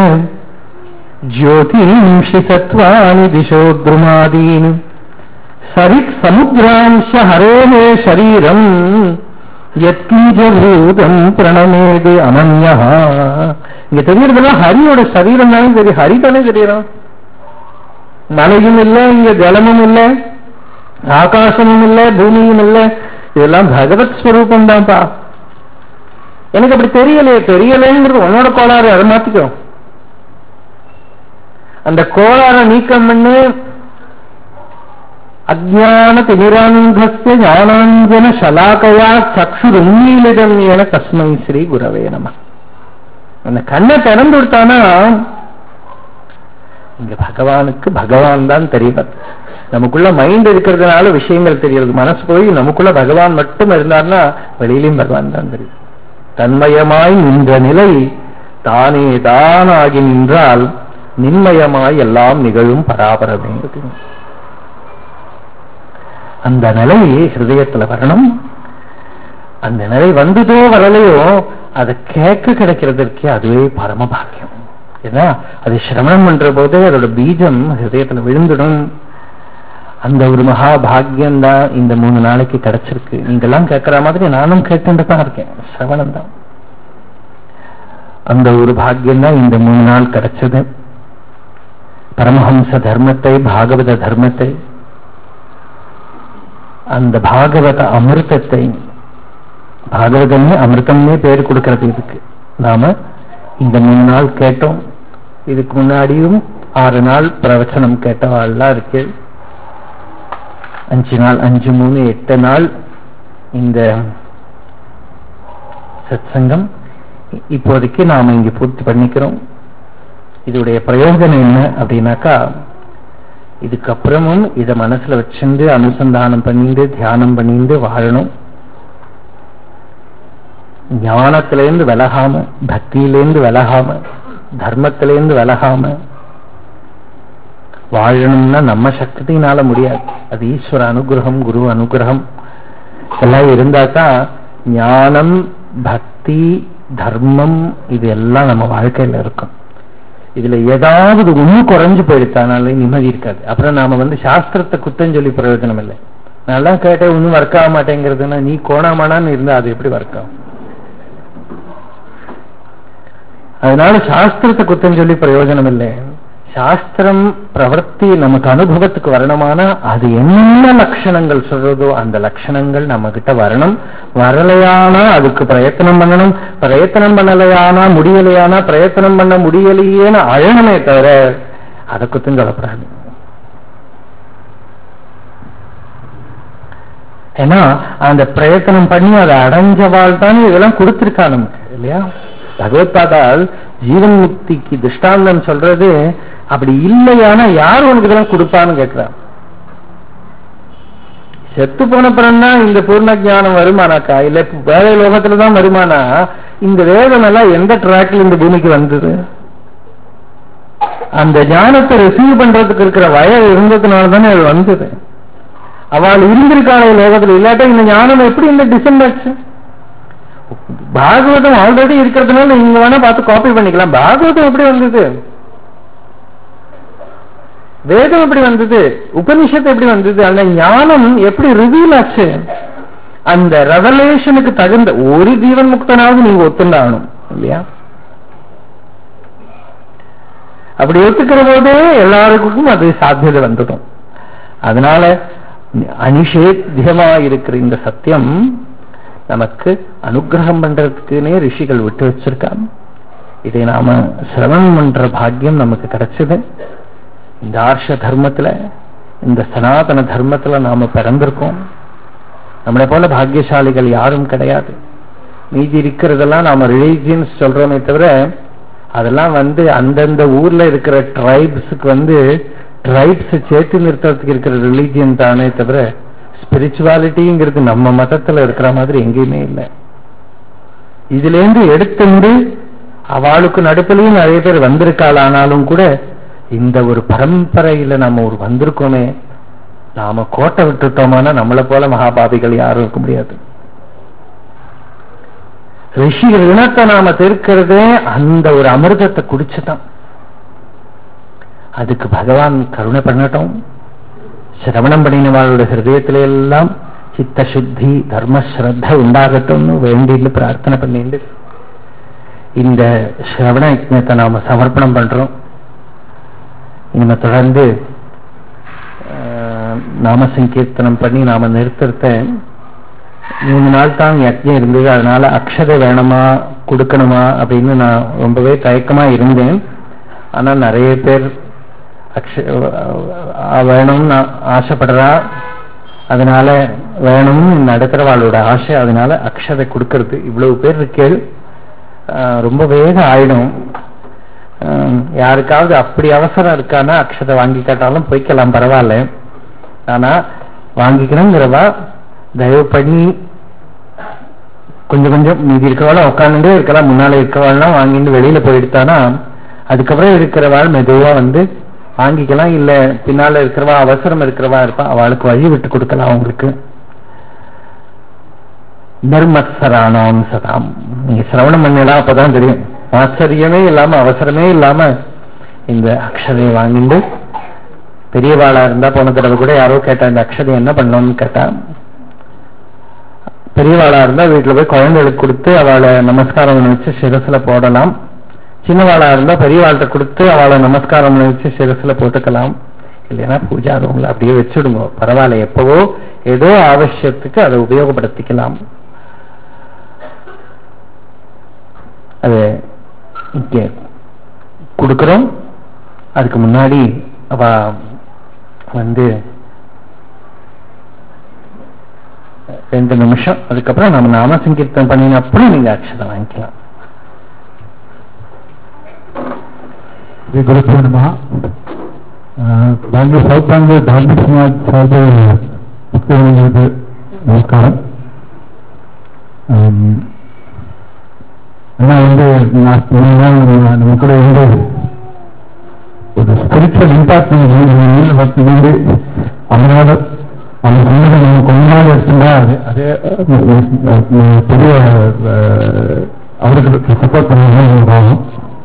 ஜோதிஷி சத்வானி திசோ துருமாதீனி சரித் சமுத்திராம்ச ஹரேஹே சரீரம் யத்கீஜபூதம் பிரணமேது அனன்யா இங்க தெரியறதெல்லாம் ஹரியோட சரீரம் தானே தெரியும் ஹரி தானே தெரியணும் மலையும் இல்லை இங்க ஜலமும் இல்லை ஆகாசமும் இல்லை பூமியும் இல்லை இதெல்லாம் பகவத் ஸ்வரூபம் தான்ப்பா எனக்கு அப்படி தெரியலையே தெரியலைங்கிறது உன்னோட கோளாறு அதை மாத்திக்கோ அந்த கோளாறை நீக்கம் பண்ணு அஜான திமிராந்தஸ்ய ஞானாஞ்சன சலாகையா சக்ஷுருன்மீலிடம் என தஸ்மை ஸ்ரீ குரவே நம அந்த கண்ணை திறந்து விட்டானா இங்க பகவானுக்கு பகவான் தான் தெரியும் நமக்குள்ள மைண்ட் இருக்கிறதுனால விஷயங்கள் தெரியுது மனசு போய் நமக்குள்ள பகவான் மட்டும் இருந்தார்னா வெளியிலையும் பகவான் தான் தெரியும் தன்மயமாய் நின்ற நிலை தானே தானாகி நின்றால் நின்மயமாய் எல்லாம் நிகழும் பராபரமே அந்த நிலை ஹிருதயத்துல வரணும் அந்த நிலை வந்ததோ வரலையோ அதை கேட்க கிடைக்கிறதற்கே அதுவே பரம பாக்கியம் ஏன்னா அது சிரமணம் பண்ற போதே அதோட பீஜம் ஹிருதயத்துல விழுந்துடும் அந்த ஒரு மகா பாக்கியம் தான் இந்த மூணு நாளைக்கு கிடைச்சிருக்கு நீங்கெல்லாம் கேட்கிற மாதிரி நானும் கேட்டுட்டு தான் இருக்கேன் சிரவணம் தான் அந்த ஒரு பாக்கியம் தான் இந்த மூணு நாள் கிடைச்சது பரமஹம்ச தர்மத்தை பாகவத தர்மத்தை அந்த பாகவத அமிர்தத்தை பாகவதமே அமிர்தம்னே பேர் கொடுக்கறது இதுக்கு நாம இந்த மூணு நாள் கேட்டோம் இதுக்கு முன்னாடியும் ஆறு நாள் பிரவச்சனம் கேட்டவாள்லாம் இருக்கு அஞ்சு நாள் அஞ்சு மூணு எட்டு நாள் இந்த சத்சங்கம் இப்போதைக்கு நாம இங்க பூர்த்தி பண்ணிக்கிறோம் இதோடைய பிரயோஜனம் என்ன அப்படின்னாக்கா இதுக்கப்புறமும் இதை மனசுல வச்சிருந்து அனுசந்தானம் பண்ணிட்டு தியானம் பண்ணிட்டு வாழணும் ஞானத்திலேருந்து விலகாம பக்தியிலேருந்து விலகாம தர்மத்திலேருந்து விலகாம வாழணும்னா நம்ம சக்தினால முடியாது அது ஈஸ்வர அனுகிரகம் குரு அனுகிரகம் எல்லாம் இருந்தா தான் ஞானம் பக்தி தர்மம் இது எல்லாம் நம்ம வாழ்க்கையில இருக்கும் இதுல ஏதாவது ஒண்ணு குறைஞ்சு போயிடுத்தானாலே நிம்மதி இருக்காது அப்புறம் நாம வந்து சாஸ்திரத்தை குத்தம் சொல்லி பிரயோஜனம் இல்லை நல்லா கேட்டேன் ஒன்றும் ஒர்க் ஆக மாட்டேங்கிறதுன்னா நீ கோணாமானான்னு இருந்தா அது எப்படி ஒர்க் ஆகும் அதனால சாஸ்திரத்தை குத்தம் சொல்லி பிரயோஜனம் இல்லை சாஸ்திரம் பிரவர்த்தி நமக்கு அனுபவத்துக்கு வரணுமானா அது என்ன லட்சணங்கள் சொல்றதோ அந்த லட்சணங்கள் நம்ம கிட்ட வரணும் வரலையானா அதுக்கு பிரயத்தனம் பண்ணணும் பிரயத்தனம் பண்ணலையானா முடியலையானா பிரயத்தனம் பண்ண முடியலையேன்னு அழணுமே தவிர அதை குத்தம் சொல்லப்படாது ஏன்னா அந்த பிரயத்தனம் பண்ணி அதை அடைஞ்சவாள் தான் இதெல்லாம் கொடுத்திருக்கா நமக்கு இல்லையா பகவத்பாதால் ஜீவன் முக்திக்கு திருஷ்டாந்தம் சொல்றது அப்படி இல்லையானா யார் உனக்கு இதெல்லாம் கொடுப்பான்னு கேட்கிறான் செத்து போன பிறந்தான் இந்த பூர்ண ஜானம் வருமானாக்கா இல்ல வேற லோகத்துல தான் வருமானா இந்த வேதம் எல்லாம் எந்த ட்ராக்ல இந்த பூமிக்கு வந்தது அந்த ஞானத்தை ரிசீவ் பண்றதுக்கு இருக்கிற வயல் இருந்ததுனால தானே அது வந்தது அவள் இருந்திருக்காளே லோகத்துல இல்லாட்டா இந்த ஞானம் எப்படி இந்த டிசெண்ட் ஆச்சு பாகவதம் ஆல்ரெடி இருக்கிறதுனால நீங்க வேணா பார்த்து காப்பி பண்ணிக்கலாம் பாகவதம் எப்படி வந்தது வேதம் எப்படி வந்தது உபனிஷத்து எப்படி வந்தது அந்த ஞானம் எப்படி ரிவீல் ஆச்சு அந்த ரெவலேஷனுக்கு தகுந்த ஒரு ஜீவன் முக்தனாவது நீங்க ஒத்துண்டாகணும் இல்லையா அப்படி ஒத்துக்கிற போதே எல்லாருக்கும் அது சாத்தியதை வந்துடும் அதனால அனிஷேத்தியமா இருக்கிற இந்த சத்தியம் நமக்கு அனுகிரகம் பண்றதுக்குன்னே ரிஷிகள் விட்டு வச்சிருக்காங்க இதை நாம சிரவணம் பண்ற பாக்கியம் நமக்கு கிடைச்சது இந்த ஆர்ஷ தர்மத்துல இந்த சனாதன தர்மத்துல நாம பிறந்திருக்கோம் நம்மளை போல பாக்கியசாலிகள் யாரும் கிடையாது மீதி இருக்கிறதெல்லாம் நாம ரிலீஜியன்ஸ் சொல்றோமே தவிர அதெல்லாம் வந்து அந்தந்த ஊர்ல இருக்கிற ட்ரைப்ஸுக்கு வந்து ட்ரைப்ஸ் சேர்த்து நிறுத்துறதுக்கு இருக்கிற ரிலீஜியன் தானே தவிர ஸ்பிரிச்சுவாலிட்டிங்கிறது நம்ம மதத்துல இருக்கிற மாதிரி எங்கேயுமே இல்லை இதுல இருந்து எடுத்துண்டு அவளுக்கு நடுப்புலையும் நிறைய பேர் வந்திருக்காள் ஆனாலும் கூட இந்த ஒரு பரம்பரையில நம்ம ஒரு வந்திருக்கோமே நாம கோட்டை விட்டுட்டோமானா நம்மளை போல மகாபாபிகள் யாரும் இருக்க முடியாது ரிஷி ரிணத்தை நாம தீர்க்கிறதே அந்த ஒரு அமிர்தத்தை குடிச்சுதான் அதுக்கு பகவான் கருணை பண்ணட்டும் சிரவணம் பண்ணினவாளோட ஹிருதயத்தில எல்லாம் சித்த சுத்தி தர்ம ஸ்ரத்த உண்டாகட்டும்னு வேண்டின்னு பிரார்த்தனை பண்ணிட்டு இந்த சிரவண யஜ்னத்தை நாம சமர்ப்பணம் பண்றோம் இனிமே தொடர்ந்து ஆஹ், நாம சங்கீர்த்தனம் பண்ணி நாம நிறுத்துறத மூணு நாள் தான் யஜ்ஞம் இருந்தது அதனால அக்ஷதை வேணுமா கொடுக்கணுமா அப்படின்னு நான் ரொம்பவே தயக்கமா இருந்தேன் ஆனா நிறைய பேர் அக்ஷ அஹ் வேணும்னு நான் ஆசைப்படுறா அதனால வேணும்னு நடத்துறவாளோட ஆசை அதனால அக்ஷதை கொடுக்கறது இவ்வளவு பேர் இருக்கேள் ஆஹ் ரொம்ப வேகம் ஆயிடும் ஆஹ் யாருக்காவது அப்படி அவசரம் இருக்கானா அக்ஷதை வாங்கி கேட்டாலும் போய்க்கலாம் பரவாயில்ல ஆனா வாங்கிக்கணுங்கிறவா தயவு பண்ணி கொஞ்சம் கொஞ்சம் மீதி இருக்கிறவாள் உட்காந்துட்டே இருக்கலாம் முன்னால இருக்கிறவாள்லாம் வாங்கிட்டு வெளியில போயிடுத்தானா அதுக்கப்புறம் இருக்கிறவாள் மெதுவா வந்து வாங்கிக்கலாம் இல்ல பின்னால இருக்கிறவா அவசரம் இருக்கிறவா இருப்பா அவளுக்கு வழி விட்டு கொடுக்கலாம் அவங்களுக்கு தர்மத்சரானாம் சதாம் நீங்க சிரவணம் பண்ணலாம் அப்பதான் தெரியும் ஆச்சரியமே இல்லாம அவசரமே இல்லாம இந்த அக்ஷதையை வாங்கிட்டு பெரியவாளா இருந்தா போன தடவை கூட யாரோ கேட்டா இந்த அக்ஷதை என்ன பண்ணணும்னு கேட்டா பெரியவாளா இருந்தா வீட்டுல போய் குழந்தைகளுக்கு கொடுத்து அவளை நமஸ்காரம் பண்ணி வச்சு சிரசுல போடலாம் சின்னவாளா இருந்தா பெரியவாள்கிட்ட கொடுத்து அவளை நமஸ்காரம் பண்ணி வச்சு சிரசுல போட்டுக்கலாம் இல்லைன்னா பூஜா ரூம்ல அப்படியே வச்சுடுங்க பரவாயில்ல எப்பவோ ஏதோ ஆவசியத்துக்கு அதை உபயோகப்படுத்திக்கலாம் அது இங்கே கொடுக்கிறோம் அதுக்கு முன்னாடி அவ வந்து ரெண்டு நிமிஷம் அதுக்கப்புறம் நம்ம நாம சங்கீர்த்தனம் பண்ணின அப்புறம் நீங்க அக்ஷதை வாங்கிக்கலாம் ಶ್ರೀ ಗುರುಭ್ಯೋ ನಮಃ ಬ್ಯಾಂಗ್ಳೂರ್ ಸೌತ್ ಬ್ಯಾಂಗ್ಳೂರ್ ಧಾರ್ಮಿಕ ಸಮಾಜ ಸಾಹೇಬ ಭಕ್ತರಿಗೆ ನಮಸ್ಕಾರ ஆம், அண்ணா வந்து நான் மூணு நாள் நம்ம- நம்ம கூட இருந்து ஒரு ஸ்பிரிச்சுவல் இம்பாக்ட் பக்தி வந்து அதனால அந்த சொன்னதை நம்ம கொஞ்ச நாள் எடுத்துட்டா அது அதே அஹ், அஹ், பெரிய அஹ், அவருக்கு சப்போர்ட் பண்ணணும்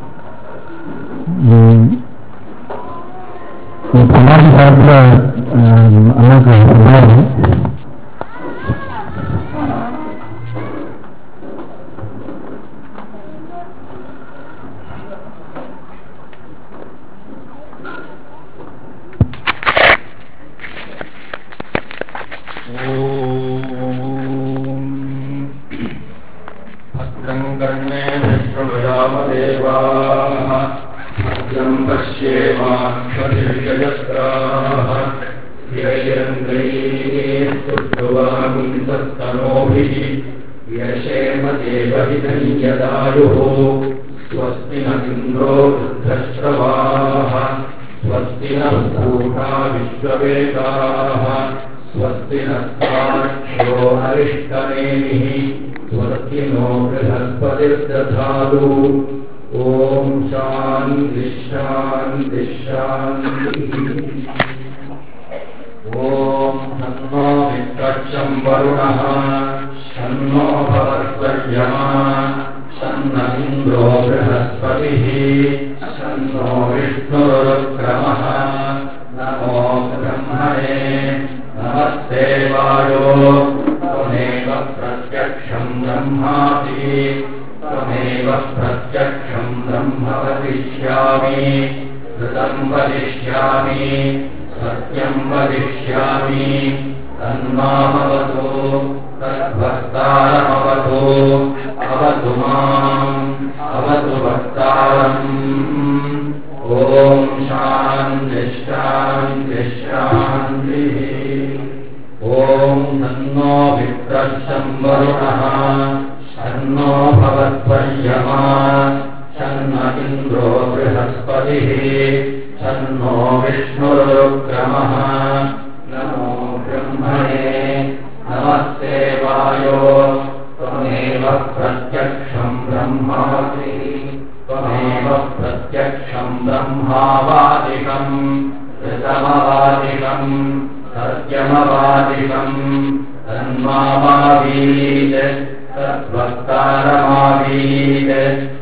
சமாதி சார்பில் அண்ணாக்கு சொன்னாரு भद्रम् कर्णे विष्णुयामदेवाः भद्रम् पश्येमाक्षभिर्यजत्राः यशन्द्रैस्तुवामितस्तनोभिः यशेम देवहितञ्जदायुः स्वस्ति न इन्द्रो वृद्धश्रवाः स्वस्ति नः पूषा विश्ववेदाः स्वस्ति नस्ताक्षो हरिष्टनेमिः स्वस्ति नो बृहस्पतिर्दधातु ॐ शान्ति शान्ति शान्तिः ॐ तन्नो वित्रक्षम् वरुणः शन्नो भवत्वर्यमा शन्न इन्द्रो बृहस्पतिः शन्नो विष्णुरुक्रमः नमो ब्रह्मणे नमस्ते वायो त्वमेव प्रत्यक्षम् ब्रह्मासि त्वमेव प्रत्यक्षम् ब्रह्म वदिष्यामि कृतम् वदिष्यामि सत्यम् वदिष्यामि तन्मामवतु तद्भक्तारमवतु अवतु माम् अवतु भक्तारम् ॐ शान्ति शान्ति शान्तिः ॐ तन्नो विप्रशं वरुणः शन्नो भवत्वर्यमा शन्न इन्द्रो बृहस्पतिः शन्नो विष्णुरुक्रमः नमो ब्रह्मणे नमस्ते वायो त्वमेव प्रत्यक्षम् ब्रह्मासि त्वमेव प्रत्यक्षम् ब्रह्मावादिकम् ऋतमवादिकम् सत्यमवादिकम् तन्मामावीत् तद्वक्तारमावीत्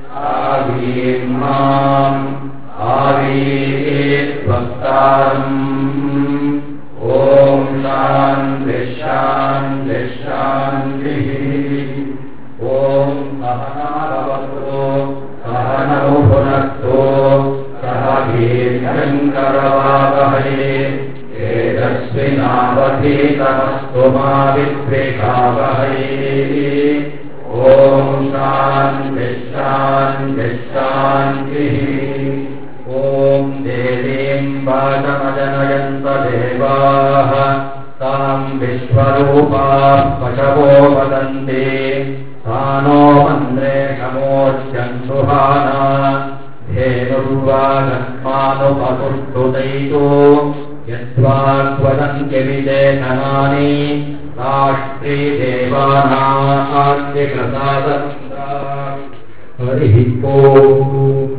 आवीर्माम् आवीत् वक्तारम् ॐ शान्ति शान्ति शान्तिः ॐ सहनाभवतु सहनौ भुनक्तु सह वीर्यङ्करवावहै तेजस्विनावधीतमस्तु मा विद्विषावहै ॐ शान्ति शान्ति शान्तिः ॐ देवीम् वाचमजनयन्त देवाः ताम् विश्वरूपाः पशवो वदन्ति सा नो मन्द्रे शमोच्यन्तुहाना धेनुर्वागन्मानुपपुष्टुतैतो यद्वाग्वदन्त्यविदेशनानि राष्ट्रीदेवानाद्यप्रसादन्ता हरिः ओम्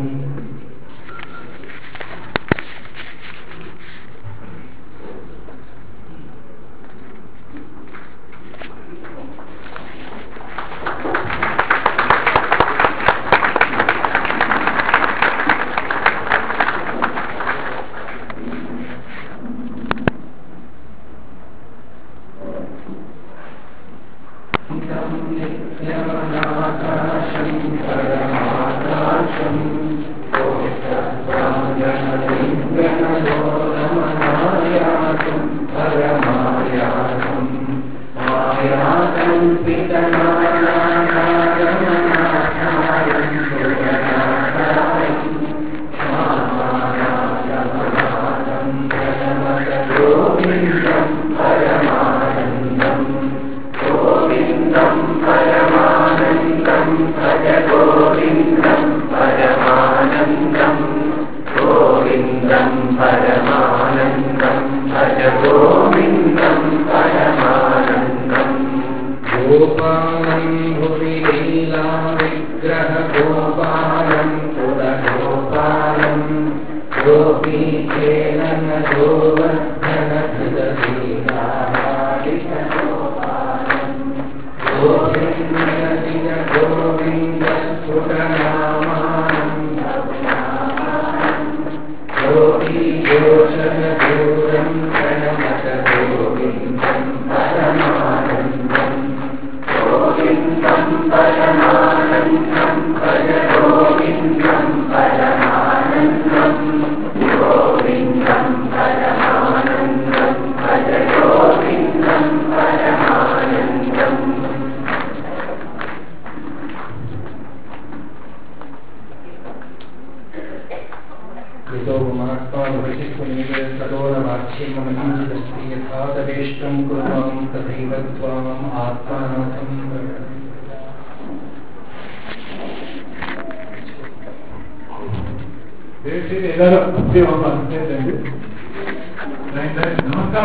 गोपालम् भुवि लीलाविग्रहगोपालम् पुरगोपालम् गोपीचेलन गोवर्धनधिदलीलाहारिकगोपालम् गोविन्दनिज गोविन्दस्फुटनामानम् गोपीयोषनदूरम् प्रणमत गोविन्दम् परमानन्दम् गोविन्दम् परमानन्दम् भज गोविन्दम् परमानन्दम् गोविन्दम् परमानन्दम् भज गोविन्दम् परमानन्दम् कृतो महात्मा भवति पुनीत सरोरवाक्ष्यं मनीषिदस्ति यथा तदेष्टं कुर्वां तथैव त्वाम् आत्मानाथं ದಯವಿಟ್ಟು ಎಲ್ಲರೂ ಅಭ್ಯವಾದ ನಮಸ್ಕಾರ